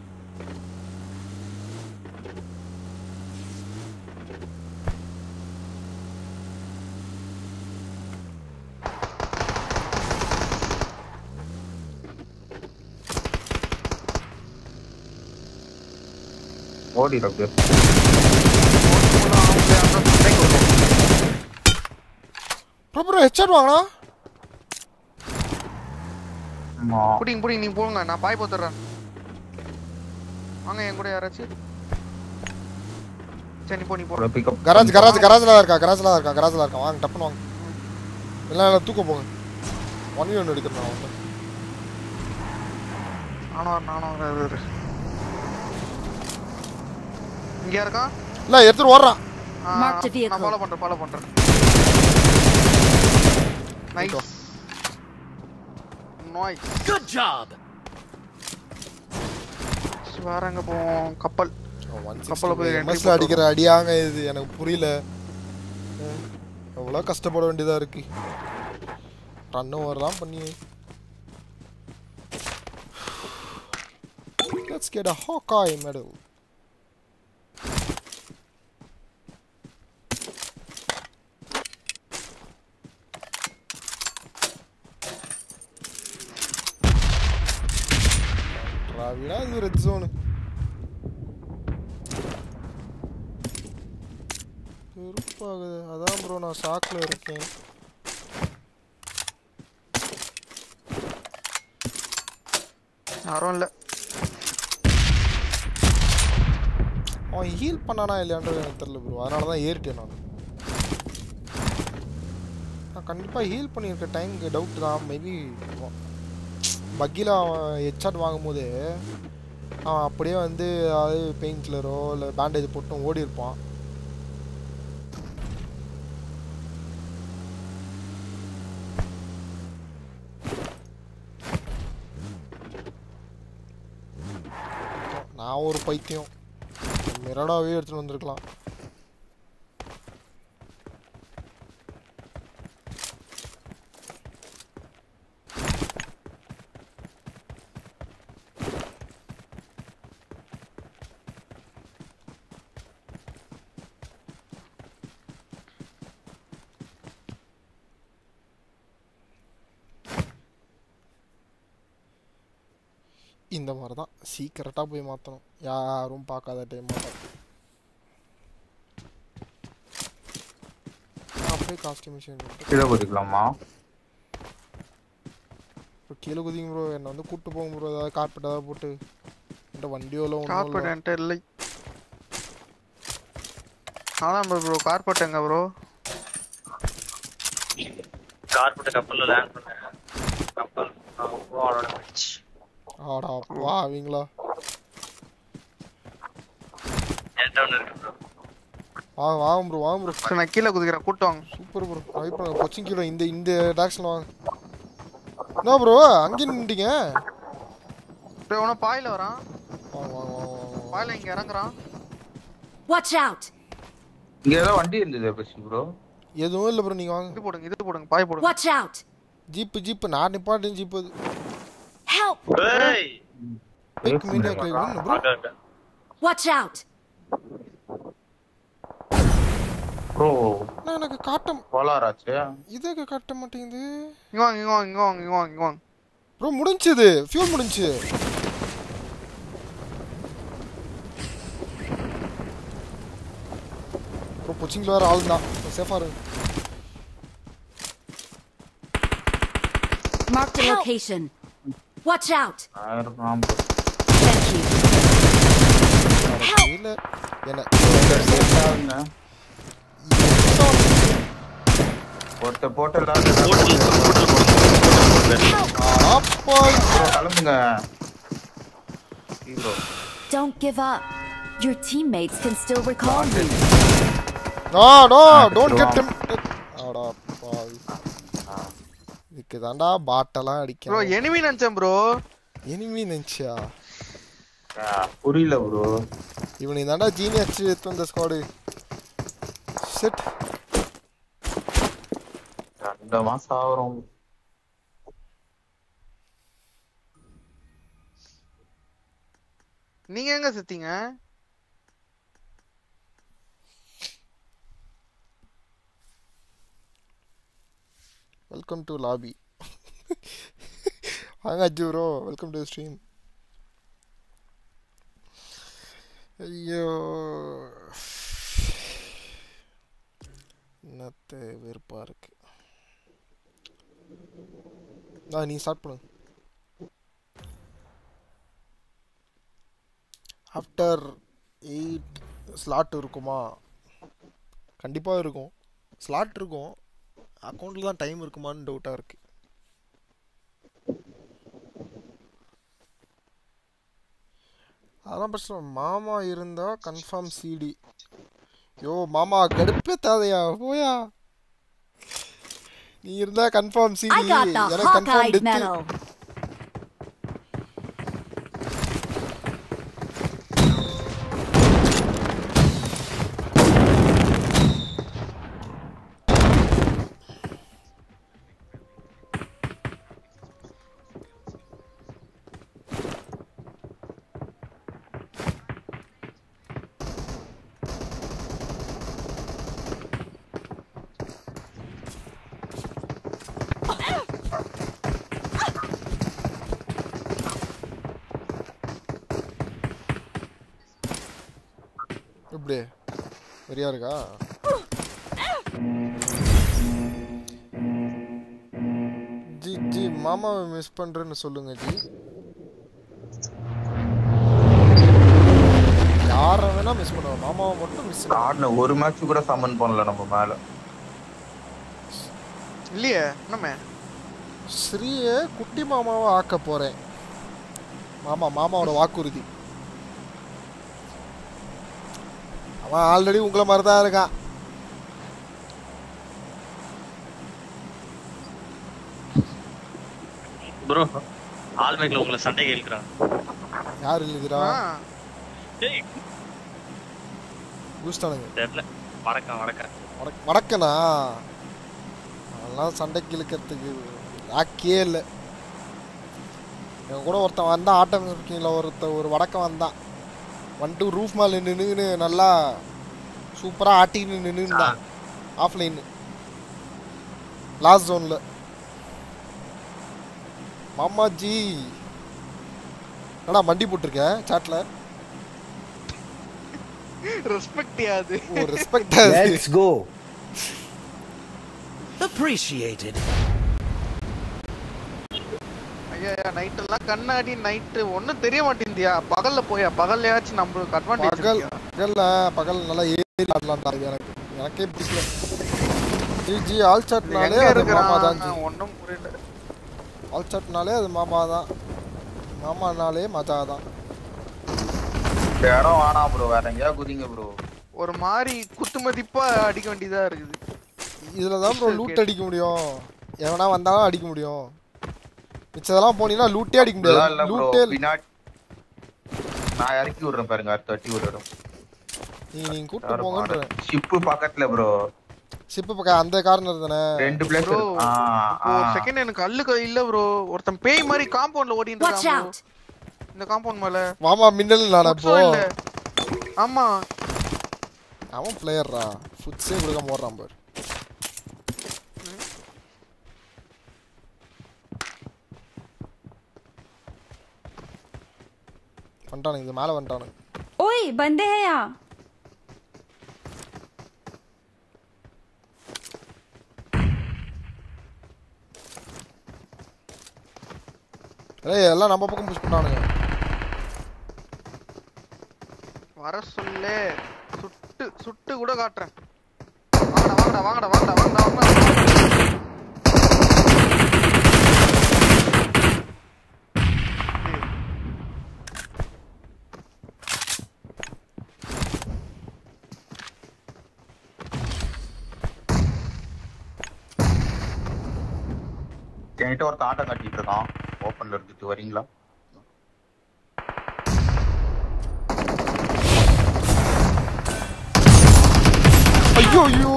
ஓடிடு அப்படியே ப்ரோ ஹெட்ஷாட் வாங்கண்ணா ஆமா புடிங்க புடிங்க நீங்க போங்க நான் பாய் போத்துறேன் வாங்க என் கூட யாராச்சும் சரி நீ போ நீ போ ஒரு பிக்கப் கராஜ் கராஜ் கராஜில் தான் இருக்கா கராஜில் தான் இருக்கா கராஜில் இருக்கா வாங்க டப்புன்னு வாங்க இல்லை இல்லை தூக்க போங்க ஒன் வி ஒன் எடுக்கணும் அவன் நானும் வரேன் நானும் வரேன் இரு, இரு. இங்க இருக்கான் இல்ல எடுத்துட்டு ஓடுறான் ஆ, Mark the vehicle. நான் ஃபாலோ பண்றேன் ஃபாலோ பண்றேன் நைஸ் நாய்ஸ் Good job. வேற எங்க போவோம் கப்பல் கப்பல்ல கப்பல போய் போய் entry எம்எஸ்ல அடிக்கிற அடியாங்க இது எனக்கு புரியல அஹ், எவ்வளோ கஷ்டப்பட வேண்டியதா இருக்கு ரன் ஓவர்லாம் பண்ணி Let's get a Hawkeye medal. ராவிடா இது ரெட் ஜோனு வெறுப்பாகுது அதான் ப்ரோ நான் ஷாக்ல இருக்கேன் யாரும் இல்ல அவன் ஹீல் பண்ணானா இல்லையான்றது எனக்கு தெரியல ப்ரோ அதனால தான் ஏறிட்டேன் நான் நான் கண்டிப்பாக ஹீல் பண்ணியிருக்க டைமுக்கு டவுட் தான் மேபி பக்கியில் அவன் ஹெட்ஷாட் வாங்கும்போது அவன் அப்படியே வந்து அதாவது பெயின் கில்லரோ இல்லை பேண்டேஜ் போட்டும் ஓடி இருப்பான் நான் ஒரு பைத்தியம் மிரடாவே எடுத்துட்டு வந்திருக்கலாம் இந்த மாதிரி தான் சீக்கிரட்டாக போய் மாற்றணும் யாரும் பார்க்காத டைம் மாட்டோம் அப்படியே காஸ்டியூம் மிஷின் கீழே குதிக்கலாமா இப்போ கீழே குதிங்க ப்ரோ என்னை வந்து கூப்பிட்டு போங்க ப்ரோ ஏதாவது கார்பெட் ஏதாவது போட்டு என்கிட்ட வண்டியோல கார்பெட் ஒன்றும் என்கிட்ட இல்லை அதான் ப்ரோ கார்பெட் எங்க ப்ரோ கார்பெட் கப்பல்ல லேண்ட் பண்ண கப்பல் அவனோட போயிடுச்சு ஆடா வா அவங்களா என்கிட்ட ஒன்று இருக்கு ப்ரோ வாங்க வாங்க ப்ரோ வாங்க ப்ரோ சரி நான் கீழே குதிக்கிறேன் கூட்டு வாங்க சூப்பர் ப்ரோ ட்ரை பண்ணுங்க கொச்சின் கீழே இந்த இந்த டேரக்ஷனில் வாங்க என்ன ப்ரோ அங்கேயே நின்றுட்டீங்க ப்ரோ உன பாயில வரான் வாங்க வாங்க வாங்க வாங்க பாயில இங்க இறங்குறான் Watch out! இங்க ஏதோ வண்டி இருந்தது பசி ப்ரோ எதுவும் இல்லை ப்ரோ நீங்கள் வாங்க இது போடுங்க இது போடுங்க பாய் போடுங்க Watch out! ஜீப்பு ஜீப்பு நான் நிப்பாட்டேன் ஜீப்பு அது Help! ஏய் பைக் மீடியா கை ப்ரோ அங்க அங்க Watch out! ப்ரோ நான் எனக்கு காட்ட கோலாராச்சு இதுக்கு காட்ட மாட்டேங்குது இங்க வாங்க இங்க வாங்க இங்க வாங்க இங்க வாங்க இங்க வாங்க ப்ரோ முடிஞ்சுது ஃபியூல் முடிஞ்சு ப்ரோ கொச்சிங்கில் வேறு ஆள் தான் சேஃபாக இருக்கு Marked a location. Watch out! ஆயிரம் ப்ரோ Thank you. இல்லை என்ன ஒருத்த போட்டு எல்லாரும் ஹோட்டல் ஹோட்டல் போடுங்க அப்பா ப்ரோ கிளம்புங்க bro Don't give up. Your teammates can still recall you. No no ஆ, டோன்ட் கெட் எடுத்துருவான். டெம்ப்டட் ஆடா பாவி இதுக்கு தாண்டா பாட்டெல்லாம் ப்ரோ அடிக்கணும் எனிமி நினைச்சேன் ப்ரோ எனிமி நினச்சியா புரியல ப்ரோ இவனுக்கு தாண்டா ஜீனியஸ் எடுத்து வந்த ஸ்குவாடு செட் ரெண்டு மாசம் ஆகிறோம் நீங்க எங்க செத்தீங்க வெல்கம் டு லாபி வாங்க Aju bro welcome to stream ஐயோ என்னத்த வெறுப்பா இருக்கு ஆ நீ ஸ்டார்ட் பண்ணு ஆஃப்டர் எயிட் ஸ்லாட் இருக்குமா கண்டிப்பாக இருக்கும் ஸ்லாட் இருக்கும் அக்கௌண்ட்டில் தான் டைம் இருக்குமான்னு டவுட்டாக இருக்கு அதெல்லாம் பிரச்சனை இல்ல. மாமா இருந்தா கன்ஃபார்ம் சிடி யோ மாமா கடுப்பே தாதையா போயா நீ இருந்தா கன்ஃபார்ம் சிடி I got the எனக்கு கன்ஃபார்ம் Hawkeye டெத் medal. எப்படி சரியா இருக்கா ஜி ஜி மாமாவை மிஸ் பண்றேன்னு சொல்லுங்க ஜி யாரை வேணா மிஸ் பண்ணுவோம் மாமாவை மட்டும் மிஸ் ஆடின ஒரு மேட்ச் கூட சமன் பண்ணல நம்ம மேல இல்லையே என்னமே ஸ்ரீயை குட்டி மாமாவை ஆக்க போறேன் மாமா மாமாவோட வாக்குறுதி அவன் ஆல்ரெடி உங்களை மாதிரி தான் இருக்கான் ப்ரோ ஆல்மேக்ல உங்களை சண்டை கேட்கிறான் யார் இல்லைங்கிறா ஆ, ஏய் பூஸ்டானுங்க தெரியல வணக்கம் வணக்கம் வடக் வடக்கனா அதெல்லாம் சண்டைக்கு இழுக்கிறதுக்கு ஆக்கியே இல்லை என் கூட ஒருத்தன் வந்தான் ஆட்டம் இருக்கீங்களா ஒருத்தன் ஒரு வடக்கம் வந்தான் வந்துட்டு ரூஃப் மேலே நின்றுன்னு நல்லா சூப்பராக ஆட்டின்னு நின்றுந்தான் ஆஃப்லைன் லாஸ்ட் ஜோனில் மாமாஜி என்னடா மண்டி போட்டிருக்கேன் சாட்டில் ரெஸ்பெக்ட் யாது ஒரு ரெஸ்பெக்ட் Let's go. Appreciated. ஐயா நைட் எல்லாம் கண்ணாடி நைட்டு ஒண்ணும் தெரிய மாட்டேங்குதியா பகல்ல போயா பகல்லையாச்சும் நம்மளுக்கு அட்வான்டேஜ் பகல் பகல்ல பகல் நல்லா ஏறி ஆடலாம்டா இது எனக்கு எனக்கே பிடிக்கல ஜி ஜி ஆல் சாட்னாலே எங்க அது மாமா தான் இருக்கிறான் ஜி ஒண்ணும் புரியல ஆல் சாட்னாலே அது மாமா தான் மாமானாலே மஜா தான் இந்த இடம் வேணாம் ப்ரோ வேற எங்கேயா குதிங்க ப்ரோ ஒரு மாதிரி குத்து மதிப்பா அடிக்க வேண்டியதா இருக்குது இதில் தான் ப்ரோ லூட் அடிக்க முடியும் எவனா வந்தாலும் அடிக்க முடியும் மிச்சதெல்லாம் போனீங்கன்னா லூட்டே அடிக்க இதெல்லாம் இல்ல முடியாது ப்ரோ லூட்டே பின்னாடி நான் இறக்கி விடுறேன் பாருங்க அடுத்த வாட்டி விடுறோம் நீங்க நீங்க கூட்டு போங்கன்ற ஷிப்பு பக்கத்துல ப்ரோ சிப்பு பக்கம் அந்த கார்னர் தானே ரெண்டு பிளேஸ் ப்ரோ இருக்கு ஆ இப்போ ஒரு ஆ செகண்ட் எனக்கு அல்லு இல்ல ப்ரோ ஒருத்தன் பேய் மாதிரி காம்பவுண்ட்ல ஓடிட்டு Watch இருக்கான் bro. out! இந்த காம்பவுண்ட் மேல மாமா மின்னல் நானா இப்போ Footstep இல்ல. ஆமா அவன் பிளேயர்ரா ஃபுட்ஸே கொடுக்காம ஓடுறான் பாரு வந்துட்டானுங்க இது மேலே வந்துட்டானுங்க ओए बंदे हैं यहाँ ஏய் எல்லாம் நம்ம பக்கம் புஷ் பண்ணானுங்க வர சொல்லு சுட்டு சுட்டு கூட காட்டுறேன் வாங்கடா வாங்கடா வாங்கடா வாங்கடா வாங்கடா வாங்கடா என்கிட்ட ஒருத்தன் ஆட்டம் கட்டிட்டு இருக்கான் ஓப்பன்ல இருந்துட்டு வரீங்களா ஐயோ ஐயோ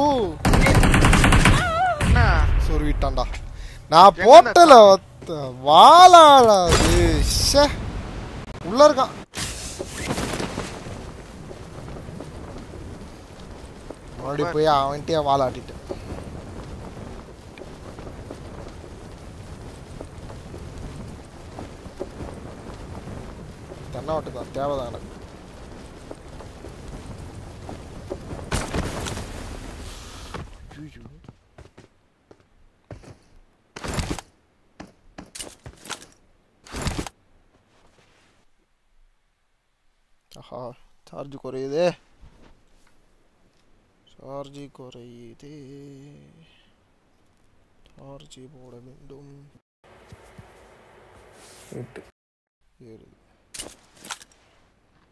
என்ன சொருவிட்டான்டா நான் போட்டல வாழாடா அது ஷே உள்ள இருக்கான் மறுபடியும் போய் அவன்கிட்டயே வாழாட்டிட்டு தென்னாவட்டு தான் தேவைதான் எனக்கு ஐயோ. ஆஹா சார்ஜ் குறையுதே சார்ஜ் குறையுதே சார்ஜ் போட வேண்டும் எட்டு ஏறுது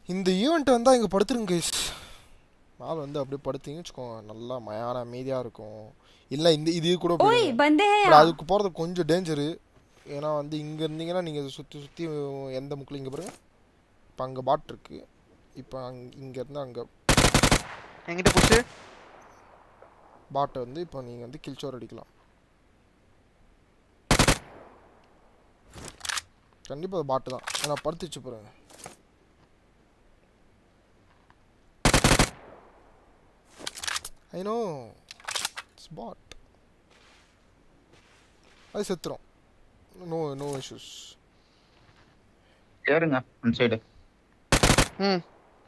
இந்த ஈவெண்ட் வந்தால் இங்கே படுத்துருங்க கைஸ் மேலே வந்து அப்படியே படுத்தீங்கன்னு வச்சுக்கோங்க நல்லா மயான அமைதியாக இருக்கும் இல்லை இந்த இது கூட ओए போயிடுங்க. बंदे हैं அப்புறம் यहाँ அதுக்கு போகிறது கொஞ்சம் டேஞ்சரு ஏன்னா வந்து இங்கே இருந்தீங்கன்னா நீங்கள் சுற்றி சுற்றி எந்த முக்கில் இங்கே பாருங்க இப்போ அங்கே பாட் இருக்கு இப்போ அங் இங்கேருந்து அங்கே என்கிட்ட புஷு பாட்டை வந்து இப்போ நீங்கள் வந்து கில்ச்சோர் அடிக்கலாம் கண்டிப்பாக அது பாட்டு தான் ஏன்னா படுத்துச்சு பாருங்க ஐ நோ இட்ஸ் பாட் அது செத்துரும் நோ நோ இஷ்யூஸ் ஏறுங்க அந்த சைடு ம்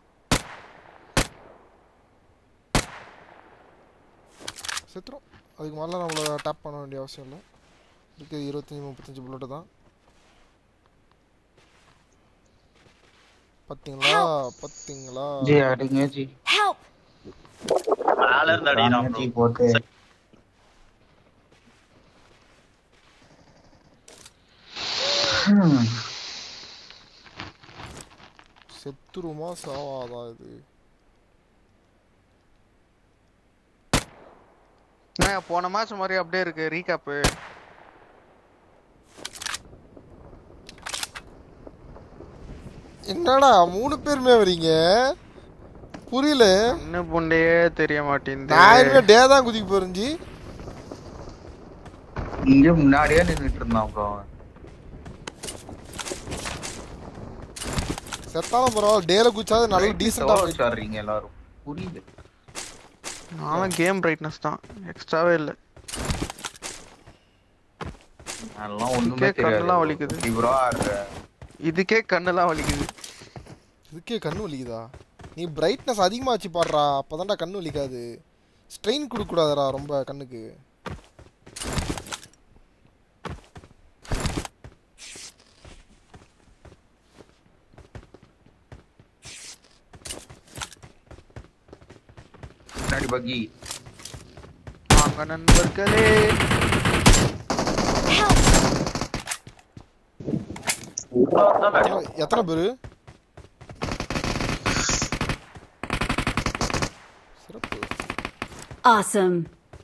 செத்துரும் அதுக்கு மேலே நம்மள டேப் பண்ண வேண்டிய அவசியம் இல்லை இருக்கு இருபத்தஞ்சி முப்பத்தஞ்சு புல்லட்டு தான் பார்த்தீங்களா பார்த்தீங்களா ஜி அடிங்க ஜி Help! மேல இருந்து அடிக்கிறான் ஜி bro. போட்டு ஹம். செத்துருமா சாவாதா இது நான் போன மாசம் மாதிரி அப்படியே இருக்கு ரீகாப்பு என்னடா மூணு பேருமே வரீங்க புரியல என்ன புண்டையே தெரிய மாட்டேங்குது நான் இனிமே டே தான் குதிக்க போறேஞ்சி இங்க முன்னாடியே நின்னுட்டு இருந்தான் ப்ரோ செத்தாலும் பரவாயில்ல டேல குதிச்சாது நல்ல டீசெண்டா வச்சு வர்றீங்க எல்லாரும் புரியுது நானும் கேம் பிரைட்னஸ் தான் எக்ஸ்ட்ராவே இல்லை அதெல்லாம் ஒண்ணுமே இதுக்கே தெரியாது கண்ணெல்லாம் வலிக்குது. ப்ரோ ஆடுற இதுக்கே கண்ணெல்லாம் வலிக்குது இதுக்கே கண்ணு வலிக்குதா நீ பிரைட்னஸ் அதிகமா வச்சு பாடுறா அப்பதான்டா கண்ணு வலிக்காது ஸ்ட்ரெயின் கொடுக்க கூடாதுடா ரொம்ப கண்ணுக்கு முன்னாடி பக்கி வாங்க நண்பர்களே எத்தனை- எத்தனை பேரு சிறப்பு Awesome.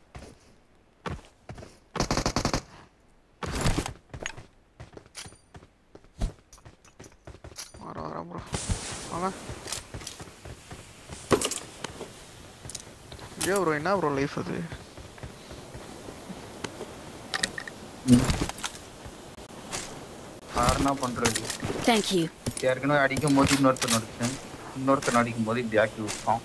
வர வர ப்ரோ வாங்க ஐயோ ப்ரோ என்ன ப்ரோ லைஃப் அது என்ன பண்றது Thank you. ஏற்கனவே அடிக்கும் போது இன்னொருத்தன் அடிச்சேன் இன்னொருத்தன் அடிக்கும் போது இப்படி ஆக்கி விட்டோம்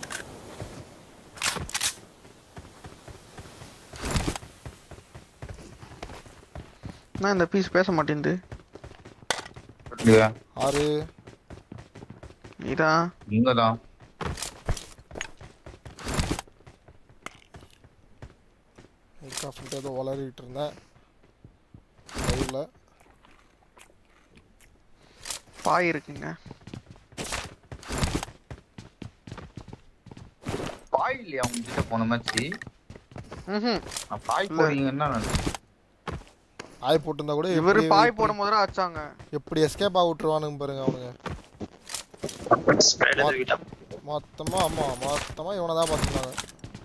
நான் இந்த பீஸ் பேச மாட்டேங்குது இல்லையா ஆறு நீதான் நீங்க தான் காஃபிட்டு ஏதோ வளரிட்டு இருந்தேன் கையில் பாய் இருக்குங்க பாய் இல்லையா உங்ககிட்ட போன மாதிரி ம்ஹும். பாய் இல்ல. போறீங்கன்னா நான் ஆய் போட்டிருந்தா கூட இவரு எப்படி- பாய் போடும் போது அடிச்சாங்க எப்படி எஸ்கேப் ஆக விட்டுருவானுங்க பாருங்க அவனுங்க ஸ்ப்ரைட் தூக்கிட்டான் மொத்தமா ஆமா மொத்தமா இவனை தான் பார்த்துருந்தாங்க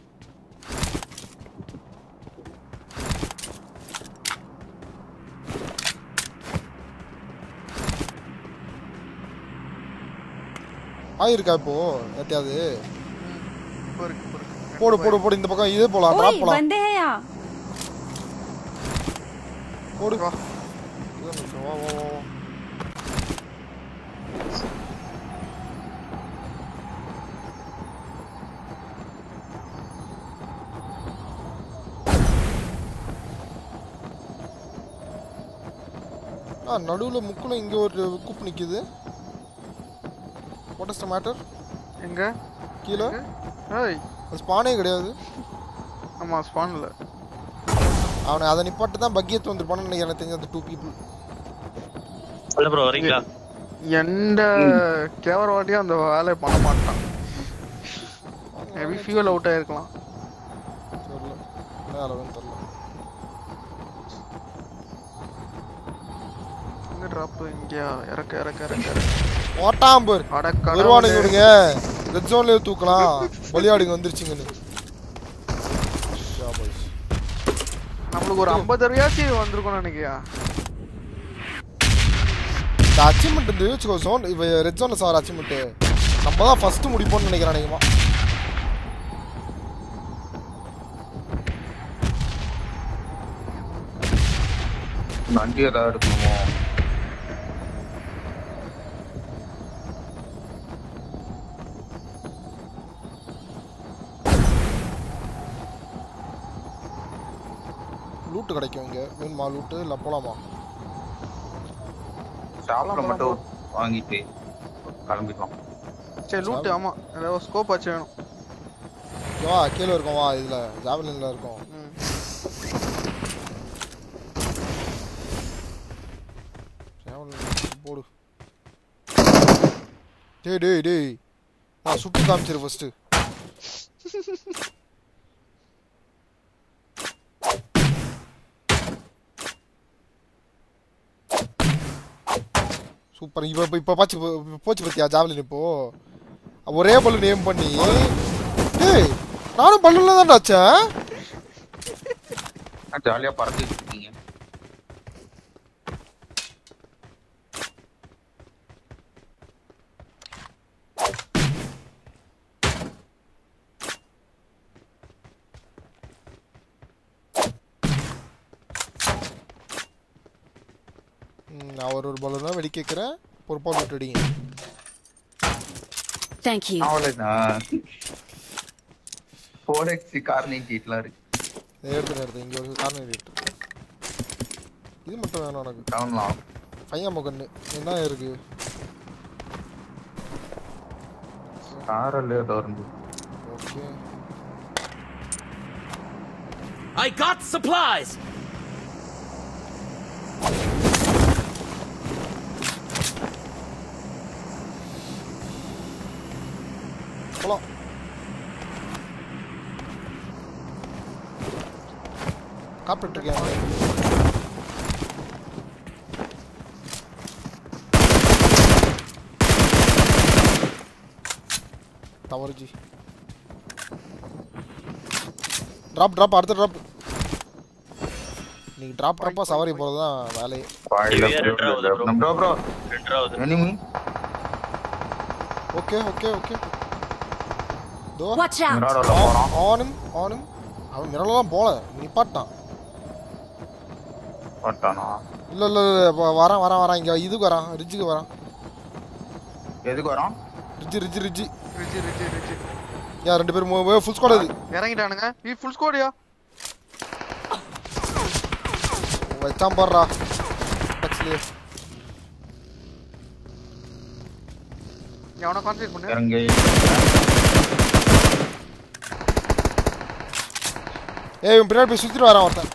ஆயிருக்கா இப்போ எத்தையாவது இப்போ இருக்கு இப்போ இருக்கு போடு போடு போடு இந்த பக்கம் இதே போலாம் ओए ட்ராப் போலாம் बंदे हैं यहाँ போடு வா. இதோ நிமிஷம், வா வா வா வா. ஆ நடுவுல முக்குல இங்க ஒரு குப் நிக்குது வாட் இஸ் த மேட்டர் எங்க கீழே ஏய் அது ஸ்பானே கிடையாது ஆமா ஸ்பான்ல அவனை அதை நிப்பாட்டு தான் பக்கியத்து வந்துருப்பான்னு நினைக்கிறேன் எனக்கு தெரிஞ்ச அந்த டூ பீப்புள் இல்ல ப்ரோ வரீங்களா எந்த கேவரவாட்டியும் அந்த வேலையை பண்ண மாட்டான் ஹெவி ஃபியூல் அவுட் ஆயிருக்கலாம் தெரியல என்ன அளவுன்னு தெரியல எங்க டிராப் இங்கயா இறக்க இறக்க இறக்க இறக்க. ஓட்டாம்பூர் அட வருவானுங்க கடவுளே. விடுங்க ரெட் ஜோன்லயே தூக்கலாம் பலியாடுங்க வந்துருச்சுங்கன்னு ஷாபாஷ். நம்மளுக்கு ஒரு ஐம்பது ரூபாயாச்சு வந்திருக்கும்னு நினைக்கியா இந்த அச்சீவ்மெண்ட் இந்த வச்சுக்கோ ஜோன் இவ ரெட் ஜோன்ல சார் அச்சீவ்மெண்ட் நம்ம தான் ஃபர்ஸ்ட் முடிப்போம்னு நினைக்கிறேன் அநேகமா வண்டி ஏதாவது எடுக்கணுமோ லூட்டு கிடைக்கும் இங்க வேணுமா லூட்டு இல்ல போலாமா ஷாப்ல மட்டும் வாங்கிட்டு கிளம்பிக்கலாம் சரி லூட்டு ஆமா ஏதாவது ஸ்கோப் ஆச்சு வேணும் இங்க வா கீழே இருக்கும் வா இதுல ஜாவலின்ல இருக்கும் ம். ஜாவலின் போடு டேய் டேய் டேய் நான் சுட்டு காமிச்சிரு ஃபர்ஸ்ட் சூப்பர் இப்போ இப்போ இப்போ பாச்சு இப்போ போச்சு பத்தியா ஜாவலின் இப்போ ஒரே பல்லு நேம் பண்ணி டேய் நானும் பல்லுல தான் வச்சேன் ஜாலியா பறந்துட்டு இருக்கீங்க ம், நான் ஒரு ஒரு பல்லு தான் வெடி கேட்குறேன் பொறுப்பாக விட்டுடிங்க Thank you. அவ்வளவுதான் ஃபோர் எக்ஸ் கார் நீட்டிட்டுலாம் இருக்கு எடுத்து எடுத்து இங்கே ஒரு காரணம் இருக்கு இது மட்டும் வேணும் எனக்கு டவுன்லாம் பையன் முகன்னு என்ன இருக்கு காரில் ஏதோ இருந்து ஓகே I got supplies! போலாம் காப்பிட்டு இருக்கேன் தவறுஜி ட்ராப் ட்ராப் அடுத்த ட்ராப் நீங்க ட்ராப் ட்ராப்பா சவாரி போறது தான் வேலையே வாயில இவன் ரெண்டாவது bro. ப்ரோ ப்ரோ ரெண்டாவது எனிமி ஓகே ஓகே ஓகே தோ Watch out! மிராடோல போறான் ஆனும் ஆனும் அவன் மிரலாம் போல நிப்பாட்டான் போட்டானா இல்ல இல்ல இல்ல வ- வரான் வரான் வரான் இங்க இதுக்கு வரான் ரிட்ஜுக்கு வரான் எதுக்கு வரான் ரிட்ஜு ரிட்ஜு ரிட்ஜு ரிஜி ரிஜி ரிஜி யா ரெண்டு பேரும் ஃபுல் ஸ்குவாட் இது இறங்கிட்டானுங்க நீ ஃபுல் ஸ்கோடியா வச்சான் பாடுறா டக்ஸ்லயே நீ அவனை கான்சென்ட்ரேட் பண்ணு இறங்கி ஏய் இவன் பின்னாடி போய் சுத்திட்டு வரான் ஒருத்தன்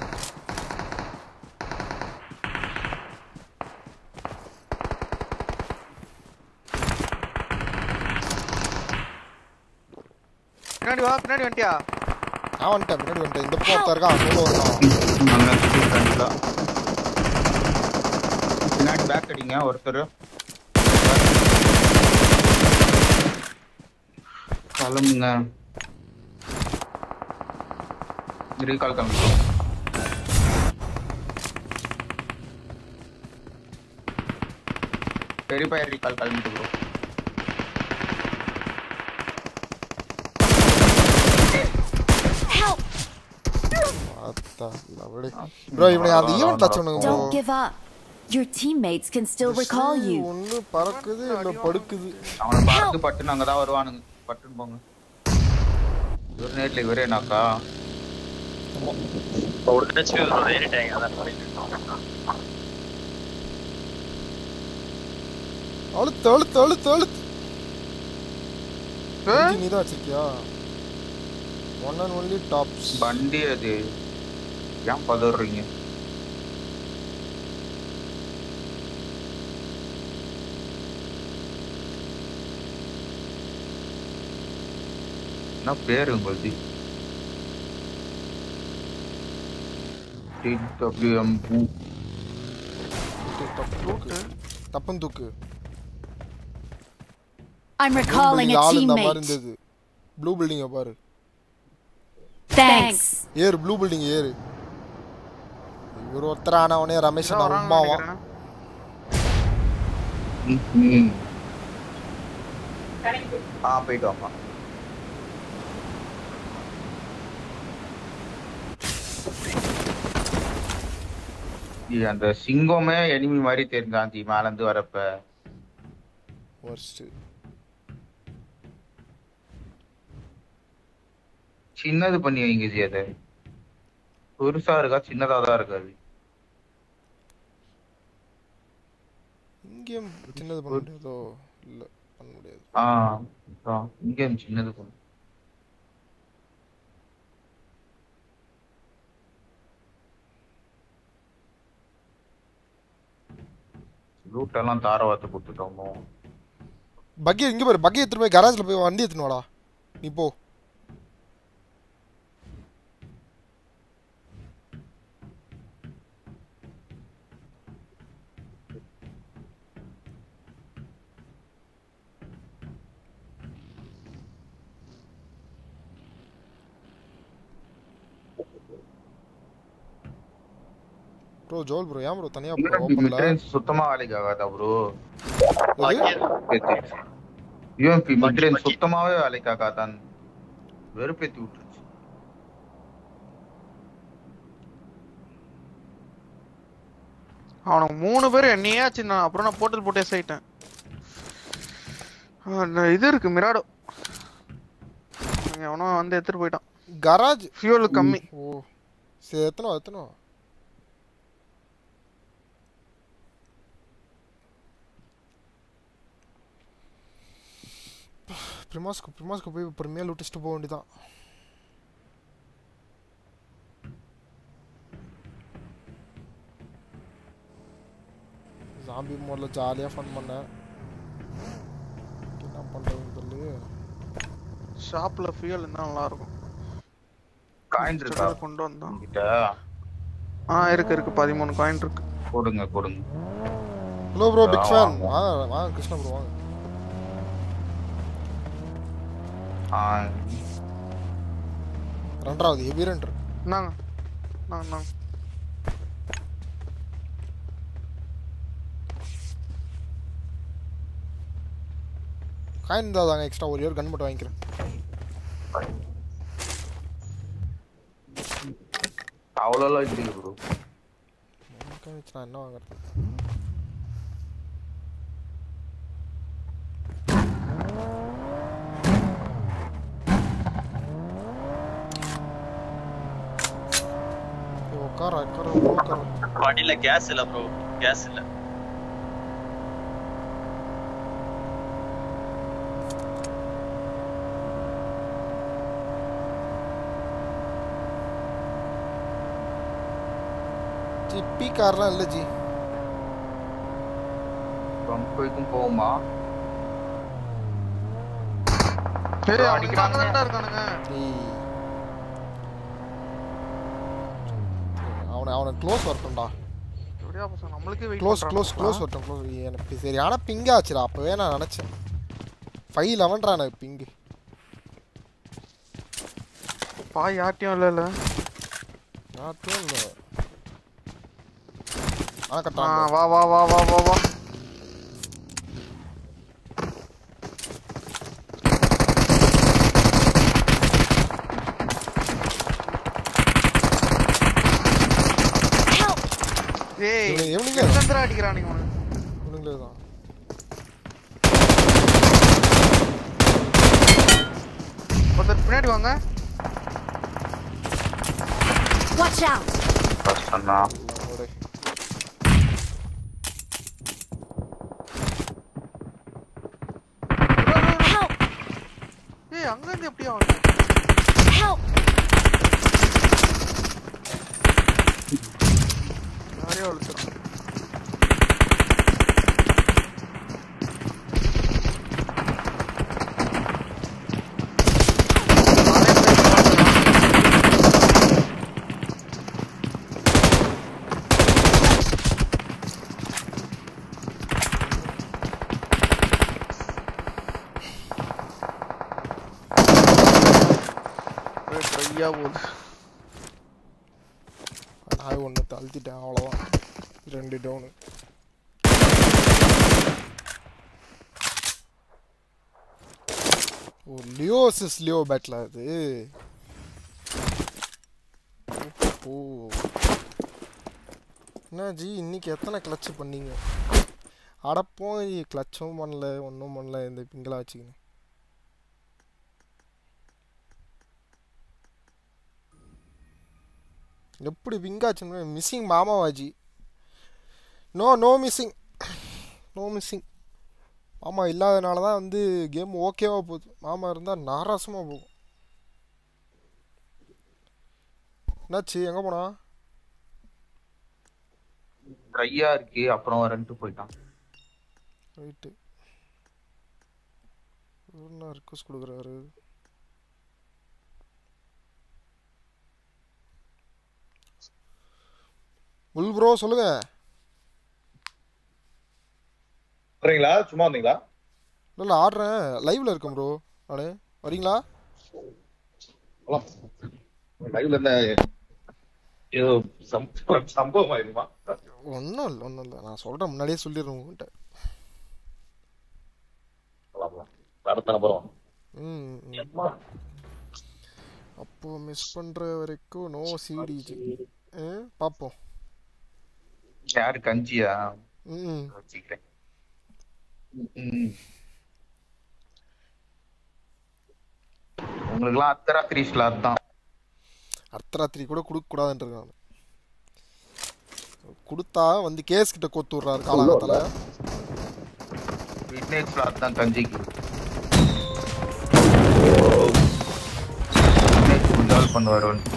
பின்னாடி வா பின்னாடி வந்துட்டியா நான் வந்துட்டேன் பின்னாடி வந்துட்டேன் இந்த பக்கம் ஒருத்தன் இருக்கான் சொல்ல வருவான் நாங்க சுத்தி ஃப்ரண்ட்ல பின்னாடி பேக் அடிங்க ஒருத்தர் கிளம்புங்க ரீகால் கிளம்புங்க பெரியப்பா ரீகால் கிளம்பிட்டு ப்ரோ Help! அத்தா லவடி ப்ரோ இவனை அந்த ஈவென்ட் வச்சவனுங்க bro Don't give up. Your teammates can still recall you. ஒண்ணு பறக்குது இல்ல படுக்குது அவனை பார்த்து பட்டுன்னு அங்கே தான் வருவானுங்க பட்டுன்னு போங்க இவர் நேரில் இவரே நாக்கா ஒரு டச் ஏறிட்டாங்க அதான் அழுத்து அழுத்து அழுத்து அழுத்து நீ தான் வச்சிருக்கியா ஒன் அண்ட் ஒன்லி டாப்ஸ் வண்டி அது ஏன் பதறீங்க என்ன பேரு உங்களுது டிடபிள்யூஎம் தூக்கு டப்புன்னு தூக்கு I'm Blue recalling building a ஆள் இந்த மாதிரி teammate. இருந்தது ப்ளூ பில்டிங்க பாரு Thanks. ஏறு ப்ளூ பில்டிங் ஏறு இவர் ஒருத்தர் ஆனவனே ரமேஷ் இதான் அண்ணா வராங்கன்னு உமாவா நினைக்கிறேன். ம். ஆ போயிட்டு வாப்பா இது அந்த சிங்கமே எனிமி மாதிரி தெரிஞ்சான் ஜி மேல இருந்து வரப்ப worst சின்னது பண்ணி வைங்க ஜி அதை பெருசா இருக்கா சின்னதா தான் இருக்காது இங்கேயும் சின்னது பண்ண முடியாதோ இல்ல பண்ண முடியாது ஆ அதான். இங்க சின்னது பண்ணு லூட் எல்லாம் தார வாத்து கொடுத்துட்டோமோ பக்கி இங்க பாரு பக்கி எடுத்துட்டு போய் கராஜ்ல போய் வண்டி எடுத்துன்னு வாடா நீ போ ப்ரோ ஜோல் ப்ரோ ஏன் ப்ரோ தனியா ப்ரோ ஓப்பன்ல மிட்ரேஞ்ச் சுத்தமா வேலைக்கு ஆகாதா ப்ரோ எது யூஎம்பி மிட்ரேஞ்ச் சுத்தமாவே வேலைக்கு ஆகாதான் வெறுப்பேத்தி விட்டுருச்சு அவனுக்கு மூணு பேர் என்னையே ஆச்சுண்ணா அப்புறம் நான் போர்ட்டல் போட்டே ஆயிட்டேன் இது இருக்கு மிராடோ எவனோ வந்து எடுத்துட்டு போயிட்டான் கராஜ் ஃபியூல் கம்மி ஓ சரி எத்தனோ எத்தனோ பிரிமாஸ்க்கு பிரிமாஸ்க்கு போய் பொறுமையாக லூட்டிச்சுட்டு போக வேண்டியதான் ஜாம்பி மோடில் ஜாலியாக ஃபன் பண்ணேன் என்ன பண்ணுறதுன்னு தெரியலையே ஷாப்ல ஃபியூல் இருந்தா நல்லா இருக்கும் காயின் இருக்கா கொண்டு வந்தான் உங்ககிட்ட ஆ இருக்கு இருக்கு பதிமூணு காயின் இருக்கு கொடுங்க கொடுங்க ஹலோ ப்ரோ பிக் ஆ, ஃபேன் வாங்க. வாங்க வாங்க கிருஷ்ணா ப்ரோ வாங்க ஆ, ரெண்டாவது ஹெவி ரெண்டர் நாங்க நாங்க நாங்க காயின் இருந்தால் தாங்க எக்ஸ்ட்ரா ஒரு இயர் கன் மட்டும் வாங்கிக்கிறேன் அவ்வளோலாம் இல்லையே ப்ரோ காயின் வச்சு நான் என்ன வாங்குறது ஏய், உட்கார உட்கார உட்கார வண்டியில கேஸ் இல்ல ப்ரோ கேஸ் இல்ல ஜி பி கார்லாம் இல்லை ஜி பம்புக்கும் போகுமா ஏய் அடிக்கிறானுங்க. அடிக்கிறாங்க இருக்கானுங்க ஏய். அவனை அவனை க்ளோஸ் வரட்டும்டா எப்படியா பசங்க நம்மளுக்கே வெயிட் க்ளோஸ் க்ளோஸ் க்ளோஸ் வரட்டும் க்ளோஸ் எனக்கு சரி ஆனால் பிங்க் ஆச்சுடா அப்போவே நான் நினச்சேன் ஃபைவ் லெவன்ரா எனக்கு பிங்கு பாய் யார்ட்டையும் இல்ல இல்ல யார்ட்டையும் இல்லை ஆனால் ஆ, கட்டான் வா வா வா வா வா வா ஏய் இவனுங்க- இவனுங்க? எங்கந்திரா அடிக்கிறானுங்க இவனுங்க இவனுங்களே தான் ஒருத்தர் பின்னாடி வாங்க Watch out! கஷ்டம்தான் ஒரு Help! ஏய் அங்க இருந்து எப்படி ஆகுது Help! நிறைய அழுத்துறான் ஃப்ரீயா போகுது நான் ஒன்று தழுத்திட்டேன் அவ்வளோதான் ரெண்டு டவுனு ஓ லியோசிஸ் லியோ பேட்டில் அது ஓ என்ன ஜி இன்னைக்கு எத்தனை கிளட்ச் பண்ணீங்க அடப்போம் கிளச்சும் பண்ணல ஒன்றும் பண்ணல இந்த பிங்களா வச்சுக்கின்னு எப்படி விங்காச்சுன்னு மிஸ்ஸிங் மாமாவாஜி no no missing no missing மாமா இல்லாதனால தான் வந்து கேம் ஓகேவா போகுது மாமா இருந்தால் நாராசமாக போகும் என்னாச்சு எங்கே போனா ட்ரையா இருக்கு அப்புறம் வரன்ட்டு போயிட்டான் ரைட்டு என்ன ரிக்வஸ்ட் கொடுக்குறாரு உல் ப்ரோ சொல்லுங்க வரீங்களா சும்மா வந்தீங்களா இல்லை இல்லை ஆடுறேன் லைவ்ல இருக்கேன் ப்ரோ நானு வரீங்களா லைவ்ல என்ன ஏதோ சம்ப- சம்பவம் ஆயிருமா ஒன்றும் இல்லை ஒன்றும் இல்லை நான் சொல்கிறேன் முன்னாடியே சொல்லிடுறேன் உங்ககிட்ட அடுத்த நம்பரும் ம் ம். அப்போ மிஸ் பண்ணுற வரைக்கும் நோ சிடிஜி பார்ப்போம் யாரு கஞ்சியா ம் வச்சுக்கிறேன் ம். உங்களுக்குலாம் அர்த்தராத்திரி ஸ்லாட் தான் அர்த்தராத்திரி கூட கொடுக்கக்கூடாதுன்றது நான் கொடுத்தா வந்து கேஸ் கிட்ட கொத்து விட்றாரு காலகத்தில் மிட் நைட் ஸ்லாட் தான் கஞ்சிக்கு இன்ஸ்டால் பண்ணுவார் வந்து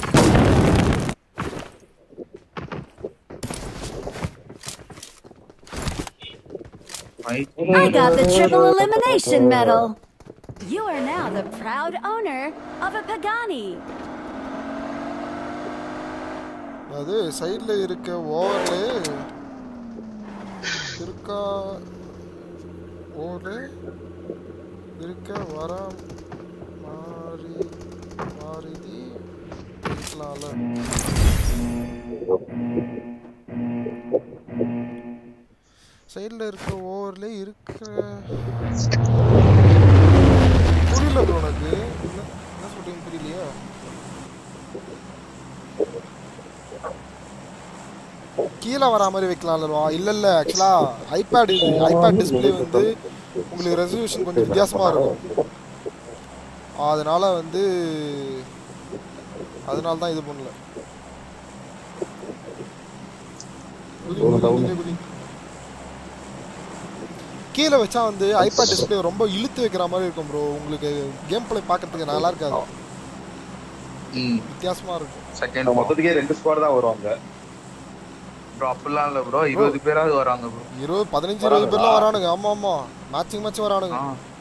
I got the triple elimination medal. You are now the proud owner of a Pagani. அது சைடில் இருக்க ஓவர்லே இருக்கா ஓவர்லே இருக்க வர மாறி மாறிதி இருக்கலாம்ல சைடில் இருக்க ஓவர்லே இருக்கிற புரியல bro உனக்கு என்ன என்ன சொல்றீங்க புரியலையா கீழே வரா மாதிரி வைக்கலாம்லவா இல்ல இல்ல ஆக்சுவலா ஐபேட் இது ஐபேட் டிஸ்பிளே வந்து உங்களுக்கு ரெசல்யூஷன் கொஞ்சம் வித்தியாசமா இருக்கும் அதனால வந்து அதனால தான் இது பண்ணல குதி, குதி, குதி, குதி. கீழே வச்சா வந்து ஐபேட் டிஸ்பிளே ரொம்ப இழுத்து வைக்கிற மாதிரி இருக்கும் ப்ரோ உங்களுக்கு கேம் பிளே பார்க்கறதுக்கு நல்லா இருக்காது வித்தியாசமா இருக்கும் செகண்ட் மொத்தத்துக்கே ரெண்டு ஸ்குவாட் தான் வருவாங்க ப்ரோ அப்படிலாம் இல்ல ப்ரோ இருபது பேராவது வராங்க ப்ரோ இருபது பதினஞ்சு இருபது பேர்லாம் வரானுங்க ஆமா ஆமா மேட்சிங் மேட்ச் வரானுங்க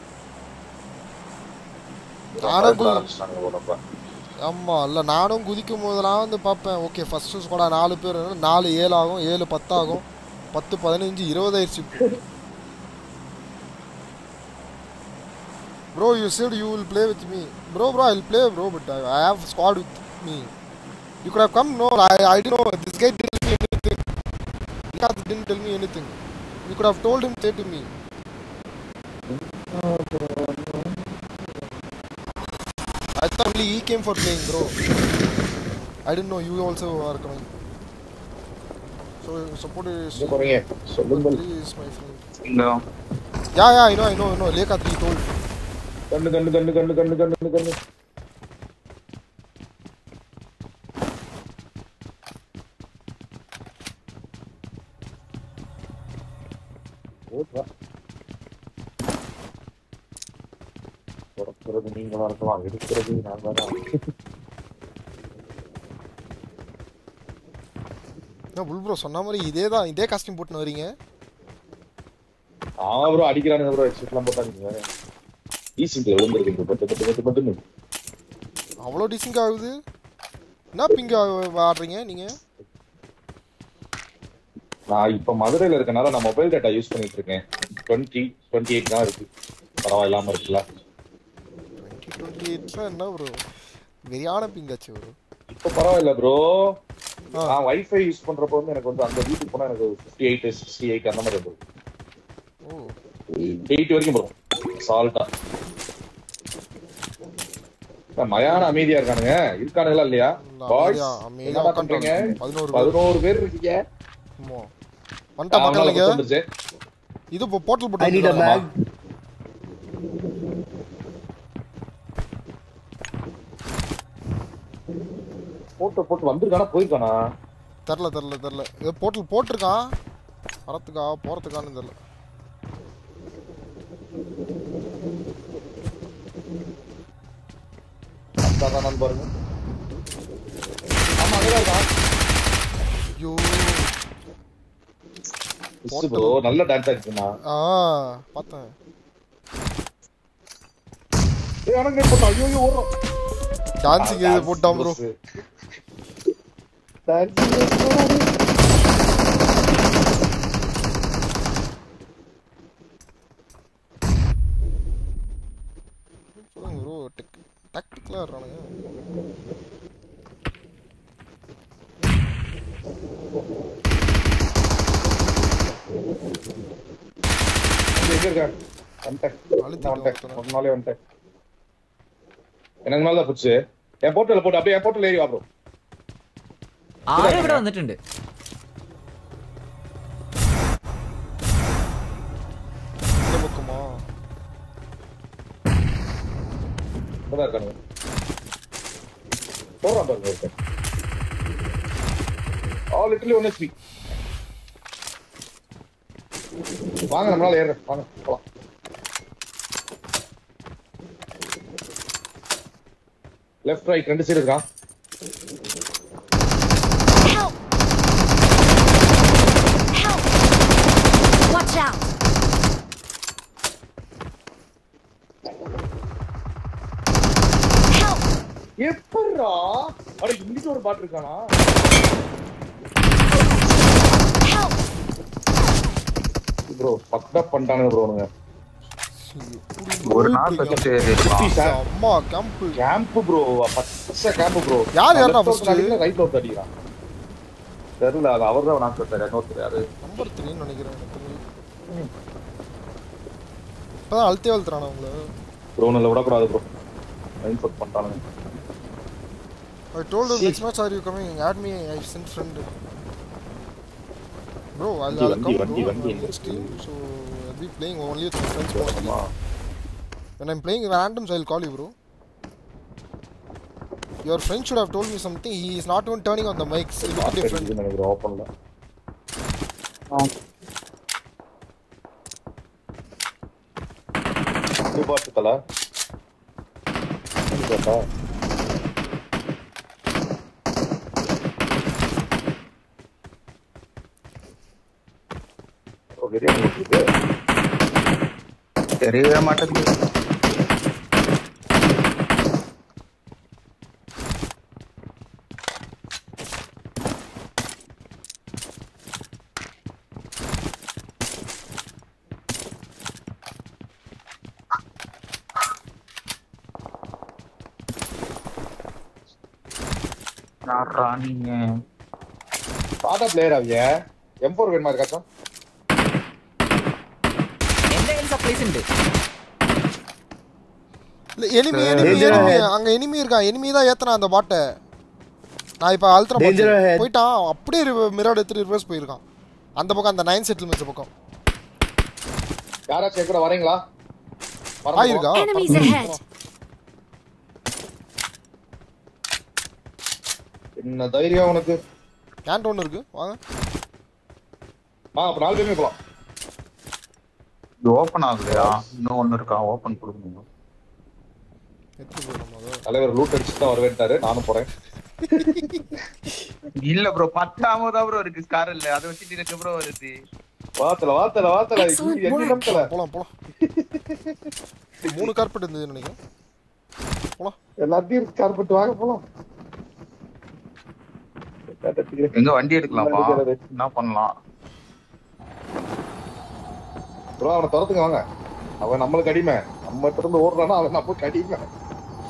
நானும் கு- ஆமா இல்ல நானும் குதிக்கும் போதெல்லாம் வந்து பார்ப்பேன் ஓகே ஃபர்ஸ்ட் ஸ்குவாடா நாலு பேர் நாலு ஏழு ஆகும் ஏழு பத்து ஆகும் பத்து பதினஞ்சு இருபது ஆயிடுச்சு bro you said you will play with me bro bro i'll play bro but i, I have squad with me you could have come no i i didn't know this guy didn't tell me anything Nikath didn't tell me anything you could have told him say to me I thought only he came for playing, bro. I didn't know you also are coming. So support is. போறீங்க சொல்லுங்கள் Please, my friend. இங்க Yeah, yeah, I know, I know, I know. Lekha 3 told. கண்ணு கண்ணு கண்ணு கண்ணு கண்ணு கண்ணு கண்ணு ஓகே பிறக்கிறது நீங்களா இருக்கலாம் இருக்கிறது நாங்க தான் என்ன புல் ப்ரோ சொன்ன மாதிரி இதே தான் இதே காஸ்டியூம் போட்டுன்னு வரீங்க ஆமா ப்ரோ அடிக்கிறானுங்க ப்ரோ ஹெட்செட்லாம் போட்டாங்க வேற ஈசிங்ல விழுந்துருக்கு பட்டு பட்டு பட்டு பட்டுன்னு அவ்வளோ டிசிங் ஆகுது என்ன பிங்க ஆடுறீங்க நீங்க நான் இப்ப மதுரையில இருக்கனால நான் மொபைல் டேட்டா யூஸ் பண்ணிட்டு இருக்கேன் டுவெண்ட்டி டுவெண்ட்டி எயிட் தான் இருக்கு பரவாயில்லாம இருக்குல்ல டுவெண்ட்டி எயிட்ல என்ன ப்ரோ வெறியான பிங்காச்சு ப்ரோ இப்ப பரவாயில்ல ப்ரோ ஆ. நான் வைஃபை யூஸ் பண்றப்ப வந்து எனக்கு வந்து அந்த வீட்டுக்கு போனா எனக்கு ஃபிஃப்டி எயிட் சிக்ஸ்டி எயிட் அந்த மாதிரி இருந்தது ஓ எயிட் வரைக்கும் வரும் சால்ட்டா மயான அமைதியா இருக்கானுங்க இருக்கானுங்களா இல்லையா இல்ல, பாய்ஸ் அமைதியா- அமைதியா என்னடா உட்காந்துட்டாங்க. பண்றீங்க பதினோரு பேர். பதினோரு பேர் இருக்கீங்க ஆமா வந்துட்டா அவனால பக்கத்துல குத்து வந்துருச்சு. இது இப்போ போர்ட்டல் I போட்டு need a வந்துருக்காங்க. mag. போட்டு போட்டு வந்திருக்கானா போயிருக்கானா தெரில தெரில தெரில இது போர்ட்டல் போட்டிருக்கான் வரத்துக்கா போறதுக்கான்னு தெரில வந்தாதானான்னு பாருங்க ஆமா அங்கதான் இருக்கான் ஐயோ மிஸ் ப்ரோ நல்ல டான்ஸ் ஆடிச்சுண்ணா ஆ பார்த்தேன் ஏய் அனங்க போட்டா ஐயோ ஐயோ ஓடுறோம் டான்சிங் இது போட்டான் ப்ரோ சொல்லுங்க ப்ரோ டெக் டாக்டிக்கலாக இருக்கானுங்க எங்க இருக்க வந்துட்டேன் அழுத்திட்டு வந்துட்டேன் வந்துட்டேன். ஒரு நாளே வந்துட்டேன் எனக்கு மேல தான் போச்சு என் போர்ட்டல் போட்டு அப்படியே என் போர்ட்டல் ஏறி வா ப்ரோ ആരും ഇവിടെ വന്നിട്ടുണ്ട് இந்த பக்கமா இப்பதான் இருக்கானுங்க போடுறான் பாருங்க ஒருத்தன் ஆல் லிட்டர்லி ஒன் ஹெச்பி வாங்க நம்மளால ஏற வாங்க போலாம் லெஃப்ட் ரைட் ரெண்டு சைடு இருக்கான் Help! Help! Watch out! Help! எப்படா அட இங்கிட்டு ஒரு பாட்டு இருக்கானா Help! ப்ரோ பக்கப் பண்ணிட்டானுங்க ப்ரோனுங்க ஒரு நாள் வச்சுட்டு இருக்கலாம். அம்மா கேம்ப் கேம்ப் ப்ரோ பச்சை கேம்ப் ப்ரோ யார் யாருடா first? ரைட்ல ஒருத்தர் அடிக்கிறான் தெரியல அது அவர் தான் நான் சொல்றாரு இன்னொருத்தர் யாரு நம்பர் த்ரீன்னு நினைக்கிறேன் எனக்கு தெரிஞ்சு. இப்பதான் அழுத்தே அழுத்துறானா உங்களை ப்ரோனில் விடக்கூடாது ப்ரோ மைண்ட் செட் பண்ணிட்டானுங்க I told him next match are you coming? Add me. I sent friend. Bro, I'll, வண்டி, I'll வண்டி, come வண்டி, bro. வண்டி I'm next team, so I'll be playing only with my friends ஆமா mostly. When I'm playing randoms, I'll call you, bro. Your friend should have told me something. He is not even turning on the mics. He look different. இது நினைக்கிறேன் ஓப்பன்ல இது பாட்டு தல இது பாட்டா ஓ, வெறியா உங்களுக்கு இது? தெரியவே மாட்டேங்குது யாரா நீங்க பாட்டா பிளேயர் ஆவிய எம் ஃபோர் வேணுமா இருக்காச்சும் എന്റെ കയ്യിൽ സപ്ലൈസ് ഉണ്ട് இல்ல enemy enemy Danger enemy ahead. அங்க enemy இருக்கான் enemy தான் ஏத்துறான் அந்த பாட்டை நான் இப்ப அல்ட்ரா Danger ahead. போயிட்டான் அப்படியே மிராட் எடுத்து ரிவர்ஸ் போயிருக்கான் அந்த பக்கம் அந்த நைன் செட்டில்மெண்ட்ஸ் பக்கம் யாராச்சும் என் கூட வரீங்களா வரணும் ஆயிருக்கா Enemies ahead! என்ன தைரியம் உனக்கு கேண்ட் ஒன்று இருக்கு வாங்க ஆ அப்ப நாலு பேருமே போலாம் இது ஓபன் ஆகலையா இன்னும் ஒண்ணு இருக்கா ஓபன் கொடுக்கணும் எடுத்து போயிடும் அதை தலைவர் லூட் அடிச்சுட்டு தான் வரவேன்ட்டாரு நானும் போறேன் இல்ல ப்ரோ பத்தாம தான் ப்ரோ இருக்கு ஸ்கார் இல்ல அதை வச்சுட்டு இருக்கு ப்ரோ வருது வாத்தல வாத்தல வாத்தல Excellent எங்க work. நம்பல போலாம் போலாம் மூணு கார்பெட் இருந்ததுன்னு நினைக்கிறேன் போலாம் எல்லாத்தையும் கார்பெட் வாங்க போலாம் எங்க வண்டி எடுக்கலாமா என்ன பண்ணலாம் ப்ரோ அவனை துரத்துங்க வாங்க அவன் நம்மளுக்கு அடிமை நம்ம இருந்து ஓடுறானா அவன் நமக்கு அடிமை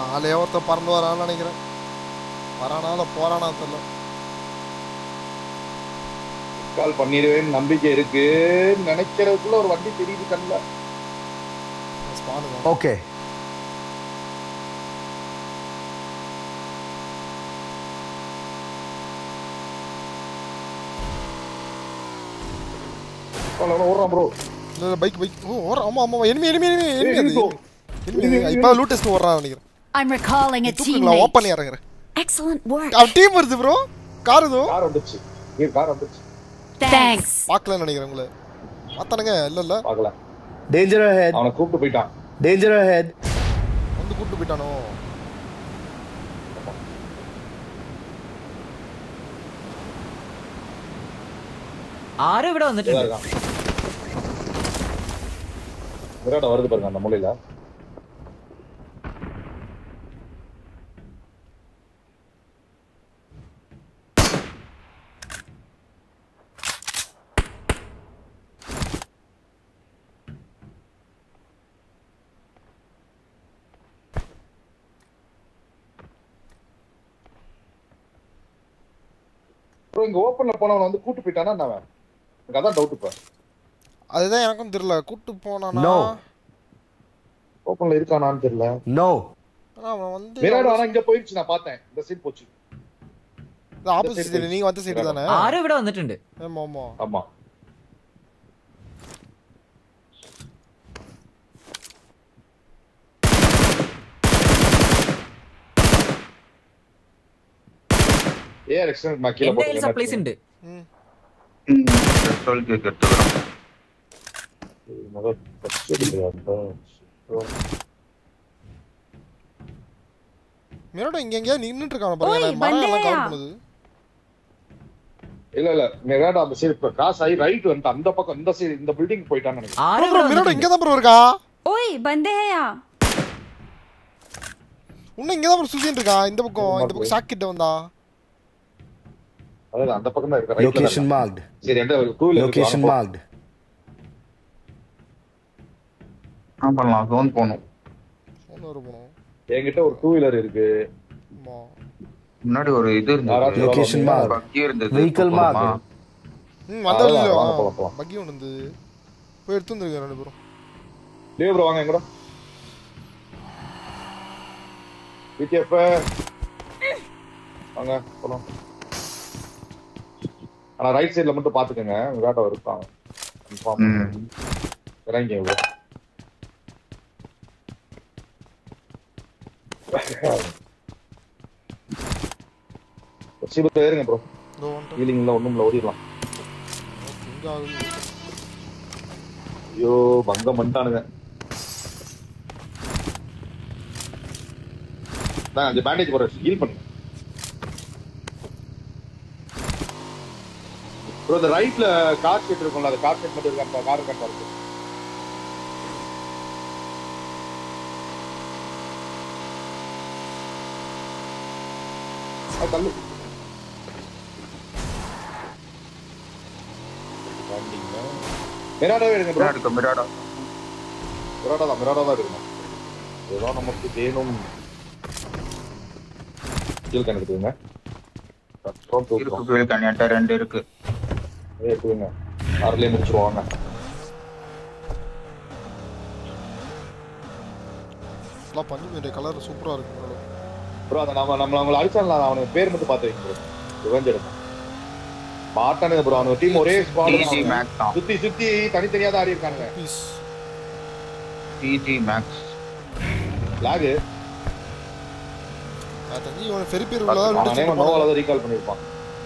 நாளே ஒருத்தன் பறந்து வரான்னு நினைக்கிறேன் வரானா இல்லை போறானா தெரியல கால் பண்ணிடுவேன்னு நம்பிக்கை இருக்கு நினைக்கிறதுக்குள்ள ஒரு வண்டி தெரியுது கண்ணுல ஸ்பானுங்க Okay. ஓடுறான் ப்ரோ இல்லை இல்லை பைக் பைக் ஓ ஓடுறான் ஆமாம் ஆமாம் எனிமி எனிமி எனிமி எனிமி அது bro. enemy, enemy. இப்போ லூட் டெஸ்ட் ஓடுறான் நினைக்கிறேன் I'm recalling a தூக்குங்களா teammate. ஓப்பன் இறங்குறேன் Excellent work. அவன் டீம் வருது ப்ரோ கார் இதோ கார் வந்துச்சு இங்க கார் வந்துச்சு Thanks. பார்க்கலன்னு நினைக்கிறேன் உங்களை பார்த்தானுங்க இல்லை இல்லை பார்க்கல Danger ahead. அவனை கூப்பிட்டு போயிட்டான் Danger ahead. வந்து கூப்பிட்டு போயிட்டானோ ആരും ഇവിടെ இதா വന്നിട്ടുണ്ട് இருக்கான் விராட வருது பாருங்க அந்த மூலையில ப்ரோ இங்க ஓப்பன்ல போனவன் வந்து கூட்டு போயிட்டானா என்ன அவன் எனக்கு அதான் டவுட் இப்ப அதுதான் எனக்கும் தெரியல கூட்டு போனானா No. ஓப்பன்ல இருக்கானான்னு தெரியல No. ஆனா அவன் வந்து விராட் ஆனா இங்க போயிடுச்சு நான் பார்த்தேன் இந்த சைடு போச்சு ஆப்போசிட் சைடு நீங்க வந்த சைடு தானே ആരും ഇവിടെ വന്നിട്ടുണ്ട് ஆமா ஆமா ஆமா ஏஆர் எக்ஸ்டெண்ட் நான் கீழ എന്റെ കയ്യിൽ സപ്ലൈസ് போட்டு ഉണ്ട് பெட்ரோல் கேக் எடுத்துக்கிறோம் முதல் first எடுக்கிறேன். மிரடோ இங்க எங்கேயா நின்னுட்டு இருக்கான பாருங்க ஓய், எனக்கு மரம் எல்லாம் வந்தேயா? கவர் பண்ணுது இல்ல இல்ல மெகாடா அந்த சைடு கிராஸ் ஆகி ரைட் வந்து அந்த பக்கம் இந்த சைடு இந்த பில்டிங் போயிட்டான்னு நினைக்கிறேன் ആരും ப்ரோ ഇവിടെ மிரடோ இங்க വന്നിട്ടുണ്ട് தான் ப்ரோ இருக்கா ओए बंदे हैं यहाँ இன்னும் இங்க தான் ப்ரோ சுத்திட்டு இருக்கான் இந்த பக்கம் இந்த பக்கம் ஷாக் கிட்ட வந்தா அதான் அந்த பக்கம் தான் இருக்கு ரைட்ல Location marked. சரி எந்த டூ வீலர் Location marked. என்ன பண்ணலாம் ஜோன் போகணும் ஒன்னு வர போனோம் என்கிட்ட ஒரு டூ வீலர் இருக்கு ஆமா முன்னாடி ஒரு இது யாராச்சும் இருந்தது Location வரவங்க marked. பக்கி இருந்தது Vehicle போலாமா? marked. ம் வந்த அதான், வழியில வாங்க போலாம், போலாம். பக்கி ஒன்று இருந்தது போய் எடுத்து வந்துருங்க ரெண்டு பேரும் லீவ் ப்ரோ வாங்க எங்கடா பிடிஎஃப் வாங்க போலாம் ஆனா ரைட் சைடுல மட்டும் பாத்துக்கோங்க விராட்ட இருப்பாங்க கன்ஃபார்ம் ம். இறங்கி ப்ரோ சீக்கிரம் ஏறுங்க ப்ரோ இதோ வந்துட்டு ஹீலிங்ல ஒண்ணும் இல்ல ஓடிடலாம் இங்க ஆகுது ஐயோ பங்கம் பண்ணிட்டானுங்க நான் அந்த பேண்டேஜ் போற ஹீல் பண்ணுங்க ப்ரோ இந்த ரைட்ல கார் செட் இருக்கும்ல அந்த கார் செட் மட்டும் இருக்கா கார் கட்டா இருக்கு அது தள்ளு மிராடாவே எடுங்க ப்ரோ மிராடா மிராடா மிராடா தான் மிராடா தான் எடுக்கணும் ஏதோ நமக்கு வேணும் கீழ் கணக்கு எடுத்துங்க பெட்ரோல் இருக்கு தூக்குறோம் fuel can என்கிட்ட ரெண்டு இருக்கு அதே எடுத்துங்க அரையிலே முடிச்சிருவாங்க எல்லாம் பஞ்சு மீன் கலர் சூப்பரா இருக்கு bro. ப்ரோ அதை நம்ம நம்ம அவங்களை அடிச்சாங்களா அவனுக்கு பேர் மட்டும் பார்த்து வைங்க ப்ரோ ரிவெஞ்ச் எடுக்கும் மாட்டானுங்க ப்ரோ அவனுக்கு டீம் ஒரே டிஜி ஸ்குவாட் மேக்ஸ் தான் சுத்தி சுத்தி தனித்தனியா தான் ஆடி இருக்கானுங்க Peace. டிஜி மேக்ஸ் லாகு நான் தெரிஞ்சு இவன் ஃபெரி பேர் உள்ளதா அவனே விட்டு நோவால தான் ரீகால் பண்ணிருப்பான்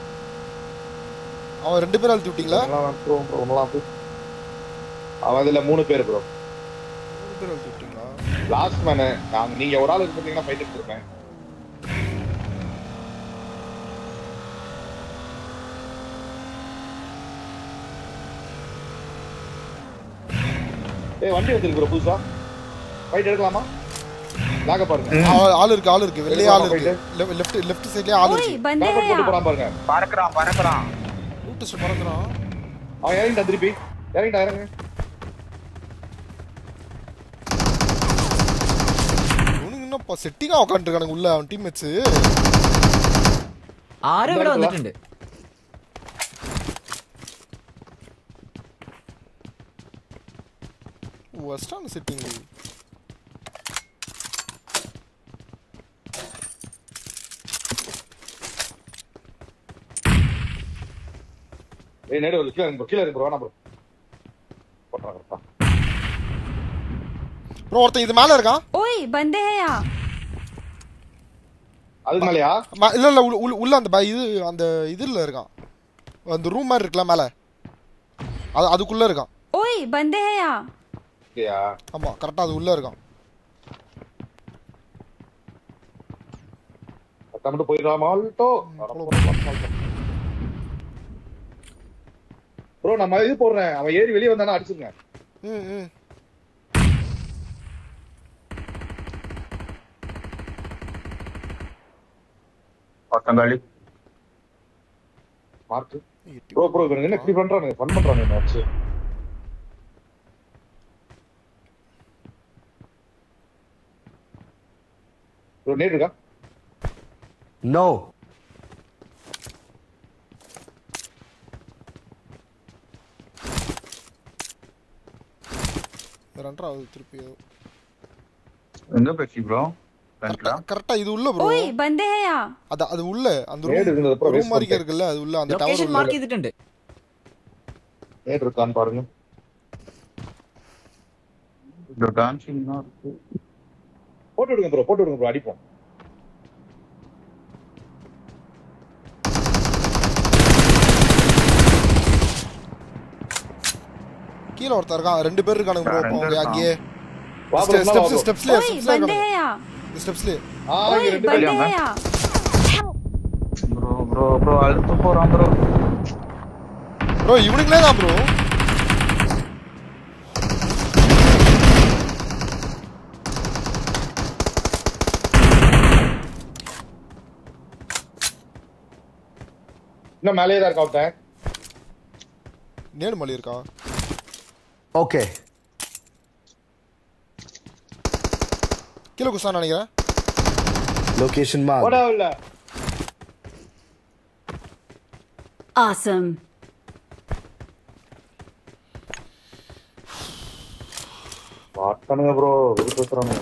அவன் ரெண்டு பேரும் அழுத்தி விட்டீங்களா ப்ரோ ப்ரோ ஒன்னலாம் அவன் இதுல மூணு பேர் ப்ரோ மூணு பேர் அழுத்தி விட்டீங்களா லாஸ்ட் மேனு நாங்க நீங்க ஒரு ஆள் இருந்தீங்கன்னா ஃபைட் எடுத்துருப்பேன் ஏய் வண்டி வந்துருக்கு ப்ரோ புதுசா ஃபைட் எடுக்கலாமா லாக பாருங்க ஆ- ஆள் இருக்கு ஆள் இருக்கு வெளியே ஆள் போயிட்டு. இருக்கு லெஃப்ட் லெஃப்ட் சைட்லயே ஆள் ओए இருக்கு बंदे हैं பேக்கப் போட்டு यहाँ போறான் பாருங்க பறக்குறான் பறக்குறான் லூட்டஸ்ட் பறக்குறான் அவன் இறங்கிட்டான் திருப்பி இறங்கிட்டா இறங்க இவனுக்கு இன்னும் என்னப்பா செட்டிங்கா உட்காந்துருக்கானுங்க உள்ள அவன் டீம்மேட்ஸ் ആരും ഇവിടെ വന്നിട്ടുണ്ട് வெஸ்டான செட்டிங் ஏய் நேடு வருது கீழே இறங்கு bro, கீழே இறங்கு bro, வேணாம் bro. போட்டுறேன் correct ஆ. ப்ரோ ஒருத்தன் இது மேல இருக்கான் ओए बंदे हैं यहाँ அதுக்கு மேலயா ம- இல்ல இல்ல உள்ள- உள்ள- உள்ள அந்த ப- இது அந்த இதுல இருக்கான் அந்த ரூம் மாதிரி இருக்குல்ல மேல அது அதுக்குள்ள இருக்கான் ओए बंदे हैं यहाँ இல்லையா ஆமா கரெக்டா அது உள்ள இருக்கான் பத்தா மட்டும் போயிடலாம் ஆல்ட்டோ ப்ரோ நம்ம இது போடுறேன் அவன் ஏறி வெளியே வந்தானா அடிச்சுங்க ம் ம் பத்தங்காளி மார்க் ப்ரோ ப்ரோ இவனுங்க என்ன இப்படி பண்றானுங்க ஃபன் பண்றானுங்க மேட்ச் ப்ரோ நேட் இருக்கா No. ரெண்டரை ஆகுது திருப்பி எங்க பேசி ப்ரோ ஃப்ரண்ட்ல கரெக்டா இது உள்ள ப்ரோ ओए बंदे हैं यहाँ அது அது உள்ள அந்த நேடு இருந்தது அப்புறம் ரூம் waste மாதிரி பண்ணிட்டேன். இருக்குல்ல அது உள்ள அந்த ലൊക്കേഷൻ டவர் മാർക്ക് உள்ள ചെയ്തിട്ടുണ്ട് நேட் இருக்கான்னு பாருங்க இந்த டான்சிங் தான் இருக்கு போட்டு விடுங்க ப்ரோ போட்டு விடுங்க ப்ரோ அடிப்போம் கீழ ஒருத்தர் இருக்கான் ரெண்டு பேர் இருக்கானுங்க ப்ரோ ரெண்டு அவங்க இருக்கான். அங்கேயே வா bro, முன்னால வா ஸ்டெப்ஸ் bro. ஸ்டெப்ஸ்லயே ओए ஸ்டெப்ஸ்லயே बंदे இருக்கானுங்க हैं यहाँ இந்த ஸ்டெப்ஸ்லயே ஆ இங்க ओए ரெண்டு बंदे பேர் हैं यहाँ ப்ரோ ப்ரோ ப்ரோ அழுத்து போறான் ப்ரோ ப்ரோ இவனுங்களே தான் ப்ரோ இன்னும் மேலேயே தான் இருக்கா ஒருத்தன் நேடு மலி இருக்கா Okay. கீழே குஸ்தான் நினைக்கிறேன் Location marked. போடா இல்ல Awesome. மாட்டானுங்க ப்ரோ வெறுப்பு பேசுறானுங்க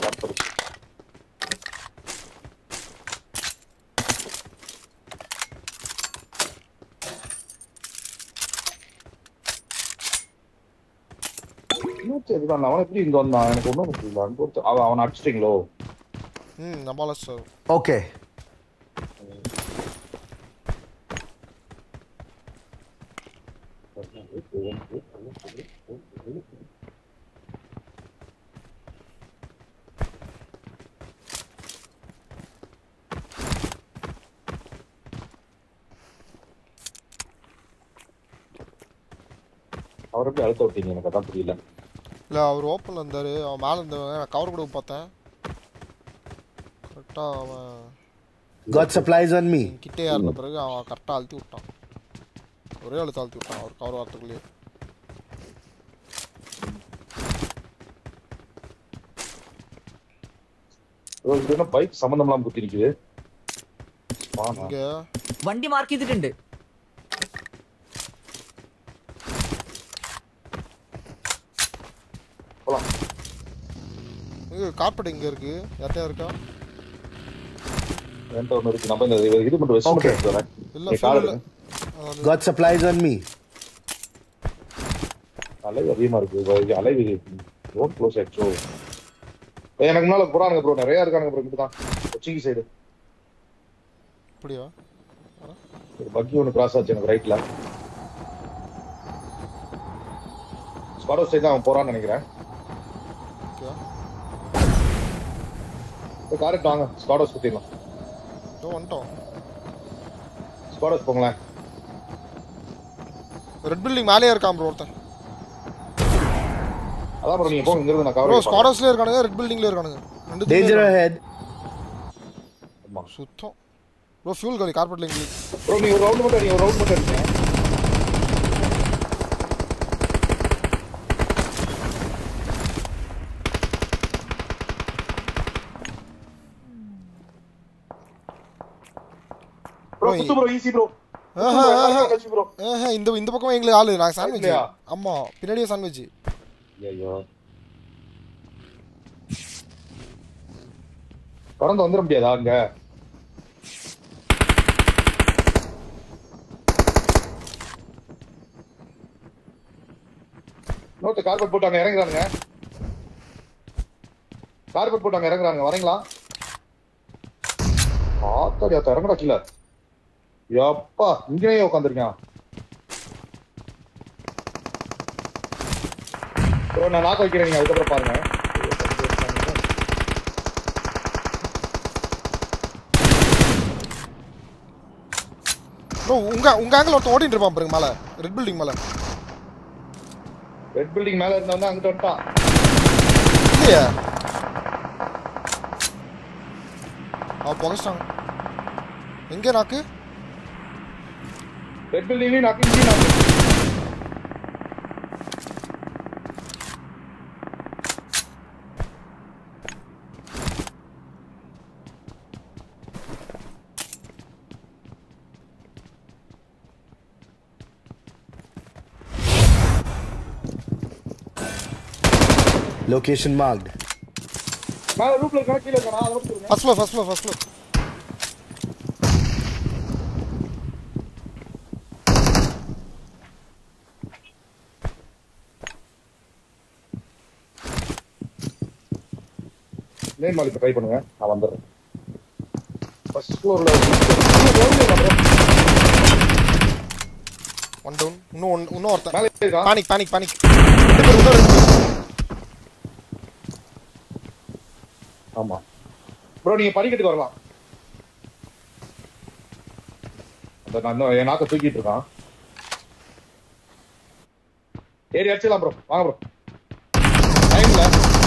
என்னாச்சு இதுதான் அவன் எப்படி இங்க வந்தான் எனக்கு ஒண்ணும் புரியல அங்க ஒருத்தன் அவன் அவனை அடிச்சிட்டீங்களோ ம் நம்மளால சார் Okay. அவர் எப்படி அழுத்த விட்டீங்க எனக்கு அதான் புரியல இல்ல அவர் ஓப்பன்ல இருந்தாரு அவன் மேல இருந்தவன் நான் கவர் கூட பார்த்தேன் கரெக்டா அவன் Got supplies on me. கிட்டே இருந்த பிறகு அவன் கரெக்டா அழுத்தி விட்டான் ஒரே அழுத்த அழுத்தி விட்டான் அவர் கவர் வாரத்துக்குள்ளேயே ப்ரோ இது என்ன பைக் சம்மந்தம் இல்லாம குத்தி நிக்குது வாண்ணா. இங்க വണ്ടി മാർക്ക് ചെയ്തിട്ടുണ്ട് போலாம் இது கார்பெட் இங்க இருக்கு யார்ட்டையா இருக்கா என்கிட்ட ஒண்ணு இருக்கு நம்ம இந்த இது- இது மட்டும் வெஸ்ட் Okay. மட்டும் எடுத்து வரேன் இல்ல நீ கால் fuel எடுங்க. அது- Got supplies on me. அலைவு அதிகமா இருக்கு இது அலைவு ரோட் க்ளோஸ் ஆயிடுச்சோ ஏய், எனக்கு முன்னால போறானுங்க ப்ரோ நிறைய இருக்கானுங்க ப்ரோ இங்க தான் கொச்சிங்கி சைடு அப்படியா ஒரு பக்கி ஒன்று கிராஸ் ஆச்சு எனக்கு ரைட்ல ஸ்குவாடோ சைடு தான் அவன் போறான்னு நினைக்கிறேன் ஓகே காரெக்ட் வாங்க ஸ்குவாடோஸ் குத்திடலாம் இதோ வந்துட்டோம் ஸ்குவாடோஸ் போங்களேன் ரெட் பில்டிங் மேலேயே இருக்கான் ப்ரோ ஒருத்தன் அதான் ப்ரோ நீங்க போங்க இங்க இருந்து நான் ப்ரோ கவர் ஸ்குவாட் ஹவுஸ்லயே இருக்கானுங்க ரெட் பில்டிங்ல இருக்கானுங்க ரெண்டு Danger ahead. சுத்தம் ப்ரோ ஃபியூல் காலி கார்பெட்ல இங்க ப்ரோ நீ ஒரு ரவுண்ட் மட்டும் நீங்க ஒரு ரவுண்ட் மட்டும் எடுங்க பக்கம் குத்து ப்ரோ ஈஸி ப்ரோ ஆஹா, ஆஹா. ப்ரோ ஆஹா, இந்த இந்த பக்கம் எங்களுக்கு ஆளு நாங்க சாண்ட்விச் இல்லையா? ஆமா பின்னாடியே சாண்ட்விச் ஐயோ கடந்து வந்துட முடியாதா அங்க நோட்டு கார்பெட் போட்டாங்க இறங்குறாங்க கார்பெட் போட்டாங்க இறங்குறாங்க வரீங்களா ஆத்தாடி ஆத்தா இறங்குடா கீழே எப்பா இங்கேயே உட்காந்துருக்கேன் ப்ரோ நான் நாக்க வைக்கிறேன் நீங்க அதுக்கப்புறம் பாருங்க ப்ரோ உங்க உங்க ஆங்கிள் ஒருத்தன் ஓடிட்டு இருப்பான் பாருங்க மேல ரெட் பில்டிங் மேல ரெட் பில்டிங் மேல இருந்தவங்க அங்கிட்ட வந்துட்டான் இல்லையா அவ புகச்சிட்டாங்க எங்க நாக்கு ரெட் பில்டிங்லயும் நாக்கு இங்கேயும் நாக்கு Location marked. மேல ரூப்ல இருக்கா கீழ இருக்கா அதை மட்டும் சொல்லுங்க first floor first floor first floor name மாலிக்கு ட்ரை பண்ணுங்க நான் வந்துடுறேன் ஃபர்ஸ்ட் ஃப்ளோர்ல ஒன் டவுன் இன்னும் ஒன் இன்னும் ஒருத்தன் மேலே இருக்கா பானிக் பானிக் பானிக் ரெண்டு பேர் இன்னும் ரெண்டு பேர் ஆமா ப்ரோ நீங்க படிக்கட்டுக்கு வரலாம் அந்த நான் இன்னும் என் நாக்க தூக்கிட்டு இருக்கான் ஏறி அடிச்சிடலாம் ப்ரோ வாங்க ப்ரோ டைம்ல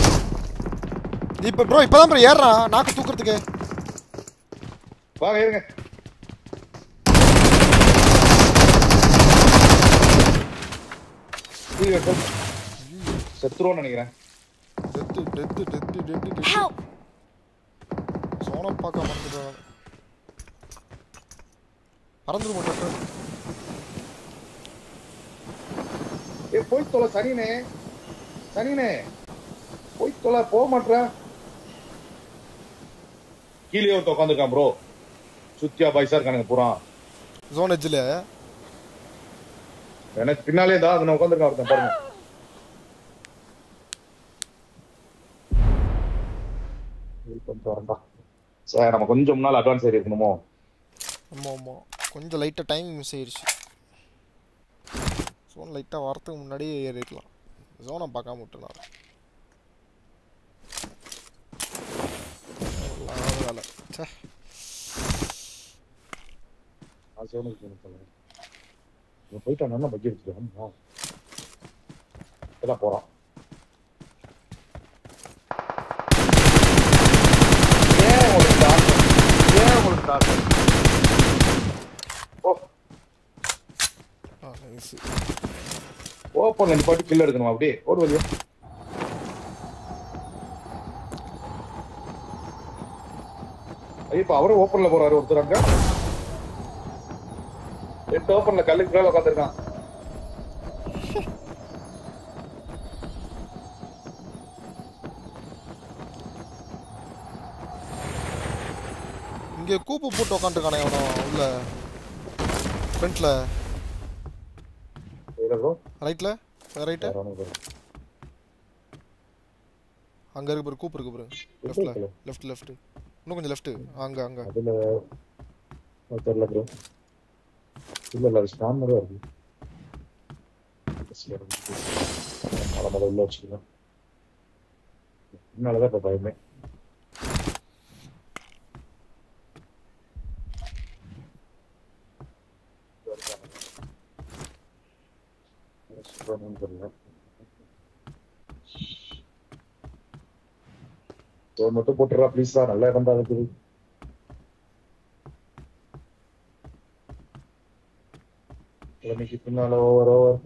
இப்ப ப்ரோ இப்பதான் ப்ரோ ஏறுறான் நாக்கு தூக்குறதுக்கு வாங்க ஏறுங்க கீழே எடுத்து. செத்துருவோம்னு நினைக்கிறேன் death death death death death Help! சோன பார்க்க மறந்துட்டேன் பறந்துரு மாட்டேன் ஏ போய் தொலை சனினே சனினே போய் தொலை போக மாட்ற கீழே ஒருத்த உட்காந்துருக்கான் ப்ரோ சுத்தியா பைசா இருக்கானுங்க பூரா ஜோன் எட்ஜில் எனக்கு பின்னாலே தான் அதுல உட்காந்துருக்கான் ஒருத்தன் பாருங்க இது கொஞ்சம் வரண்டா சரி நம்ம கொஞ்சம் நாள் அட்வான்ஸ் ஏறி இருக்கணுமோ ஆமாம் ஆமாம் கொஞ்சம் லைட்டாக டைம் மிஸ் ஆயிடுச்சு ஜோன் லைட்டாக வரத்துக்கு முன்னாடியே ஏறிக்கலாம் ஜோனை பார்க்காம விட்டுனாரு வேலை சே நான் சிவனுக்கு போகணும் சொல்லுங்க இவன் போயிட்டான் நல்லா பக்கி எடுத்துட்டு இதான் போறான் ஏன் உங்களுக்கு தாக்கம் ஏன் உங்களுக்கு தாக்கம் ஓ ஆ நைஸ் ஓப்பன்ல நிப்பாட்டி கில் எடுக்கணும் அப்படியே ஓடு வழியா ஐயோ இப்ப அவரும் ஓப்பன்ல போறாரு ஒருத்தர் அங்க எட்டு ஓப்பன்ல கல்லுக்கு மேல உட்காந்துருக்கான் இங்கே கூப்பு போட்டு உக்காந்துருக்கானே அவனோ உள்ள ஃப்ரண்ட்டில் ப்ரோ ரைட்டில் ரைட்டு வேற ஒண்ணும் இல்ல. அங்கே இருக்கு பாரு கூப்பு இருக்கு பாரு லெஃப்ட்டில் லெஃப்ட் லெஃப்ட் இன்னும் கொஞ்சம் லெஃப்ட் அங்கே அங்கே அதுல அது தெரியல ப்ரோ இல்ல இல்ல அது ஸ்டாண்டர்டா இருக்கு சரி, அதை முதல்ல உள்ள வச்சுக்கலாம் அதனாலதான் இப்ப பயமே சொல்றேன்னு தெரியல ஒரு மட்டும் போட்டுறா ப்ளீஸ் தான் நல்ல இடம் தான் இருக்குது கிழமைக்கு பின்னால ஓவர் ஓவர்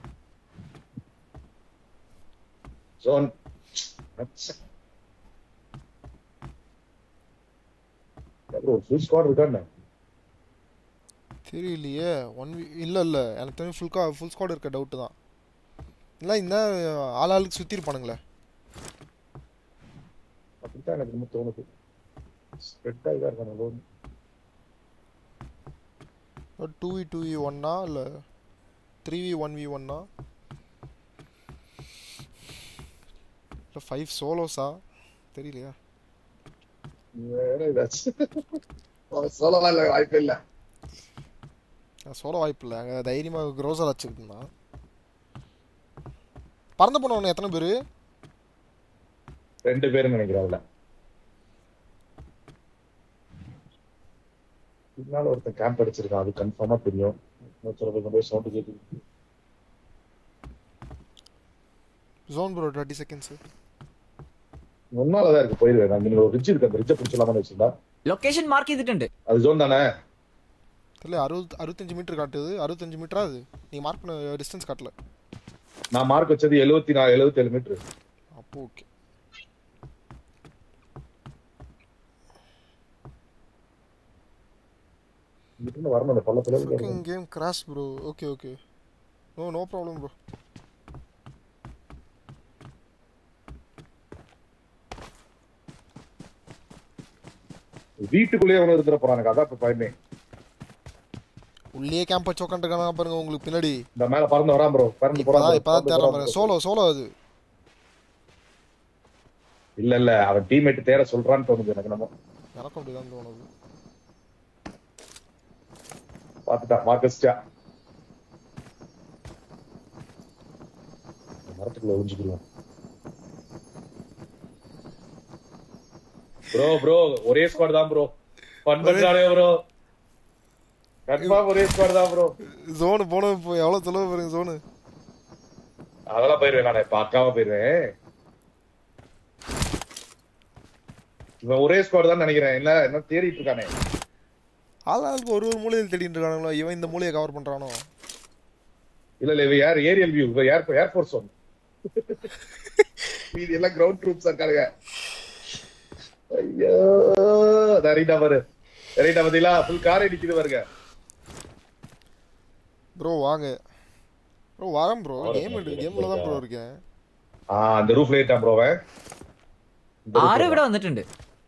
ஜோன் ஒரு ஃபுல் ஸ்குவாட் இருக்கா என்ன தெரியலையே ஒன் வீ இல்லை இல்லை எனக்கு தெரிஞ்சு ஃபுல் கா ஃபுல் ஸ்குவாட் இருக்க டவுட்டு தான் இல்லை இந்த ஆள் ஆளுக்கு சுற்றி இருப்பானுங்களே அப்படித்தான் எனக்கு இன்னும் தோணுது ஸ்ப்ரெட் ஆகி தான் இருக்காங்க டூ வி டூ வி ஒன்னா இல்லை த்ரீ வி ஒன் வி ஒன்னா இல்லை ஃபைவ் சோலோஸா தெரியலையா வேற ஏதாச்சும் சொல்லலாம் இல்லை வாய்ப்பு இல்லை சோலோ வாய்ப்பு இல்லை அங்கே தைரியமாக க்ரோசர் வச்சுக்கிட்டு இருந்தான் பறந்து போனவன எத்தனை பேர் ரெண்டு பேரும் நினைக்கிறேன் அதுல பின்னால ஒருத்தன் கேம்ப் அடிச்சிருக்கான் அது கன்ஃபார்மா தெரியும் இன்னொருத்தர் கொண்டு போய் சவுண்ட் கேட்குது ஜோன் ப்ரோ தேர்ட்டி செகண்ட்ஸு முன்னாலதான் இருக்கு போயிருவேன் நான் நீங்க ஒரு ரிட்ஜ் இருக்கு அந்த ரிட்ஜை பிடிச்சலாமான்னு வச்சிருந்தா ലൊക്കേഷൻ മാർക്ക് ചെയ്തിട്ടുണ്ട് அது ஜோன் தானே தெரியல அறுபது அறுபத்தஞ்சு மீட்டர் காட்டுது அறுபத்தஞ்சு மீட்டரா அது நீ மார்க் பண்ண டிஸ்டன்ஸ் காட்டல நான் மார்க் வச்சது எழுபத்தி நாலு எழுபத்தி ஏழு மீட்டர் அப்போ ஓகே இங்கிட்டு வரணும் அந்த பள்ளத்துல Fucking game crash bro okay okay no no problem bro வீட்டுக்குள்ளேயே அவனு இருந்துட போறான் எனக்கு அதான் இப்ப பயமே உள்ளே கேம்ப் வச்சு உட்காந்துருக்காங்க பாருங்க உங்களுக்கு பின்னாடி இந்த மேல பறந்து வரான் ப்ரோ பறந்து இப்பதான் போறான் இப்பதான் தேடுறான் பாருங்க சோலோ சோலோ அது இல்ல இல்ல அவன் டீம்மேட் தேட சொல்றான்னு தோணுது எனக்கு நம்ம எனக்கும் அப்படிதான் தோணுது பாத்துட்டான் மார்க்கஸ்டா மரத்துக்குள்ள ஒழிஞ்சுக்கிடுவோம் ப்ரோ ப்ரோ ஒரே ஸ்குவாட் தான் ப்ரோ ஃபன் பண்றானே ப்ரோ கன்ஃபார்ம் ஒரே ஸ்குவாட் தான் ப்ரோ ஜோனு போன இப்போ எவ்வளவு தொலைவு பாருங்க ஜோனு அதெல்லாம் போயிருவேன் நான் பார்க்காம போயிருவேன் இவன் ஒரே ஸ்குவாட் தான் நினைக்கிறேன் என்ன என்ன தேடிட்டு இருக்கானே ஆளாளுக்கு ஒரு ஒரு மூலையில் தேடிட்டு இருக்கானுங்களோ இவன் இந்த மூலையை கவர் பண்றானோ இல்ல இல்ல இவன் யார் ஏரியல் வியூ இவன் ஏர் ஏர் ஃபோர்ஸ் ஒன் இது எல்லாம் கிரவுண்ட் ட்ரூப்ஸ் இருக்காங்க ஐயோ ரைட்டா பாரு ரைட்டா பாத்தீங்களா ஃபுல் கார் நிக்குது பாருங்க ப்ரோ வாங்க ப்ரோ வரேன் ப்ரோ கேம் கேம்ல தான் ப்ரோ இருக்கேன் ആ அந்த റൂഫിൽ ഏറ്റാൻ ബ്രോവേ ആരും ഇവിടെ വന്നിട്ടുണ്ട്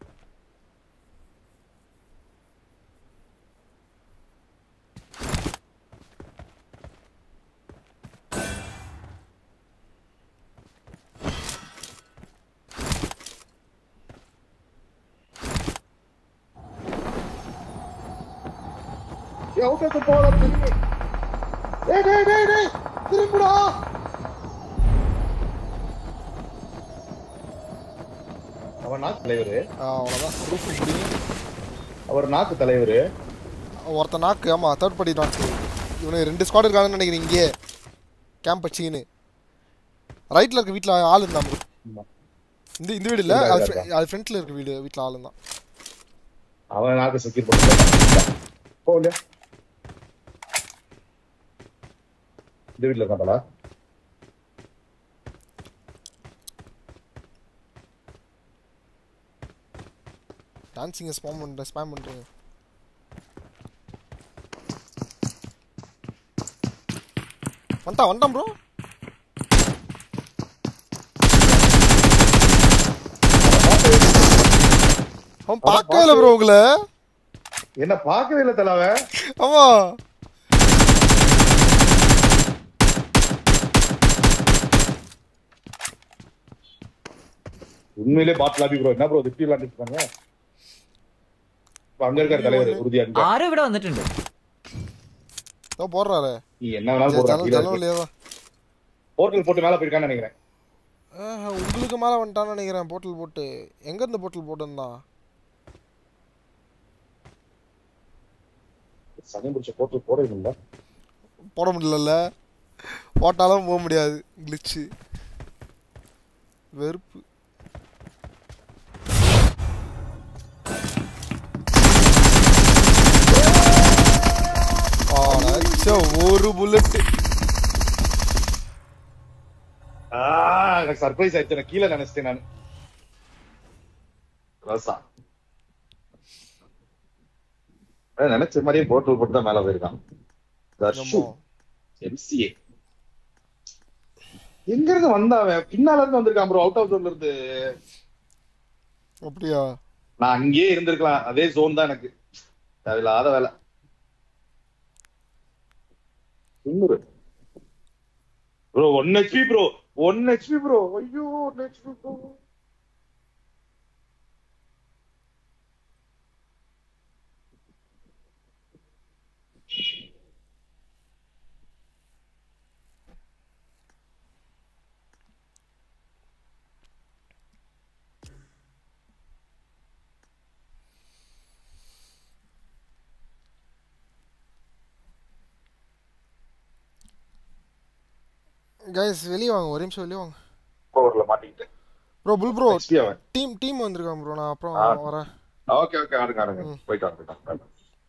எவ்வளவு போல திரும்பி டேய் டேய் டேய் டேய் திரும்புடா அவன் நாக்கு தலைவரு அவ்வளோதான் ப்ரூஃப் முடியும் அவர் நாக்கு தலைவரு ஒருத்த நாக்கு ஆமா தேர்ட் பார்ட்டி நாக்கு இவனுக்கு ரெண்டு ஸ்குவாட் இருக்காங்கன்னு நினைக்கிறேன் இங்கே கேம்ப் வச்சிக்கின்னு ரைட்ல இருக்க வீட்டில் ஆள் இருந்தான் bro. இந்த இந்த வீடு இல்ல இல்ல, அது இல்ல, fr- அது ஃப்ரண்ட்ல இருக்க வீடு வீட்டில் ஆள் இருந்தான் அவன் நாக்கு செக்யூர் பண்ணி போகல இந்த வீட்டுல இருக்காங்களா டான்சிங்கை ஸ்பாம் பண்ணுறேன் ஸ்பாம் பண்ணுறேன் வந்துட்டான் வந்துட்டான் ப்ரோ அவன் பார்க்கவே இல்லை ப்ரோ உங்களை என்ன பார்க்கவே இல்ல தலைவ ஆமா உண்மையிலே பாட்டு லாபி ப்ரோ என்ன ப்ரோ திட்டி விளாண்டுருக்காங்க இப்ப அங்க இருக்காரு தலைவர் உறுதியா இருக்காரு. ആരും ഇവിടെ വന്നിട്ടുണ്ട് இதோ போடுறாரு நீ என்ன வேணாலும் போடுறா ஜன்னல் கீழே ஜன்னல் இருக்கு. வழியா தான் போர்ட்டல் போட்டு மேல போயிருக்கான்னு நினைக்கிறேன் ஆஹ், உங்களுக்கு மேலே வந்துட்டான்னு நினைக்கிறேன் போர்ட்டல் போட்டு எங்க இருந்து போர்ட்டல் போட்டுருந்தான் சனி முடிச்ச போர்ட்டல் போட இல்ல போட முடியலல்ல போட்டாலும் போக முடியாது கிளிச்சு வெறுப்பு ஆடாச்சா, ஒரு புல்லட் எனக்கு சர்ப்ரைஸ் ஆயிடுச்சு நான் கீழே நினைச்சிட்டேன் நான் ரசா அதான் நினைச்ச மாதிரியே போர்ட்டல் போட்டு தான் மேல போயிருக்கான் தர்ஷு எம்சிஏ எங்க இருந்து வந்தான் அவன் பின்னால இருந்து வந்திருக்கான் ப்ரோ அவுட் ஆஃப் ஜோன்ல இருந்து அப்படியா நான் அங்கேயே இருந்திருக்கலாம் அதே ஜோன் தான் எனக்கு தேவையில்லாத வேலை இன்னொரு bro one HP bro one HP bro ஐயோ ஒன் ஹெச்பி ப்ரோ கைஸ் வெளியே வாங்க ஒரு நிமிஷம் வெளியே வாங்க பவர்ல மாட்டிக்கிட்டேன் ப்ரோ புல் ப்ரோ HP அவன் டீம் டீம் வந்திருக்கான் ப்ரோ நான் அப்புறம் ஆ. வரேன் ஓகே ஓகே ஆடுங்க ஆடுங்க போயிட்டு வாங்க, போயிட்டு வாங்க.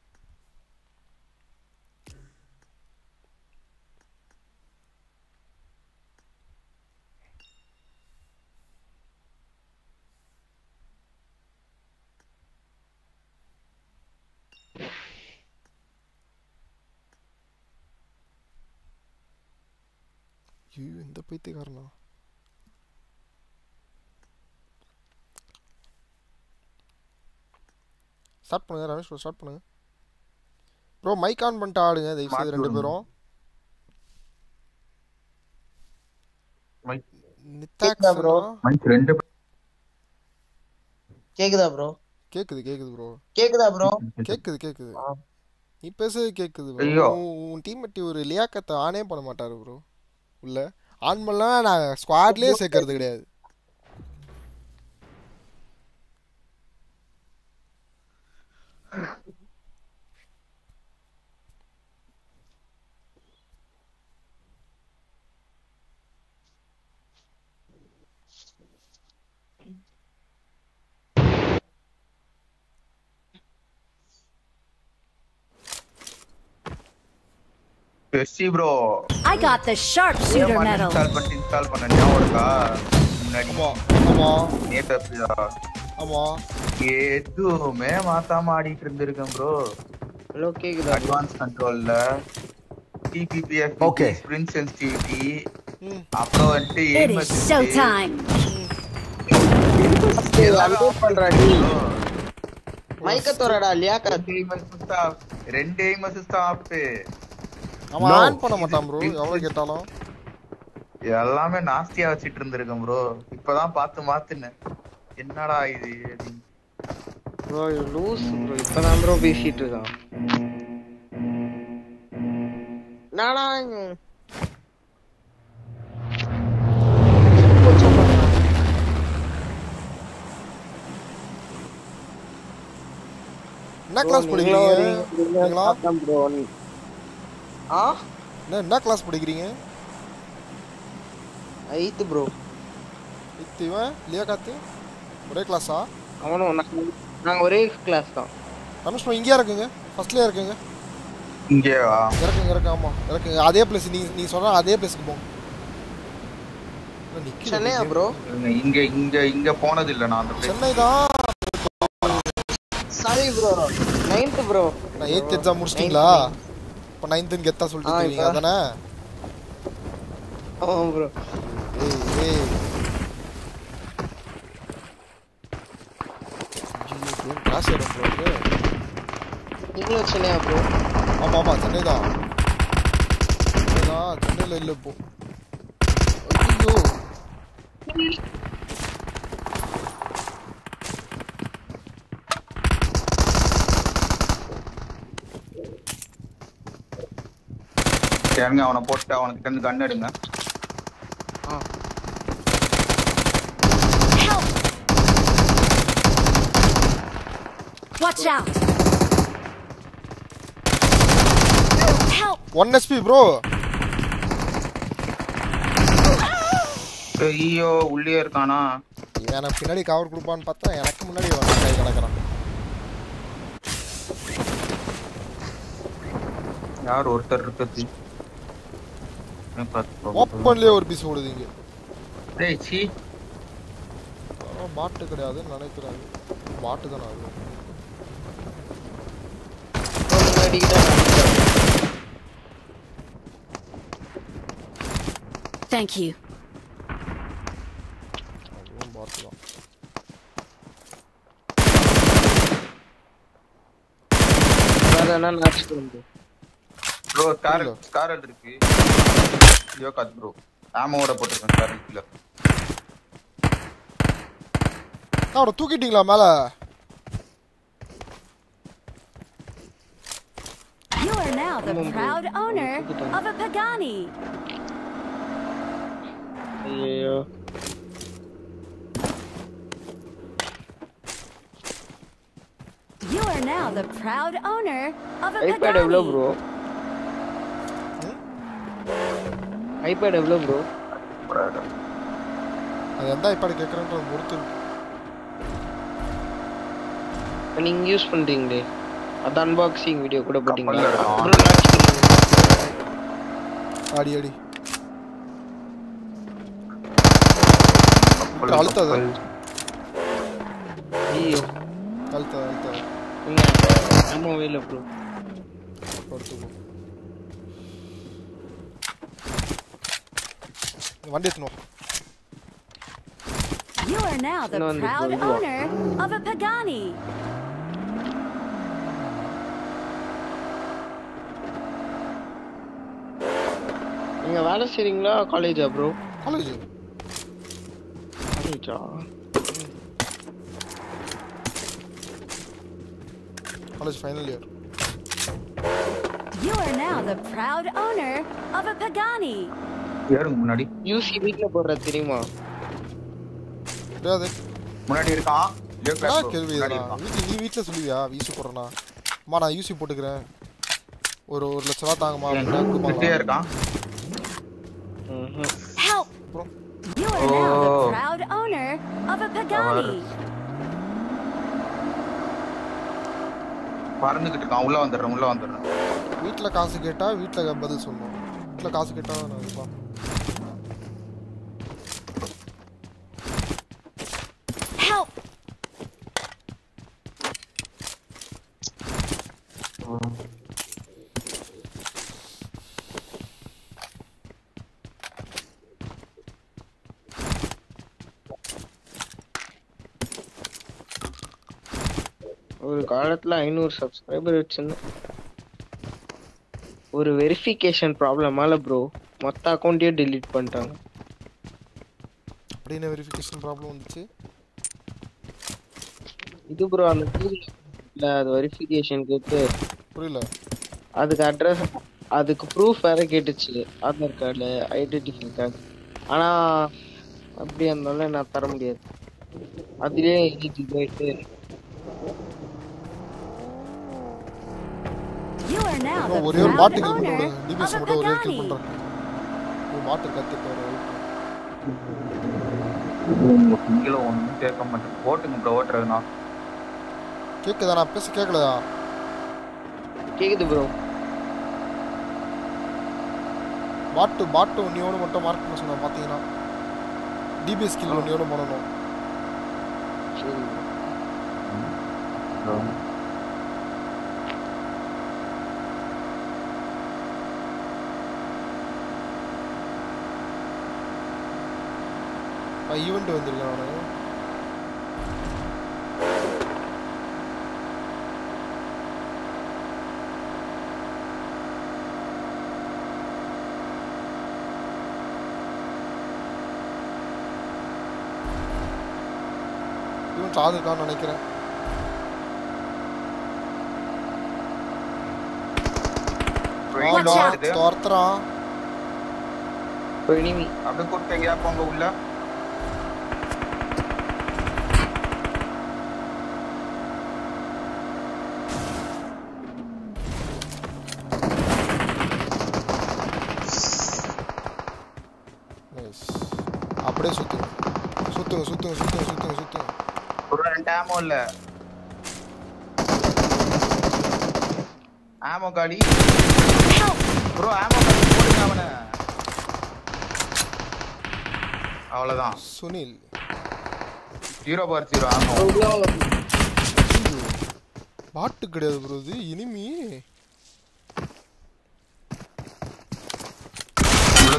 ஐயோ இந்த பைத்தியக்காரனா ஸ்டார்ட் பண்ணுங்க ரமேஷ் ப்ரோ ஸ்டார்ட் பண்ணுங்க ப்ரோ மைக் ஆன் பண்ணிட்டு ஆடுங்க தயவு செய்து ரெண்டு பேரும் கேக்குதா bro? மைக் ரெண்டு கேக்குதா ப்ரோ கேக்குது கேக்குது ப்ரோ கேக்குதா ப்ரோ கேக்குது கேக்குது நீ பேசுறது கேக்குது bro. ஐயோ. உன் உன் டீம்மேட் ஒரு லியாக்கத்தை ஆனே பண்ண மாட்டாரு ப்ரோ உள்ள ஆன் பண்ணலாம் நான் ஸ்குவாட்லயே சேர்க்கறது கிடையாது bestie bro I got the sharpshooter medal. Install பண்ணி இன்ஸ்டால் பண்ண ஞாபகம் இருக்கா முன்னாடி ஆமா நேத்து அப்படியா ஆமா எதுவுமே மாத்தாம ஆடிட்டு இருந்திருக்கேன் ப்ரோ ஹலோ கேக்குதா அட்வான்ஸ் கண்ட்ரோல்ல டிபிபிஎஃப் Okay. ஸ்பிரிண்ட் சென்சிட்டிவிட்டி அப்புறம் வந்துட்டு It aim is assist. showtime. எல்லாமே அப்டேட் பண்றா நீ மைக்க தோறடா லியாக்கா ரெண்டு aim assist ஆ- ரெண்டு aim assist ஆ ஆஃப் அவன் ஆன் பண்ண மாட்டான் ப்ரோ எவ்வளவு கேட்டாலும் எல்லாமே நாஸ்தியா வச்சிட்டு இருந்திருக்கேன் ப்ரோ இப்பதான் பார்த்து மாத்துனேன் என்னடா இது அப்படின்னு. ப்ரோ லூஸ் ப்ரோ இப்பதான் ப்ரோ பேசிட்டு இருக்கான் நானா என்ன கிளாஸ் படிக்கிறீங்க நீங்களா? ப்ரோ ஆ என்ன என்ன கிளாஸ் படிக்கிறீங்க ஐத்து ப்ரோ இத்து இவன் லியா காத்து ஒரே கிளாஸா அவனும் நாங்க- நாங்க ஒரே கிளாஸ் தான் ரமேஷ் ப்ரோ இங்கேயா இருக்குங்க ஃபர்ஸ்ட்லயே இருக்குங்க இங்கேவா இறக்குங்க இறக்கு ஆமா இறக்குங்க அதே பிளேஸ் நீ நீ சொன்ன அதே பிளேஸ்க்கு போங்க என்ன நிக்குது சென்னையா இங்க? ப்ரோ இங்க இங்க இங்க போனது இல்ல நான் அந்த place. சென்னை தான் சாரி ப்ரோ நைன்த் ப்ரோ நான் எயித் எக்ஸாம் முடிச்சிட்டீங்களா இப்போ நைன்த்துன்னு கெத்தா சொல்லிட்டு ஆ, இருக்கீங்க இப்ப- அதானே ஆமா ப்ரோ ஏய் ஏய் கிளாஸ் ஆயிடும் ப்ரோ நீங்களும் சென்னையா ப்ரோ ஆமா ஆமா சென்னை தான் சென்னை தான் சென்னையில் இல்லை இப்போ ஐயோ சரிங்க அவனை போட்டு அவனுக்கு இருந்து கன் எடுங்க Watch out. Help. One SP bro ஐயோ உள்ளே இருக்கானா எனக்கு பின்னாடி கவர் கொடுப்பான்னு பார்த்தா எனக்கு முன்னாடி வந்து கை கணக்குறான் யார் ஒருத்தர் இருக்குது ஓப்பன்லயே ஒரு பீஸ் ஓடுது இங்க டேய் சீ ஆனா பாட்டு கிடையாதுன்னு நினைக்கிறேன் பாட்டு தானே அது அடிக்கிட்டா Thank you. அதுவும் பார்த்து தான் வேற என்ன நாச்சு ப்ரோ ப்ரோ ஸ்கார் ஸ்காரல் இருக்கு யோகாத் ப்ரோ ஆமோட போட்டிருக்கேன் ஸ்காரல் கீழே அவரை தூக்கிட்டீங்களா மேல You are now the proud owner of a Pagani. ஐயோ You are now the proud owner of a iPad எவ்வளோ Pagani. ப்ரோ ஐபேட் எவ்வளோ ப்ரோ அது எந்த ஐபாடு கேட்குறேன்றது பொறுத்து இருக்கு. நீங்க யூஸ் பண்றீங்களே அது அன்பாக்சிங் வீடியோ கூட போட்டீங்களா கப்பல்ல இருக்கும். ப்ரோ அடி அடி அழுத்தாது ஐயோ அழுத்தாது அழுத்தாது நீங்க ஆமாவே இல்லை ப்ரோ படுத்துக்கோ நீ வண்டி எடுத்துனோம் You are now the இன்னும் வந்து proud Volvo. owner of a Pagani. நீங்க வேலை செய்றீங்களா காலேஜா ப்ரோ காலேஜ் காலேஜா college final year You are now the proud owner of a Pagani. ஏறுங்க முன்னாடி யூசி வீட்ல போடுற தெரியுமா கிடையாது முன்னாடி இருக்கான் லியோ என்ன கிளாஸ் கேள்வி முன்னாடி இதெல்லாம் இருக்கான் வீட்டில் நீ வீட்டில் சொல்லுவியா யூசி போடுறேன்னா அம்மா நான் யூசி போட்டுக்கிறேன் ஒரு ஒரு லட்ச ரூபா தாங்கம்மா அப்படின்னா கிட்டே கொடுப்பாங்களா இருக்கான் Help! Bro. You are now the Oh. proud owner of a Pagani. பறந்துகிட்டு இருக்கான் உள்ள வந்துடுறேன் உள்ள வந்துடுறேன் வீட்டில் காசு கேட்டால் வீட்டில் பதில் சொல்லணும் வீட்டில் காசு கேட்டால் நான் இதுப்பா Help! ஒரு காலத்துல ஐநூறு சப்ஸ்கிரைபர் வச்சிருந்தேன் ஒரு வெரிஃபிகேஷன் ப்ராப்ளமால ப்ரோ மொத்த அக்கௌண்ட்டையும் delete பண்ணிட்டாங்க அப்படி என்ன வெரிஃபிகேஷன் ப்ராப்ளம் வந்துச்சு இது ப்ரோ அந்த Google இல்ல அது வெரிஃபிகேஷன் கேட்டு புரியல அதுக்கு அட்ரஸ் அதுக்கு ப்ரூஃப் வேற கேட்டுச்சு ஆதார் கார்டில் ஐடென்டிஃபை கார்டு ஆனா அப்படி இருந்தாலும் நான் தர முடியாது அதுலயே இன்னைக்கு போயிட்டு You are now the இன்னும் ஒரே ஒரு proud மாட்டு கில் owner பண்ணுறேன் டிபிஎஸ் of a மட்டும் ஒரே கில் Pagani. பண்ணுறேன் ஒரு மாட்டு கற்றுப்பாரு இங்கே ஒன்றும் கேட்க மாட்டேன் ஓட்டுங்க ப்ரோ ஓட்டுறதுனா கேட்குதா நான் பேச கேட்கலையா கேக்குது ப்ரோ பாட்டு பாட்டு ஒன்றியோடு மட்டும் மார்க் பண்ண சொன்னேன் பார்த்தீங்கன்னா டிபிஎஸ் கில் ஒன்றியோடு பண்ணணும் சரி ஈவெண்ட் வந்திருக்கேன் நான் ஈவெண்ட் ஆதிருக்கான்னு நினைக்கிறேன் Watch out. துரத்துறான் ஒரு enemy. அப்படியே கூப்பிட்டு எங்கேயா போங்க உள்ள Nice. அப்படியே சுத்துங்க சுத்துங்க சுத்துங்க சுத்துங்க சுத்துங்க சுத்துங்க ஒரு ரெண்டு ஆமோ இல்ல ஆமோ காடி ப்ரோ ஆமோ காடி போடுங்க அவனை அவ்வளவுதான் சுனில் ஜீரோ பார் ஜீரோ ஆமோ பாட்டு கிடையாது ப்ரோ இது இனிமே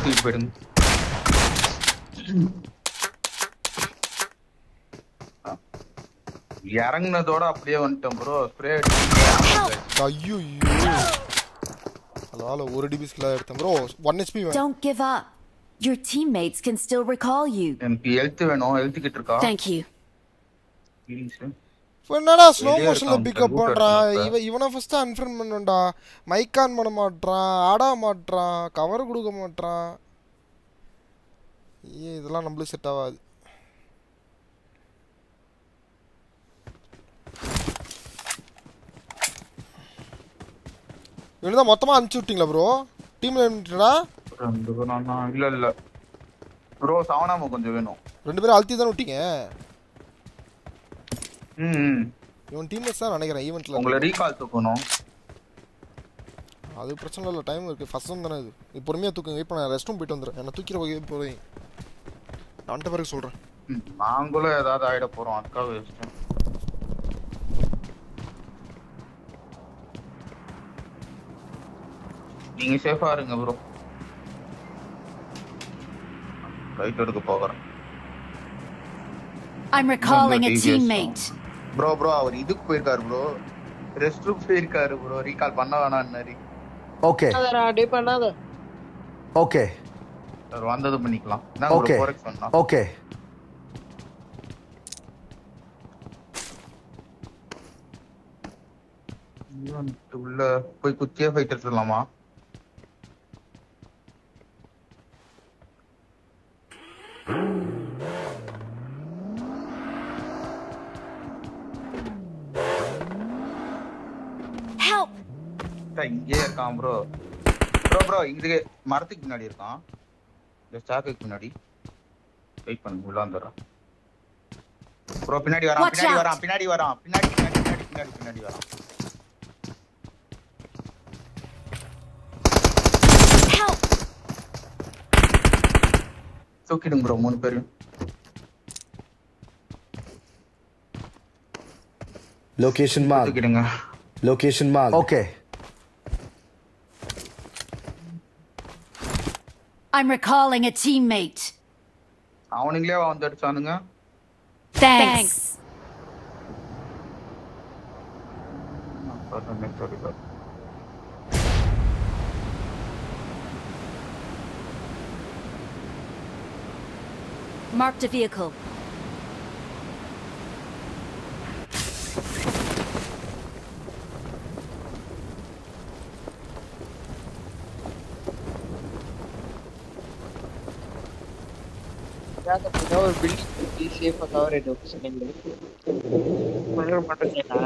தூக்கிட்டு போயிடுங்க இறங்குனதோட அப்படியே வந்துட்டேன் ப்ரோ ஸ்ப்ரே ஐயோ அதனால ஒரு டிபி ஸ்கில் எடுத்தேன் bro one HP Don't give up. Your teammates can still recall you. எனக்கு ஹெல்த் வேணும் ஹெல்த் கிட்ட இருக்கா Thank you. Please. இப்போ என்னடா ஸ்லோ வெளியே மோஷன்ல இருக்கான், பிக்கப் root பண்றான் எடுத்துட்டு இவன் இவனை ஃபர்ஸ்ட் அன்ஃப்ரெண்ட் பண்ணணும்டா மைக் ஆன் பண்ண மாட்றான் ஆட மாட்றான் கவர் கொடுக்க மாட்றான் ஏ இதெல்லாம் நம்மளுக்கு செட் ஆகாது இவனுதான் மொத்தமா அனுப்பிச்சு விட்டீங்களா ப்ரோ டீம்ல இருந்துட்டா ரெண்டு பேரும் அண்ணா, இல்ல இல்ல ப்ரோ சவனாம கொஞ்சம் வேணும் ரெண்டு பேரும் அழுத்தி தானே விட்டீங்க ம் ம். இவன் டீம்மேட்ஸ் தான் நினைக்கிறேன் ஈவெண்ட்ல உங்களை ரீகால் தூக்கணும் அது பிரச்சனை இல்லை டைம் இருக்கு ஃபர்ஸ்ட் தானே இது நீ பொறுமையாக தூக்குங்க இப்போ நான் ரெஸ்ட் ரூம் போயிட்டு வந்துடுறேன் என்ன தூக்கிற வகை போகிறேன் நான் வந்துட்ட பிறகு சொல்கிறேன் ம், நாங்களும் ஏதாவது ஆயிட போறோம் அதுக்காக வச்சுட்டேன் நீங்க சேஃபா இருங்க ப்ரோ ரைட் எடுக்க போகிறேன் I'm recalling a teammate. Bro bro அவர் இதுக்கு போயிருக்காரு ப்ரோ ரெஸ்ட் ரூம் போயிருக்காரு ப்ரோ ரீகால் பண்ண வேணாம்னாரு Okay. பண்ணாதடா, டேய் பண்ணாத Okay. அவர் வந்தது பண்ணிக்கலாம் என்ன Okay. ப்ரோ ஃபோரெக்ஸ் பண்ணா Okay. உள்ள போய் குத்தியே ஃபைட் எடுத்துடலாமா Help! டா, இங்கேயே இருக்கான் ப்ரோ ப்ரோ ப்ரோ இது மரத்துக்கு பின்னாடி இருக்கான் இந்த ஸ்டாக்குக்கு பின்னாடி வெயிட் பண்ணுங்க உள்ள வந்துடுறான் ப்ரோ பின்னாடி வரான் Watch பின்னாடி out. வரான் பின்னாடி வரான் பின்னாடி பின்னாடி பின்னாடி பின்னாடி பின்னாடி வரான் Help! தூக்கிடுங்க ப்ரோ மூணு பேரும் Location marked. தூக்கிடுங்க Location marked. Okay. I'm recalling a teammate. அவனுங்களே வந்து அடிச்சானுங்க Thanks. Sorry, bro. Marked a vehicle. ஏதாவது அப்படின்னா ஒரு பில்டிங் கட்டி சேஃபா கவர் ஆயிட்டு சொன்னீங்க பண்ண மாட்டேங்கண்ணா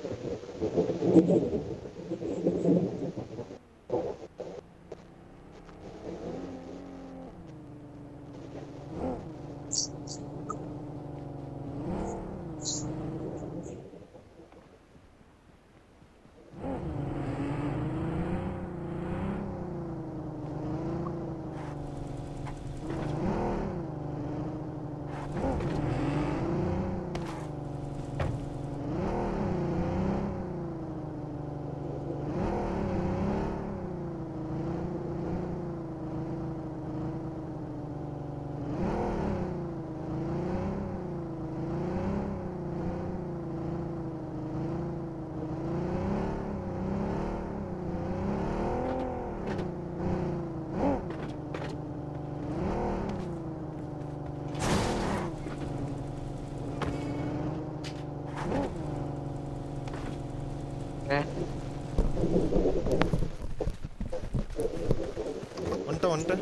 வந்துட்டேன் வந்துட்டேன்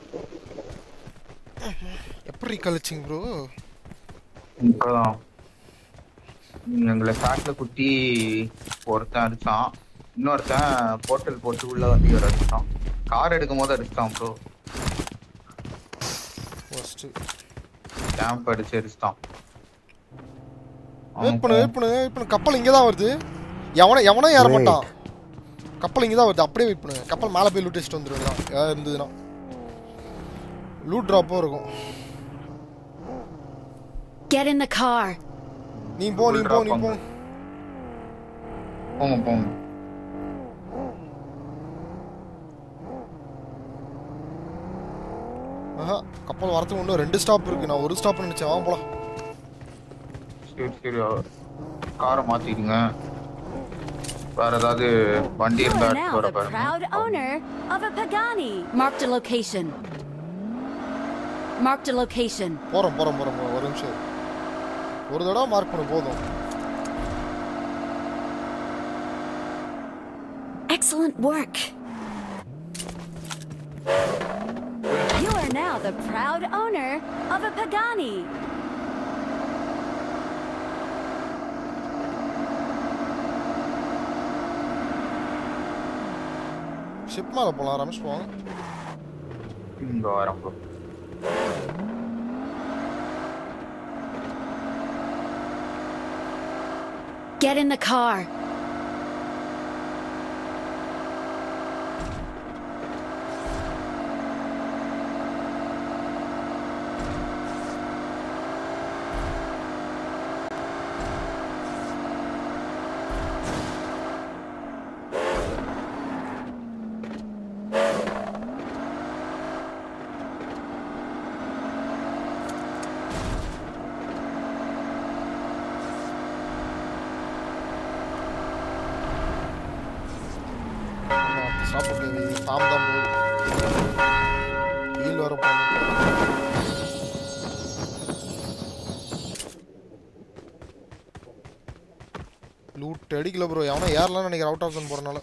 எப்படி கழிச்சிங்க ப்ரோ இப்பதான் எங்களை சாட்ல குத்தி ஒருத்தன் அடிச்சான் இன்னொருத்தன் போர்ட்டல் போட்டு உள்ள வந்து இவர் அடிச்சான் கார் எடுக்கும் போது அடிச்சிட்டான் ப்ரோ ஃபர்ஸ்ட்டு கேம்ப் அடிச்சு அடிச்சிட்டான் வெயிட் பண்ணு வெயிட் பண்ணு வெயிட் பண்ணு கப்பல் இங்கே தான் வருது எவன எவனும் ஏற மாட்டான் கப்பல் இங்கே தான் வருது அப்படியே வெயிட் பண்ணு கப்பல் மேலே போய் லூட் அடிச்சுட்டு வந்துடுவேன் தான் ஏதாவது இருந்ததுன்னா லூட் ட்ராப்பும் இருக்கும் Get in the car. நீ போ நீ போ நீ போ போங்க போங்க ஆஹா கப்பல் வரதுக்கு இன்னும் ரெண்டு ஸ்டாப் இருக்கு நான் ஒரு ஸ்டாப் நினைச்சேன் வாங்க போலாம் சரி சரி காரை மாத்திடுங்க வேற ஏதாவது வண்டி You இருந்தா are எடுத்து now வர the பாருங்க proud owner of a Pagani. Marked a location. Marked a location. போறோம் போறோம் போறோம் போறோம். ஒரு நிமிஷம் இரு. ஒரு தடவை மார்க் பண்ணு போதும் Excellent work. You are now the proud owner of a Pagani. Ship மேல போலாம் ரமேஷ் போவாங்க இங்க வரேன் bro. Get in the car. Stop okay farm தான் போகுது வீல் வர போகணும் லூட் அடிக்கல ப்ரோ எவனா ஏறலாம்னு நினைக்கிறேன் அவுட் ஆஃப் ஜோன் போறனால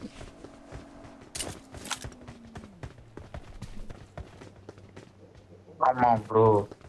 ஆமா ப்ரோ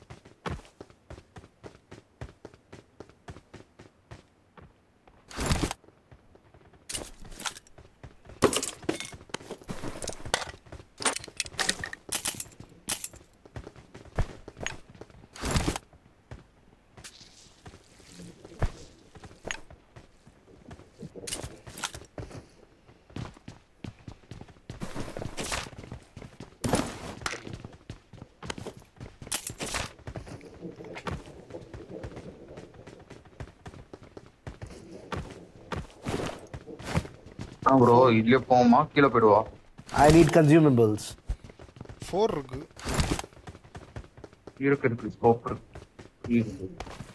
ப்ரோ இதுலயே போவோமா கீழே போயிடுவா I need consumables. ஃபோர் இருக்கு இருக்கு இருக்கு ஸ்கோப் இருக்கு இருக்கு.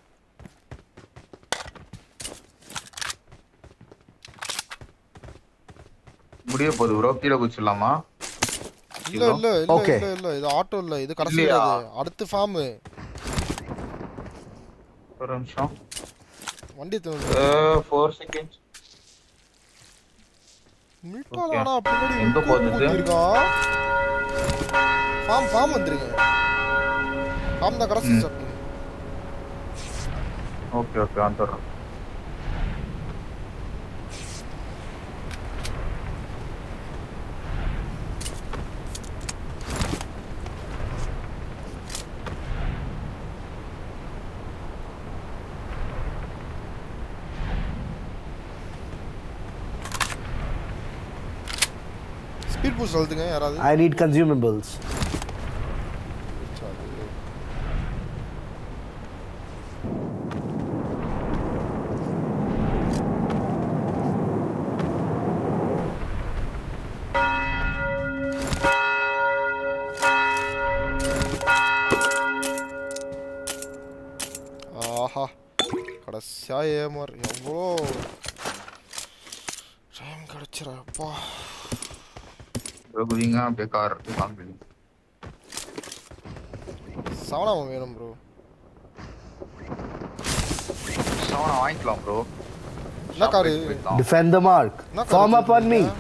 முடிய போகுது ப்ரோ கீழே குச்சிடலாமா இல்ல இல்ல இல்ல Okay. இல்ல இல்ல இது ஆட்டோ இல்ல இது கடைசி இல்லையா? கிடையாது அடுத்த ஃபார்ம் ஒரு நிமிஷம் வண்டி ஃபோர் செகண்ட்ஸ் மிட்டால Okay. ஆனா பின்னாடி எங்க போகுது இது? இருக்கான் ஃபார்ம் ஃபார்ம் வந்துருங்க ஃபார்ம் தான் கடைசி ம். ஸ்டாப் ஓகே ஓகே வந்துடுறோம் ஸ்பீட் பூஸ்ட் அழுத்துங்க யாராவது I need consumables. ஆஹா கடைசியா ஏமாறு எவ்வளோ டைம் கிடைச்சிரப்பா குதிங்க அப்படியே கார் எடுத்து காமிங்க சவனாம வேணும் ப்ரோ சவனா வாங்கிக்கலாம் ப்ரோ என்ன காரு Defend the mark. என்ன Form car up on me.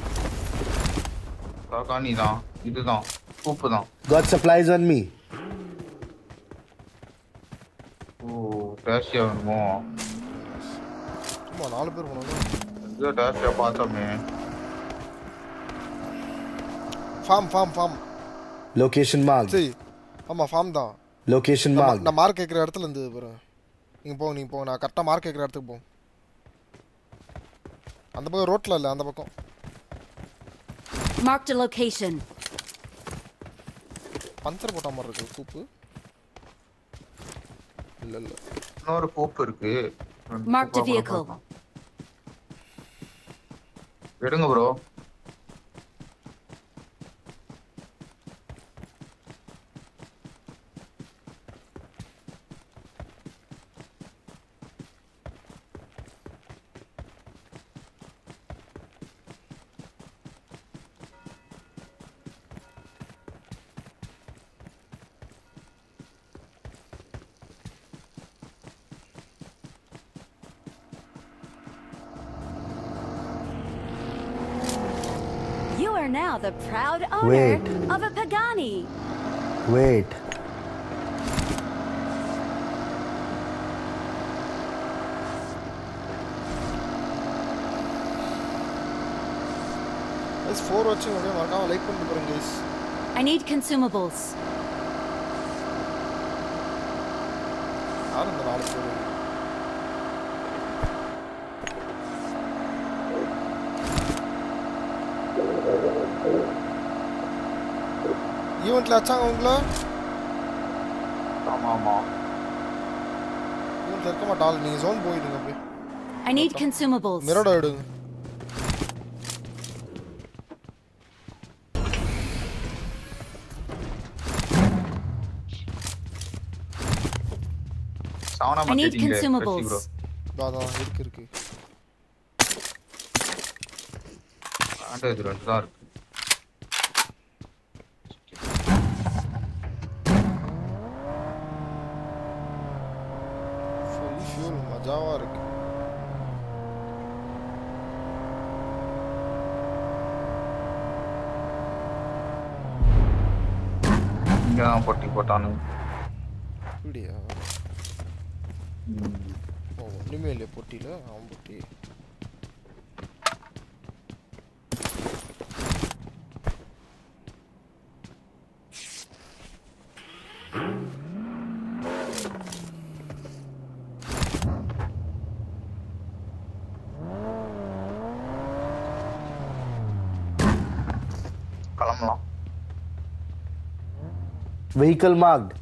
காணி தான் இதுதான் சூப்பு தான் Got supplies on me. ஓ டேஷியா வேணுமோ சும்மா நாலு பேர் போனோம் இது டேஷியா பார்த்தோமே farm farm farm Location marked. சரி ஆமா ஃபார்ம் தான் Location நம்ம- marked. நான் மார்க் கேட்குற இடத்துல இருந்து பாரு நீங்க போங்க நீங்க போங்க நான் கரெக்டாக மார்க் கேட்குற இடத்துக்கு போங்க அந்த பக்கம் ரோட்ல இல்ல அந்த பக்கம் Marked a location. பஞ்சர் போட்ட மாதிரி இருக்கு கூப்பு இல்ல இல்ல இன்னொரு கோப்பு இருக்கு Marked a vehicle. எடுங்க bro are now the proud owner Wait. of a Pagani. Wait. Guys four வச்சு அப்படியே மறக்காம லைக் பண்ணிட்டு போகிறேன் கைஸ் I need consumables. யார் இந்த நாலு பேர் ஈவெண்ட்ல வச்சாங்க உங்களை ஆமா ஆமா ஈவெண்ட்ல இருக்க மாட்டாள் நீங்க ஜோன் போயிடுங்க அப்படியே I need consumables. மிரோட எடுங்க சவனா I need மாத்திட்டீங்க consumables. ப்ரோ இதோ அதான் இருக்கு இருக்கு ஆண்டோ இது ரெண்டு தான் இருக்கு ஃபுல் ஃபியூல் மஜாவா இருக்கு இங்க தான் பொட்டி போட்டானு அப்படியா ஓ ஒன்றுமே இல்லையா பொட்டியில் அவன் பொட்டி கிளம்பலாம் Vehicle marked.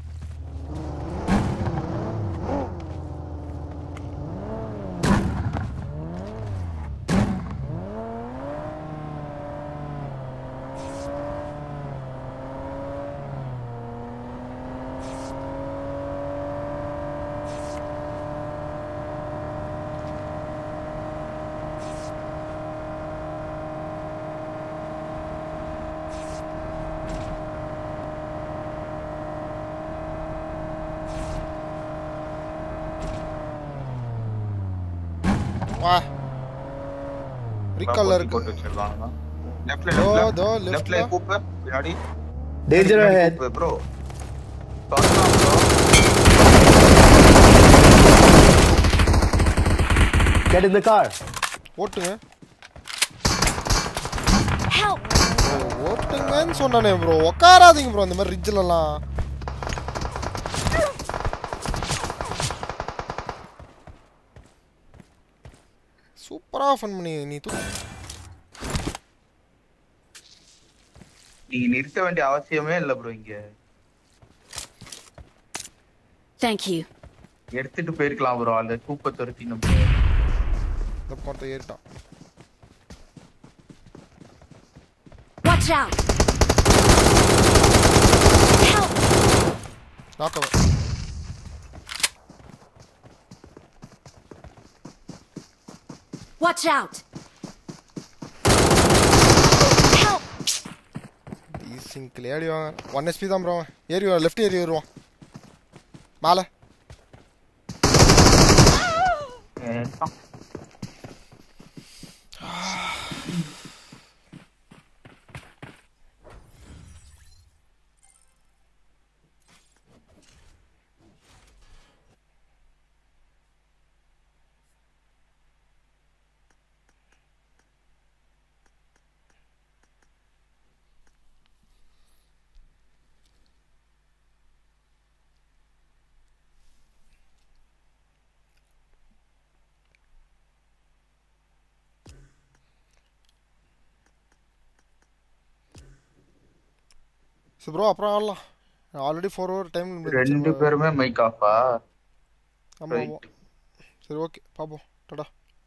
வா ரிக்கால்ல இருக்கு போட்டு வச்சிருக்கானுங்க லெஃப்ட்ல தோ, தோ, லெஃப்ட்ல leftல. லெஃப்ட்ல கூப்பு பின்னாடி Danger ahead. Bro Get in the car. ஓட்டுங்க Help! bro, ஓட்டுங்கன்னு சொன்னானே ப்ரோ உட்காராதீங்க ப்ரோ இந்த மாதிரி ரிட்ஜிலலாம் சூப்பரா ஃபன் பண்ணி நீ தூ நீங்க நிறுத்த வேண்டிய அவசியமே இல்ல ப்ரோ இங்க Thank you. எடுத்துட்டு போயிருக்கலாம் ப்ரோ அந்த கூப்பை துரத்தி நம்ம இந்த பணத்தை ஏறிட்டான் Watch out! Help! நாக்கவன் Watch out! Help! சிங்கிள் ஏறி வாங்க ஒன் எஸ்பி தான் ப்ரோ ஏறி லெஃப்ட் ஏறி வருவான் மேலே சரி ப்ரோ அப்புறம் ஆடலாம் ஆல்ரெடி ஃபோர் ஹவர் டைம் ரெண்டு பேருமே மைக் ஆஃபா ஆமாம் ஆமாம் சரி ஓகே பார்ப்போம் டடா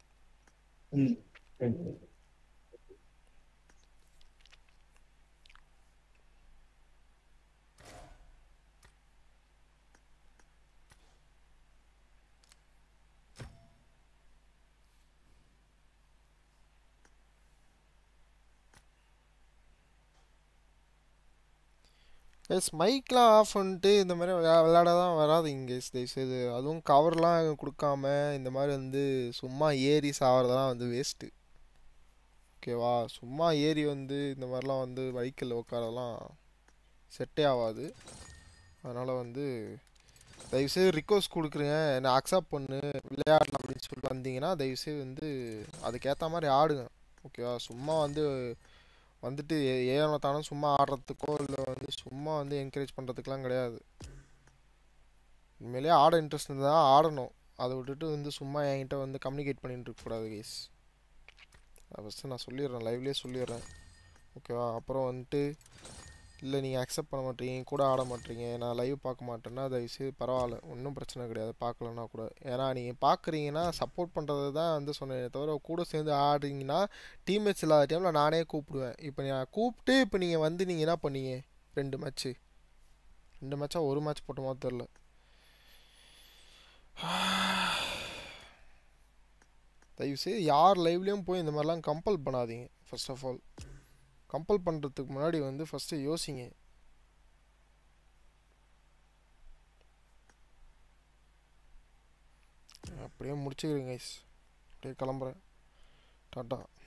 எஸ் மைக்லாம் ஆஃப் பண்ணிட்டு இந்த மாதிரி விளையா- விளையாட தான் வராதுங்க guys தயவுசெய்து அதுவும் கவர்லாம் கொடுக்காம இந்த மாதிரி வந்து சும்மா ஏறி சாவறதெல்லாம் வந்து வேஸ்ட்டு ஓகேவா சும்மா ஏறி வந்து இந்த மாதிரிலாம் வந்து வெஹிக்கிளில் உட்காரலாம் செட்டே ஆகாது அதனால் வந்து தயவுசெய்து ரிக்வஸ்ட் கொடுக்குறேங்க என்னை அக்செப்ட் பண்ணு விளையாடலாம் அப்படின்னு சொல்லி வந்தீங்கன்னா தயவுசெய்து வந்து அதுக்கேற்ற மாதிரி ஆடுங்க ஓகேவா சும்மா வந்து வந்துட்டு ஏ- ஏனோ தானோ சும்மா ஆடுறதுக்கோ இல்லை வந்து சும்மா வந்து என்கரேஜ் பண்ணுறதுக்கெலாம் கிடையாது உண்மையிலேயே ஆட இன்ட்ரெஸ்ட் இருந்தால் ஆடணும் அதை விட்டுட்டு வந்து சும்மா என்கிட்ட வந்து கம்யூனிகேட் பண்ணிட்டு இருக்கக்கூடாது கைஸ் அதை ஃபஸ்ட்டு நான் சொல்லிடுறேன் லைவ்லேயே சொல்லிடுறேன் ஓகேவா அப்புறம் வந்துட்டு இல்லை நீங்கள் அக்செப்ட் பண்ண மாட்டீங்க என் கூட ஆட மாட்டீங்க நான் லைவ் பார்க்க மாட்டேன்னா தயவுசெய்து பரவாயில்ல ஒன்றும் பிரச்சனை கிடையாது பார்க்கலன்னா கூட ஏன்னா நீங்கள் பார்க்குறீங்கன்னா சப்போர்ட் பண்ணுறது தான் வந்து சொன்னேனே தவிர கூட சேர்ந்து ஆடுறீங்கன்னா டீம்மேட்ஸ் இல்லாத டைமில் நானே கூப்பிடுவேன் இப்போ நான் கூப்பிட்டு இப்போ நீங்கள் வந்து நீங்கள் என்ன பண்ணீங்க ரெண்டு மேட்ச்சு ரெண்டு மேட்சா ஒரு மேட்ச் போட்ட மாதிரி தெரில தயவுசெய்து யார் லைவ்லேயும் போய் இந்த மாதிரிலாம் கம்பல் பண்ணாதீங்க ஃபர்ஸ்ட் ஆஃப் ஆல் கம்பல் பண்ணுறதுக்கு முன்னாடி வந்து ஃபஸ்ட்டு யோசிங்க அப்படியே முடிச்சுக்கிறேங்க guys அப்படியே கிளம்புறேன் டாட்டா